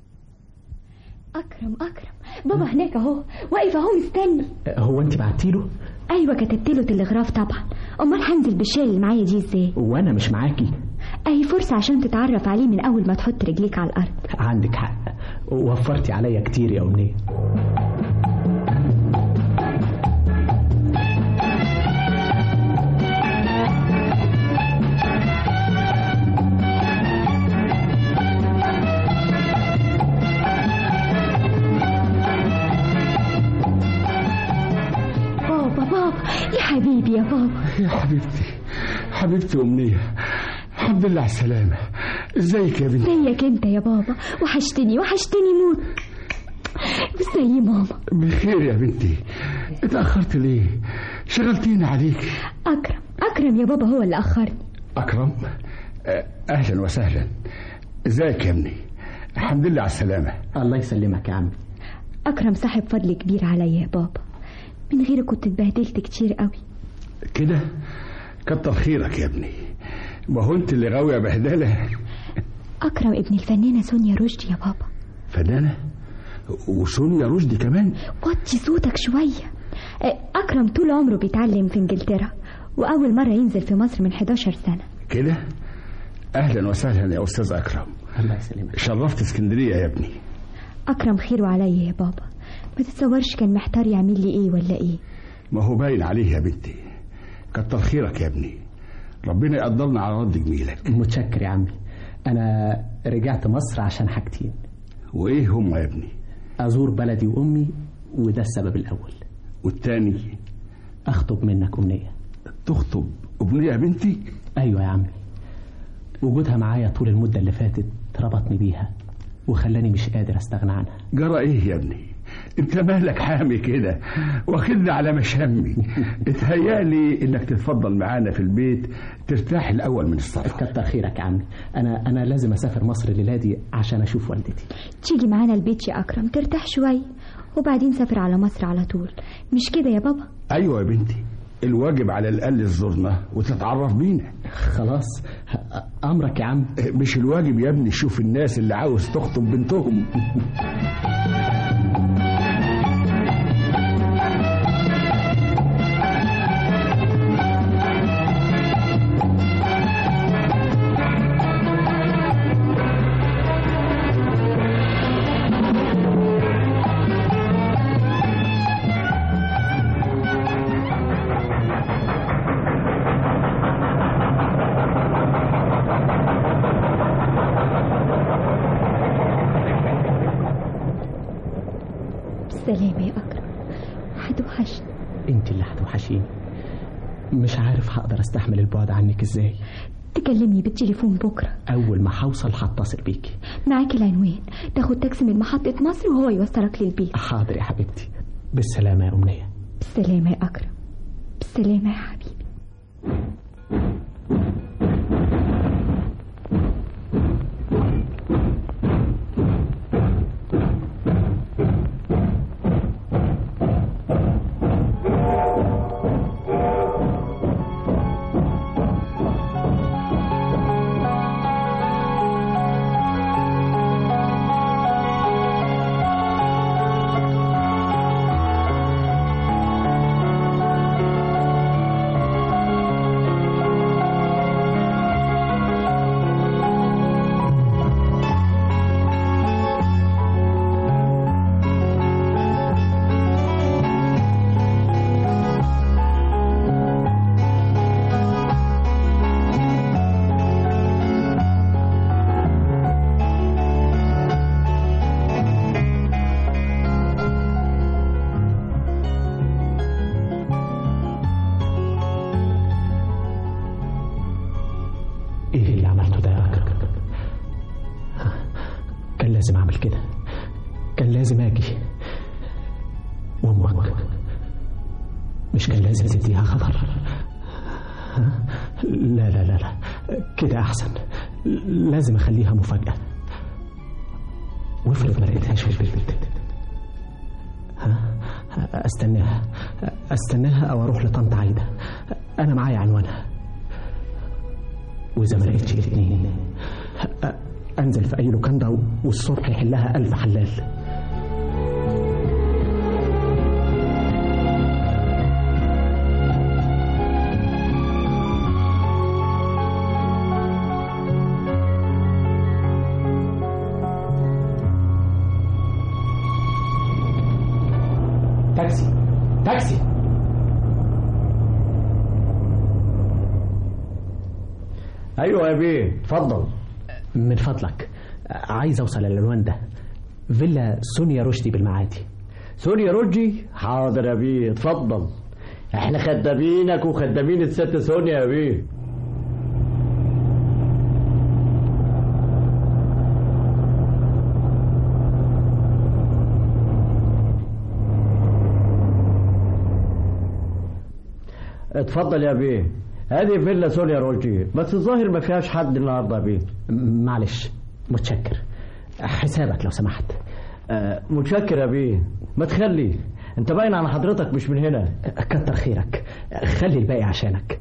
أكرم أكرم بابا هناك أهو واقف أهو مستني هو أنت بعتيله؟ أيوة كتبت له تلغراف طبعا أمال هنزل بالشيل اللي معايا دي إزاي؟ وأنا مش معاكي أهي فرصة عشان تتعرف عليه من أول ما تحط رجليك على الأرض عندك حق وفرتي عليا كتير يا أمنية بابا بابا يا حبيبي يا بابا يا حبيبتي حبيبتي أمنية الحمد لله على السلامة ازيك يا بنتي زيك انت يا بابا وحشتني وحشتني موت وزي ماما بخير يا بنتي اتأخرت ليه شغلتيني عليك أكرم أكرم يا بابا هو اللي أخرني أكرم أه، أهلا وسهلا ازيك يا ابني الحمد لله على السلامة الله يسلمك يا عمي أكرم صاحب فضل كبير عليا يا بابا من غيره كنت اتبهدلت كتير قوي كده كتر خيرك يا ابني ما هو انت اللي غاوية بهدلة أكرم ابن الفنانة سونيا رشدي يا بابا فنانة وسونيا رشدي كمان وطي صوتك شوية أه، أكرم طول عمره بيتعلم في إنجلترا وأول مرة ينزل في مصر من 11 سنة كده أهلا وسهلا يا أستاذ أكرم الله يسلمك شرفت اسكندرية يا ابني أكرم خيره عليا يا بابا ما تتصورش كان محتار يعمل لي إيه ولا إيه ما هو باين عليه يا بنتي كتر خيرك يا ابني ربنا يقدرنا على رد جميلك متشكر يا عمي أنا رجعت مصر عشان حاجتين وإيه هم يا ابني أزور بلدي وأمي وده السبب الأول والتاني أخطب منك أمنية تخطب أمنية يا بنتي أيوة يا عمي وجودها معايا طول المدة اللي فاتت ربطني بيها وخلاني مش قادر استغنى عنها جرى ايه يا ابني انت مالك حامي كده واخدنا على مشامي اتهيالي انك تتفضل معانا في البيت ترتاح الاول من السفر كتر خيرك يا عمي انا انا لازم اسافر مصر الليله دي عشان اشوف والدتي تيجي معانا البيت يا أكرم ترتاح شوية وبعدين سافر على مصر على طول مش كده يا بابا ايوه يا بنتي الواجب على الاقل تزورنا وتتعرف بينا خلاص امرك يا عم مش الواجب يا ابني شوف الناس اللي عاوز تخطب بنتهم بالسلامة يا أكرم هتوحشني انت اللي هتوحشيني مش عارف هقدر استحمل البعد عنك ازاي تكلمني بالتليفون بكرة اول ما هوصل هتصل بيكي معاك العنوان تاخد تاكسي من محطة مصر وهو يوصلك للبيت حاضر يا حبيبتي بالسلامه يا امنيه بالسلامة يا أكرم بالسلامة يا حبيبي ايه اللي عملته ده يا اكرم كان لازم اعمل كده كان لازم اجي وامك مش كان لازم تديها خبر لا لا لا لا كده احسن لازم اخليها مفاجأة وافرض ما لقيتهاش في البيت ها استناها استناها او اروح لطنط عايده انا معايا عنوانها واذا ما لقيتش الاثنين انزل في اي لوكاندا والصبح يحلها الف حلال تاكسي تاكسي ايوه يا بيه اتفضل من فضلك عايز اوصل للعنوان ده فيلا سونيا رشدي بالمعادي سوريا رجي حاضر يا بيه اتفضل احنا خدامينك وخدامين الست سونيا يا بيه اتفضل يا بيه هذه فيلا سوريا روجي بس الظاهر ما فيهاش حد النهارده يا بيه معلش متشكر حسابك لو سمحت آه متشكر يا بيه ما تخلي انت باين على حضرتك مش من هنا كتر خيرك خلي الباقي عشانك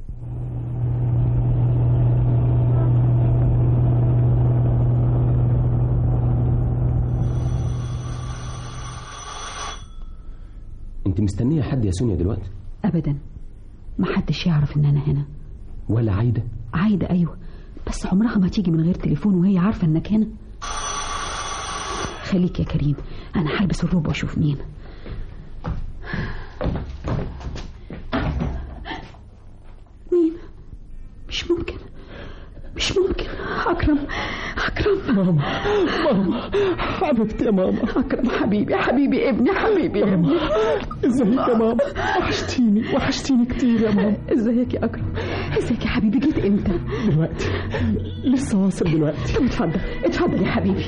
انت مستنيه حد يا سونيا دلوقتي ابدا محدش يعرف ان انا هنا ولا عايده عايده ايوه بس عمرها ما تيجي من غير تليفون وهي عارفه انك هنا خليك يا كريم انا هلبس الروب واشوف مين مين مش ممكن مش ممكن اكرم اكرم ماما ماما حبيبتي يا ماما اكرم حبيبي حبيبي ابني حبيبي ابني ازيك يا ماما وحشتيني وحشتيني كتير يا ماما ازيك يا اكرم ازيك يا حبيبي جيت امتى دلوقتي لسه واصل دلوقتي طب اتفضل اتفضل يا حبيبي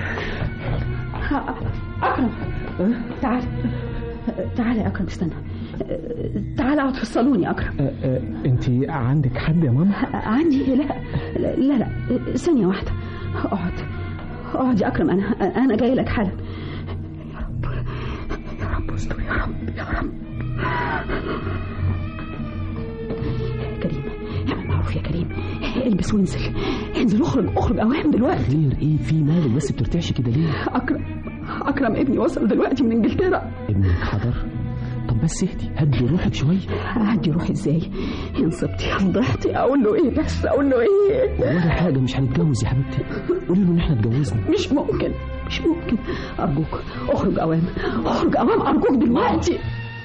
اكرم تعال تعال يا اكرم استنى تعال اقعد في الصالون يا اكرم انت عندك حد يا ماما عندي لا لا لا ثانيه واحده اقعد اقعد يا اكرم انا انا جاي لك حالا يا رب يا رب استر يا رب يا رب كريم اعمل معروف يا كريم البس وانزل انزل اخرج اخرج اوام دلوقتي خير ايه في مالك بس بترتعش كده ليه اكرم اكرم ابني وصل دلوقتي من انجلترا ابنك حضر طب بس اهدي هدي روحك شويه هدي روحي ازاي انصبتي فضحتي اقول له ايه بس اقول له ايه ولا حاجه مش هنتجوز يا حبيبتي قولي له ان احنا اتجوزنا مش ممكن مش ممكن ارجوك اخرج اوام اخرج اوام ارجوك دلوقتي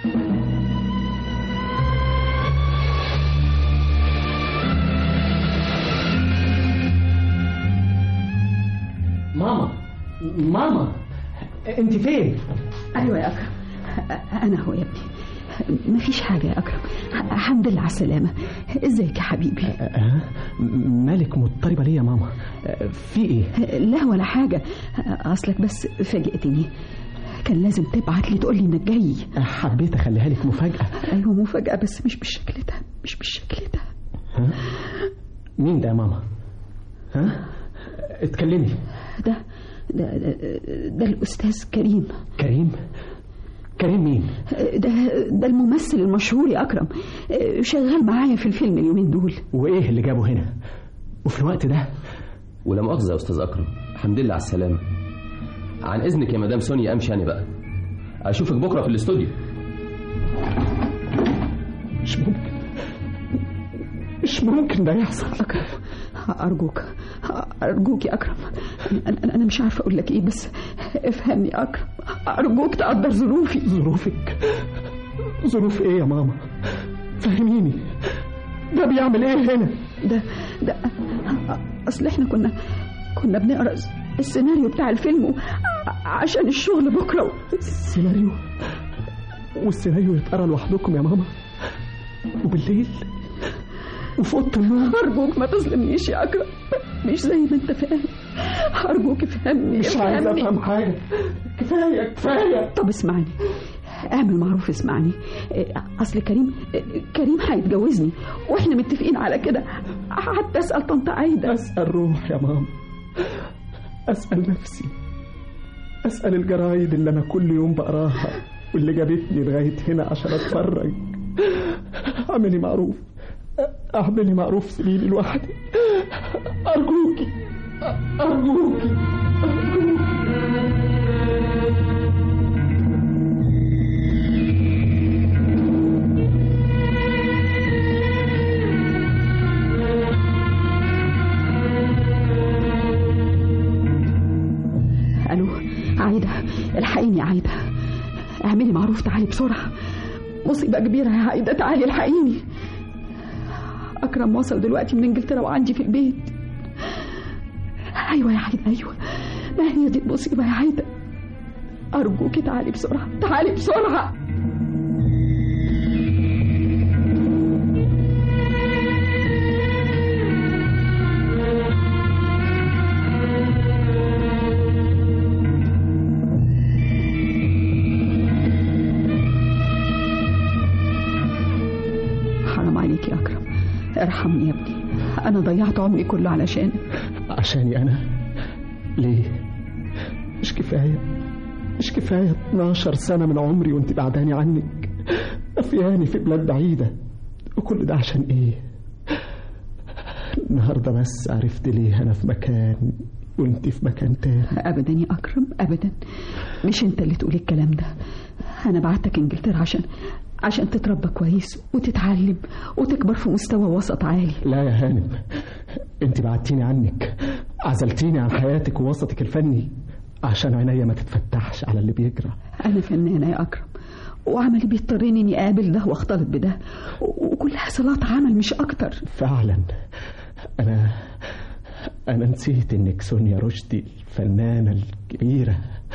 ماما ماما انت فين ايوه يا اكرم انا هو يا ابني مفيش حاجة يا أكرم الحمد لله على السلامة ازيك يا حبيبي أه؟ مالك مضطربة ليه يا ماما أه، في ايه لا ولا حاجة أصلك بس فاجئتني كان لازم تبعت لي تقول لي انك جاي حبيت اخليها لك مفاجأة ايوه مفاجأة بس مش بالشكل ده مش بالشكل ده ها؟ مين ده يا ماما ها اتكلمي ده ده ده, ده الأستاذ كريم كريم كريم مين ده ده الممثل المشهور يا أكرم شغال معايا في الفيلم اليومين دول وايه اللي جابه هنا وفي الوقت ده ولا مؤاخذة يا أستاذ أكرم الحمد لله على السلامة عن إذنك يا مدام سونيا أمشي أنا بقى أشوفك بكرة في الاستوديو مش ممكن مش ممكن ده يحصل أكرم أرجوك أرجوك يا أكرم أنا, أنا مش عارفة أقول لك إيه بس افهمني يا أكرم أرجوك تقدر ظروفي ظروفك ظروف إيه يا ماما فهميني ده بيعمل إيه هنا ده ده أصل إحنا كنا كنا بنقرأ السيناريو بتاع الفيلم عشان الشغل بكرة السيناريو والسيناريو يتقرا لوحدكم يا ماما وبالليل وفي اوضه النوم ارجوك ما تظلمنيش يا اكرم مش زي ما انت فاهم ارجوك افهمني مش عايز افهم حاجه كفايه كفايه طب اسمعني اعمل معروف اسمعني اصل كريم كريم هيتجوزني واحنا متفقين على كده حتى اسال طنط عايده اسال روح يا ماما اسال نفسي اسال الجرايد اللي انا كل يوم بقراها واللي جابتني لغايه هنا عشان اتفرج اعملي معروف اعملي معروف سيبيني لوحدي ارجوكي ارجوكي ارجوكي الو عايده الحقيني يا عايده اعملي معروف تعالي بسرعه مصيبه كبيره يا عايده تعالي الحقيني أكرم وصل دلوقتي من إنجلترا وعندي في البيت أيوة يا عايدة أيوة ما هي دي المصيبة يا عايدة أرجوكي تعالي بسرعة تعالي بسرعة حرام عليك يا أكرم ارحمني يا ابني أنا ضيعت عمري كله علشانك عشاني أنا ليه مش كفاية مش كفاية 12 سنة من عمري وانت بعداني عنك أفياني في بلاد بعيدة وكل ده عشان ايه النهاردة بس عرفت ليه أنا في مكان وانت في مكان تاني أبدا يا أكرم أبدا مش انت اللي تقول الكلام ده أنا بعتك إنجلترا عشان عشان تتربى كويس وتتعلم وتكبر في مستوى وسط عالي لا يا هانم انت بعدتيني عنك عزلتيني عن حياتك ووسطك الفني عشان عينيا ما تتفتحش على اللي بيجرى أنا فنانة يا أكرم وعملي بيضطرني إني أقابل ده وأختلط بده وكلها صلاة عمل مش أكتر فعلا أنا أنا نسيت إنك سونيا رشدي الفنانة الكبيرة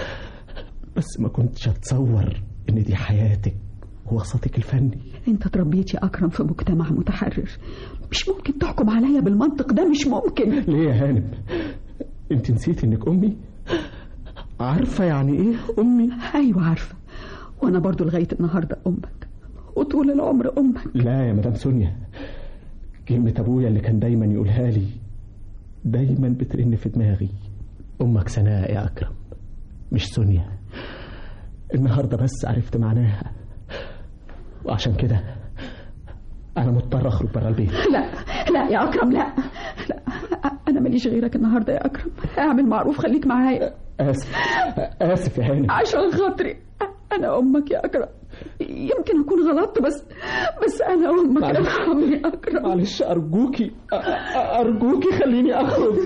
بس ما كنتش أتصور إن دي حياتك وسطك الفني انت تربيت يا اكرم في مجتمع متحرر مش ممكن تحكم عليا بالمنطق ده مش ممكن ليه يا هانم انت نسيت انك امي عارفه يعني ايه امي ايوه عارفه وانا برضو لغايه النهارده امك وطول العمر امك لا يا مدام سونيا كلمة أبويا اللي كان دايما يقولها لي دايما بترن في دماغي أمك سناء يا أكرم مش سونيا النهاردة بس عرفت معناها وعشان كده أنا مضطر أخرج برا البيت لا لا يا أكرم لا لا أنا ماليش غيرك النهاردة يا أكرم اعمل معروف خليك معايا آسف آسف يا هانم عشان خاطري أنا أمك يا أكرم يمكن أكون غلطت بس بس أنا أمك ارحمني يا أكرم معلش أرجوكي أرجوكي خليني أخرج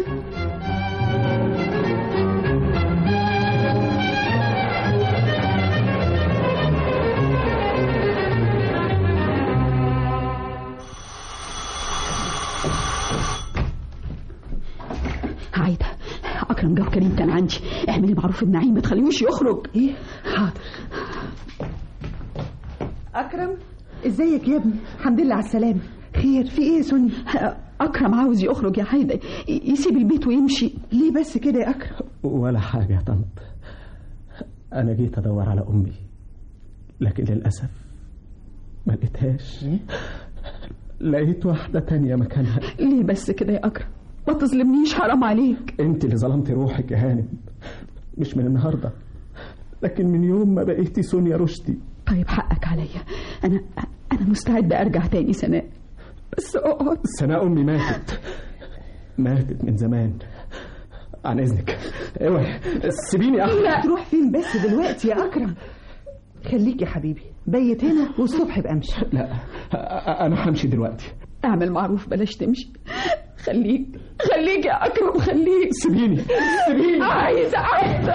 عايدة أكرم جاب كريم كان عندي اعملي معروف النعيم ما تخليهوش يخرج ايه حاضر أكرم ازيك يا ابني الحمد لله على السلامة خير في ايه يا سوني أكرم عاوز يخرج يا حيدة ي- يسيب البيت ويمشي ليه بس كده يا أكرم ولا حاجة يا طنط أنا جيت أدور على أمي لكن للأسف ما لقيتهاش لقيت واحدة تانية مكانها ليه بس كده يا أكرم ما تظلمنيش حرام عليك أنت اللي ظلمتي روحك يا هانم مش من النهاردة لكن من يوم ما بقيتي سونيا رشدي طيب حقك عليا أنا أنا مستعدة أرجع تاني سناء بس اقعد سناء أمي ماتت ماتت من زمان عن إذنك اوعي سيبيني أخرج لا تروح فين بس دلوقتي يا أكرم خليك يا حبيبي بيت هنا والصبح بأمشي لا أ- أنا همشي دلوقتي اعمل معروف بلاش تمشي خليك خليك يا أكرم خليك سيبيني سيبيني عايزة عايزة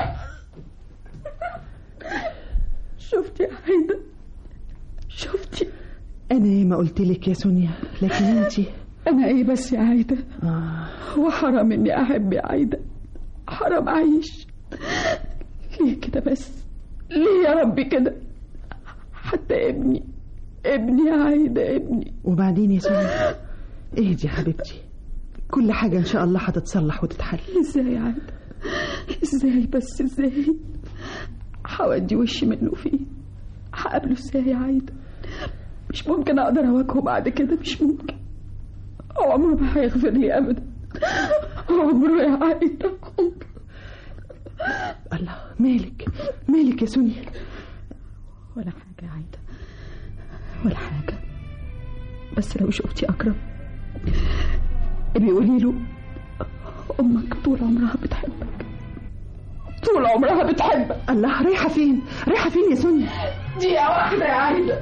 شفتي يا حيدة شفتي أنا ما قلت لك يا سونيا لكن أنتي أنا إيه بس يا عايدة هو حرام إني أحب يا عايدة حرام أعيش ليه كده بس ليه يا ربي كده حتى ابني ابني يا عايدة ابني وبعدين يا سونيا اهدي يا حبيبتي كل حاجة إن شاء الله هتتصلح وتتحل ازاي يا عايدة ازاي بس ازاي هودي وشي منه فين هقابله ازاي يا عايدة مش ممكن اقدر اواجهه بعد كده مش ممكن عمره ما هيغفر لي ابدا عمره يا عايدة عمره الله مالك مالك يا سونيا ولا حاجة يا عايدة ولا حاجة بس لو شفتي أكرم بيقولي له أمك طول عمرها بتحبك طول عمرها بتحبك الله رايحة فين رايحة فين يا سونيا دقيقة واحدة يا عايدة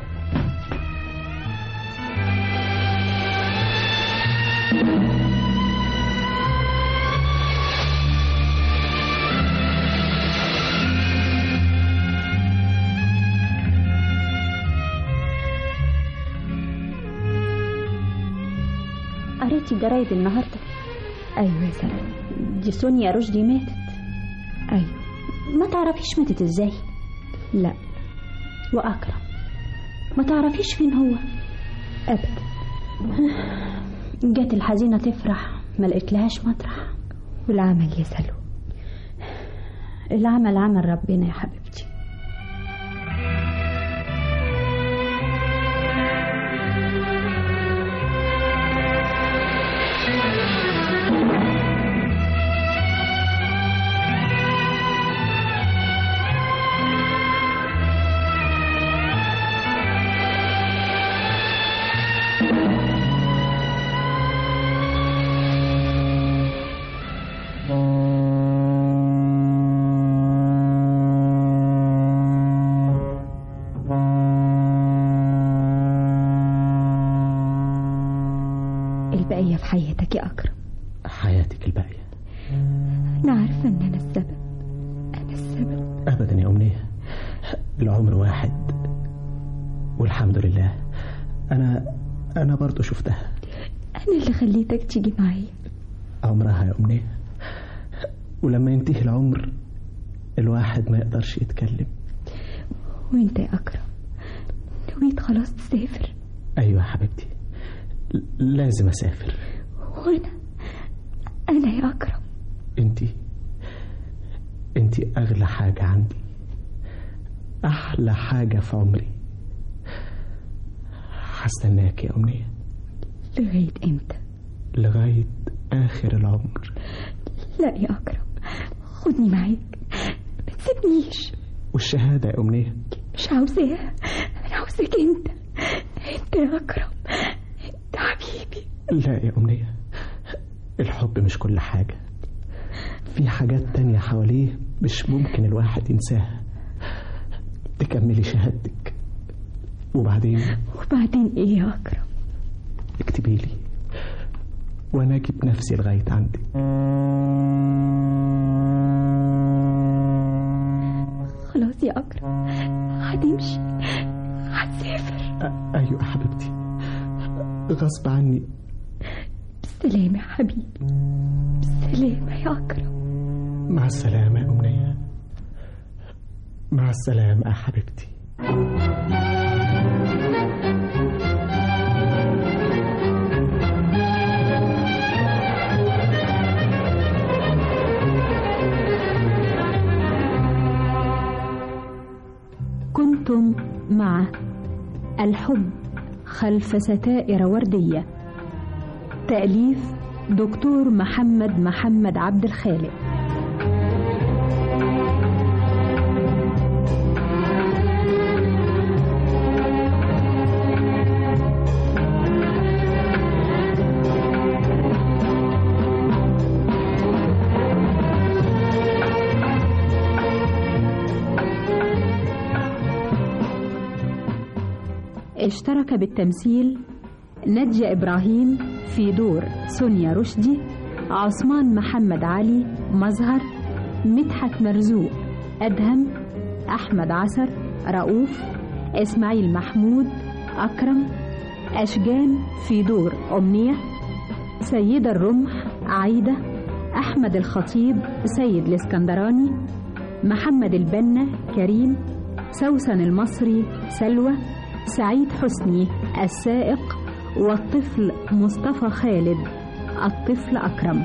قريتي الجرايد النهارده ايوه يا سلام دي سونيا رشدي ماتت ايوه ما تعرفيش ماتت ازاي لا واكرم ما تعرفيش فين هو ابدا جت الحزينه تفرح ما لقيتلهاش مطرح والعمل يا سلوى العمل عمل ربنا يا حبيبتي البقية في حياتك يا أكرم حياتك الباقية أنا عارفة إن أنا السبب أنا السبب أبدا يا أمنية العمر واحد والحمد لله أنا أنا برضو شفتها أنا اللي خليتك تيجي معايا عمرها يا أمنية ولما ينتهي العمر الواحد ما يقدرش يتكلم وأنت يا أكرم نويت خلاص تسافر أيوة يا حبيبتي ل- لازم أسافر وأنا أنا يا أكرم انتي انتي أغلى حاجة عندي أحلى حاجة في عمري هستناك يا أمنية لغاية إمتى لغاية آخر العمر لا يا أكرم خدني معاك ما تسيبنيش والشهادة يا أمنية مش عاوزاها أنا عاوزاك أنت أنت يا أكرم أنت حبيبي لا يا أمنية الحب مش كل حاجة في حاجات تانية حواليه مش ممكن الواحد ينساها تكملي شهادتك وبعدين وبعدين إيه يا أكرم اكتبي لي وانا اجيب نفسي لغايه عندك خلاص يا أكرم هتمشي هتسافر أ- ايوه يا حبيبتي غصب عني بالسلامة يا حبيبي بالسلامة يا أكرم مع السلامه يا امنيه مع السلامه يا حبيبتي كنتم مع الحب خلف ستائر وردية تأليف دكتور محمد محمد عبد الخالق اشترك بالتمثيل نجية إبراهيم في دور سونيا رشدي عثمان محمد علي مظهر مدحت مرزوق أدهم أحمد عسر رؤوف إسماعيل محمود أكرم أشجان في دور أمنية سيدة الرمح عايدة أحمد الخطيب سيد الإسكندراني محمد البنا كريم سوسن المصري سلوى سعيد حسني السائق والطفل مصطفى خالد الطفل أكرم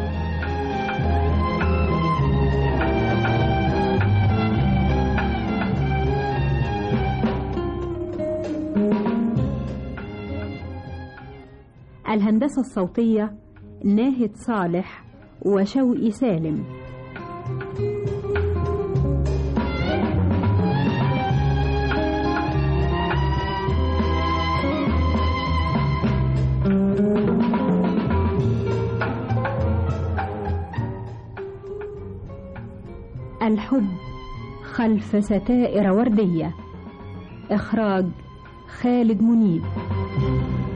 الهندسة الصوتية ناهد صالح وشوقي سالم الحب خلف ستائر وردية إخراج خالد منيب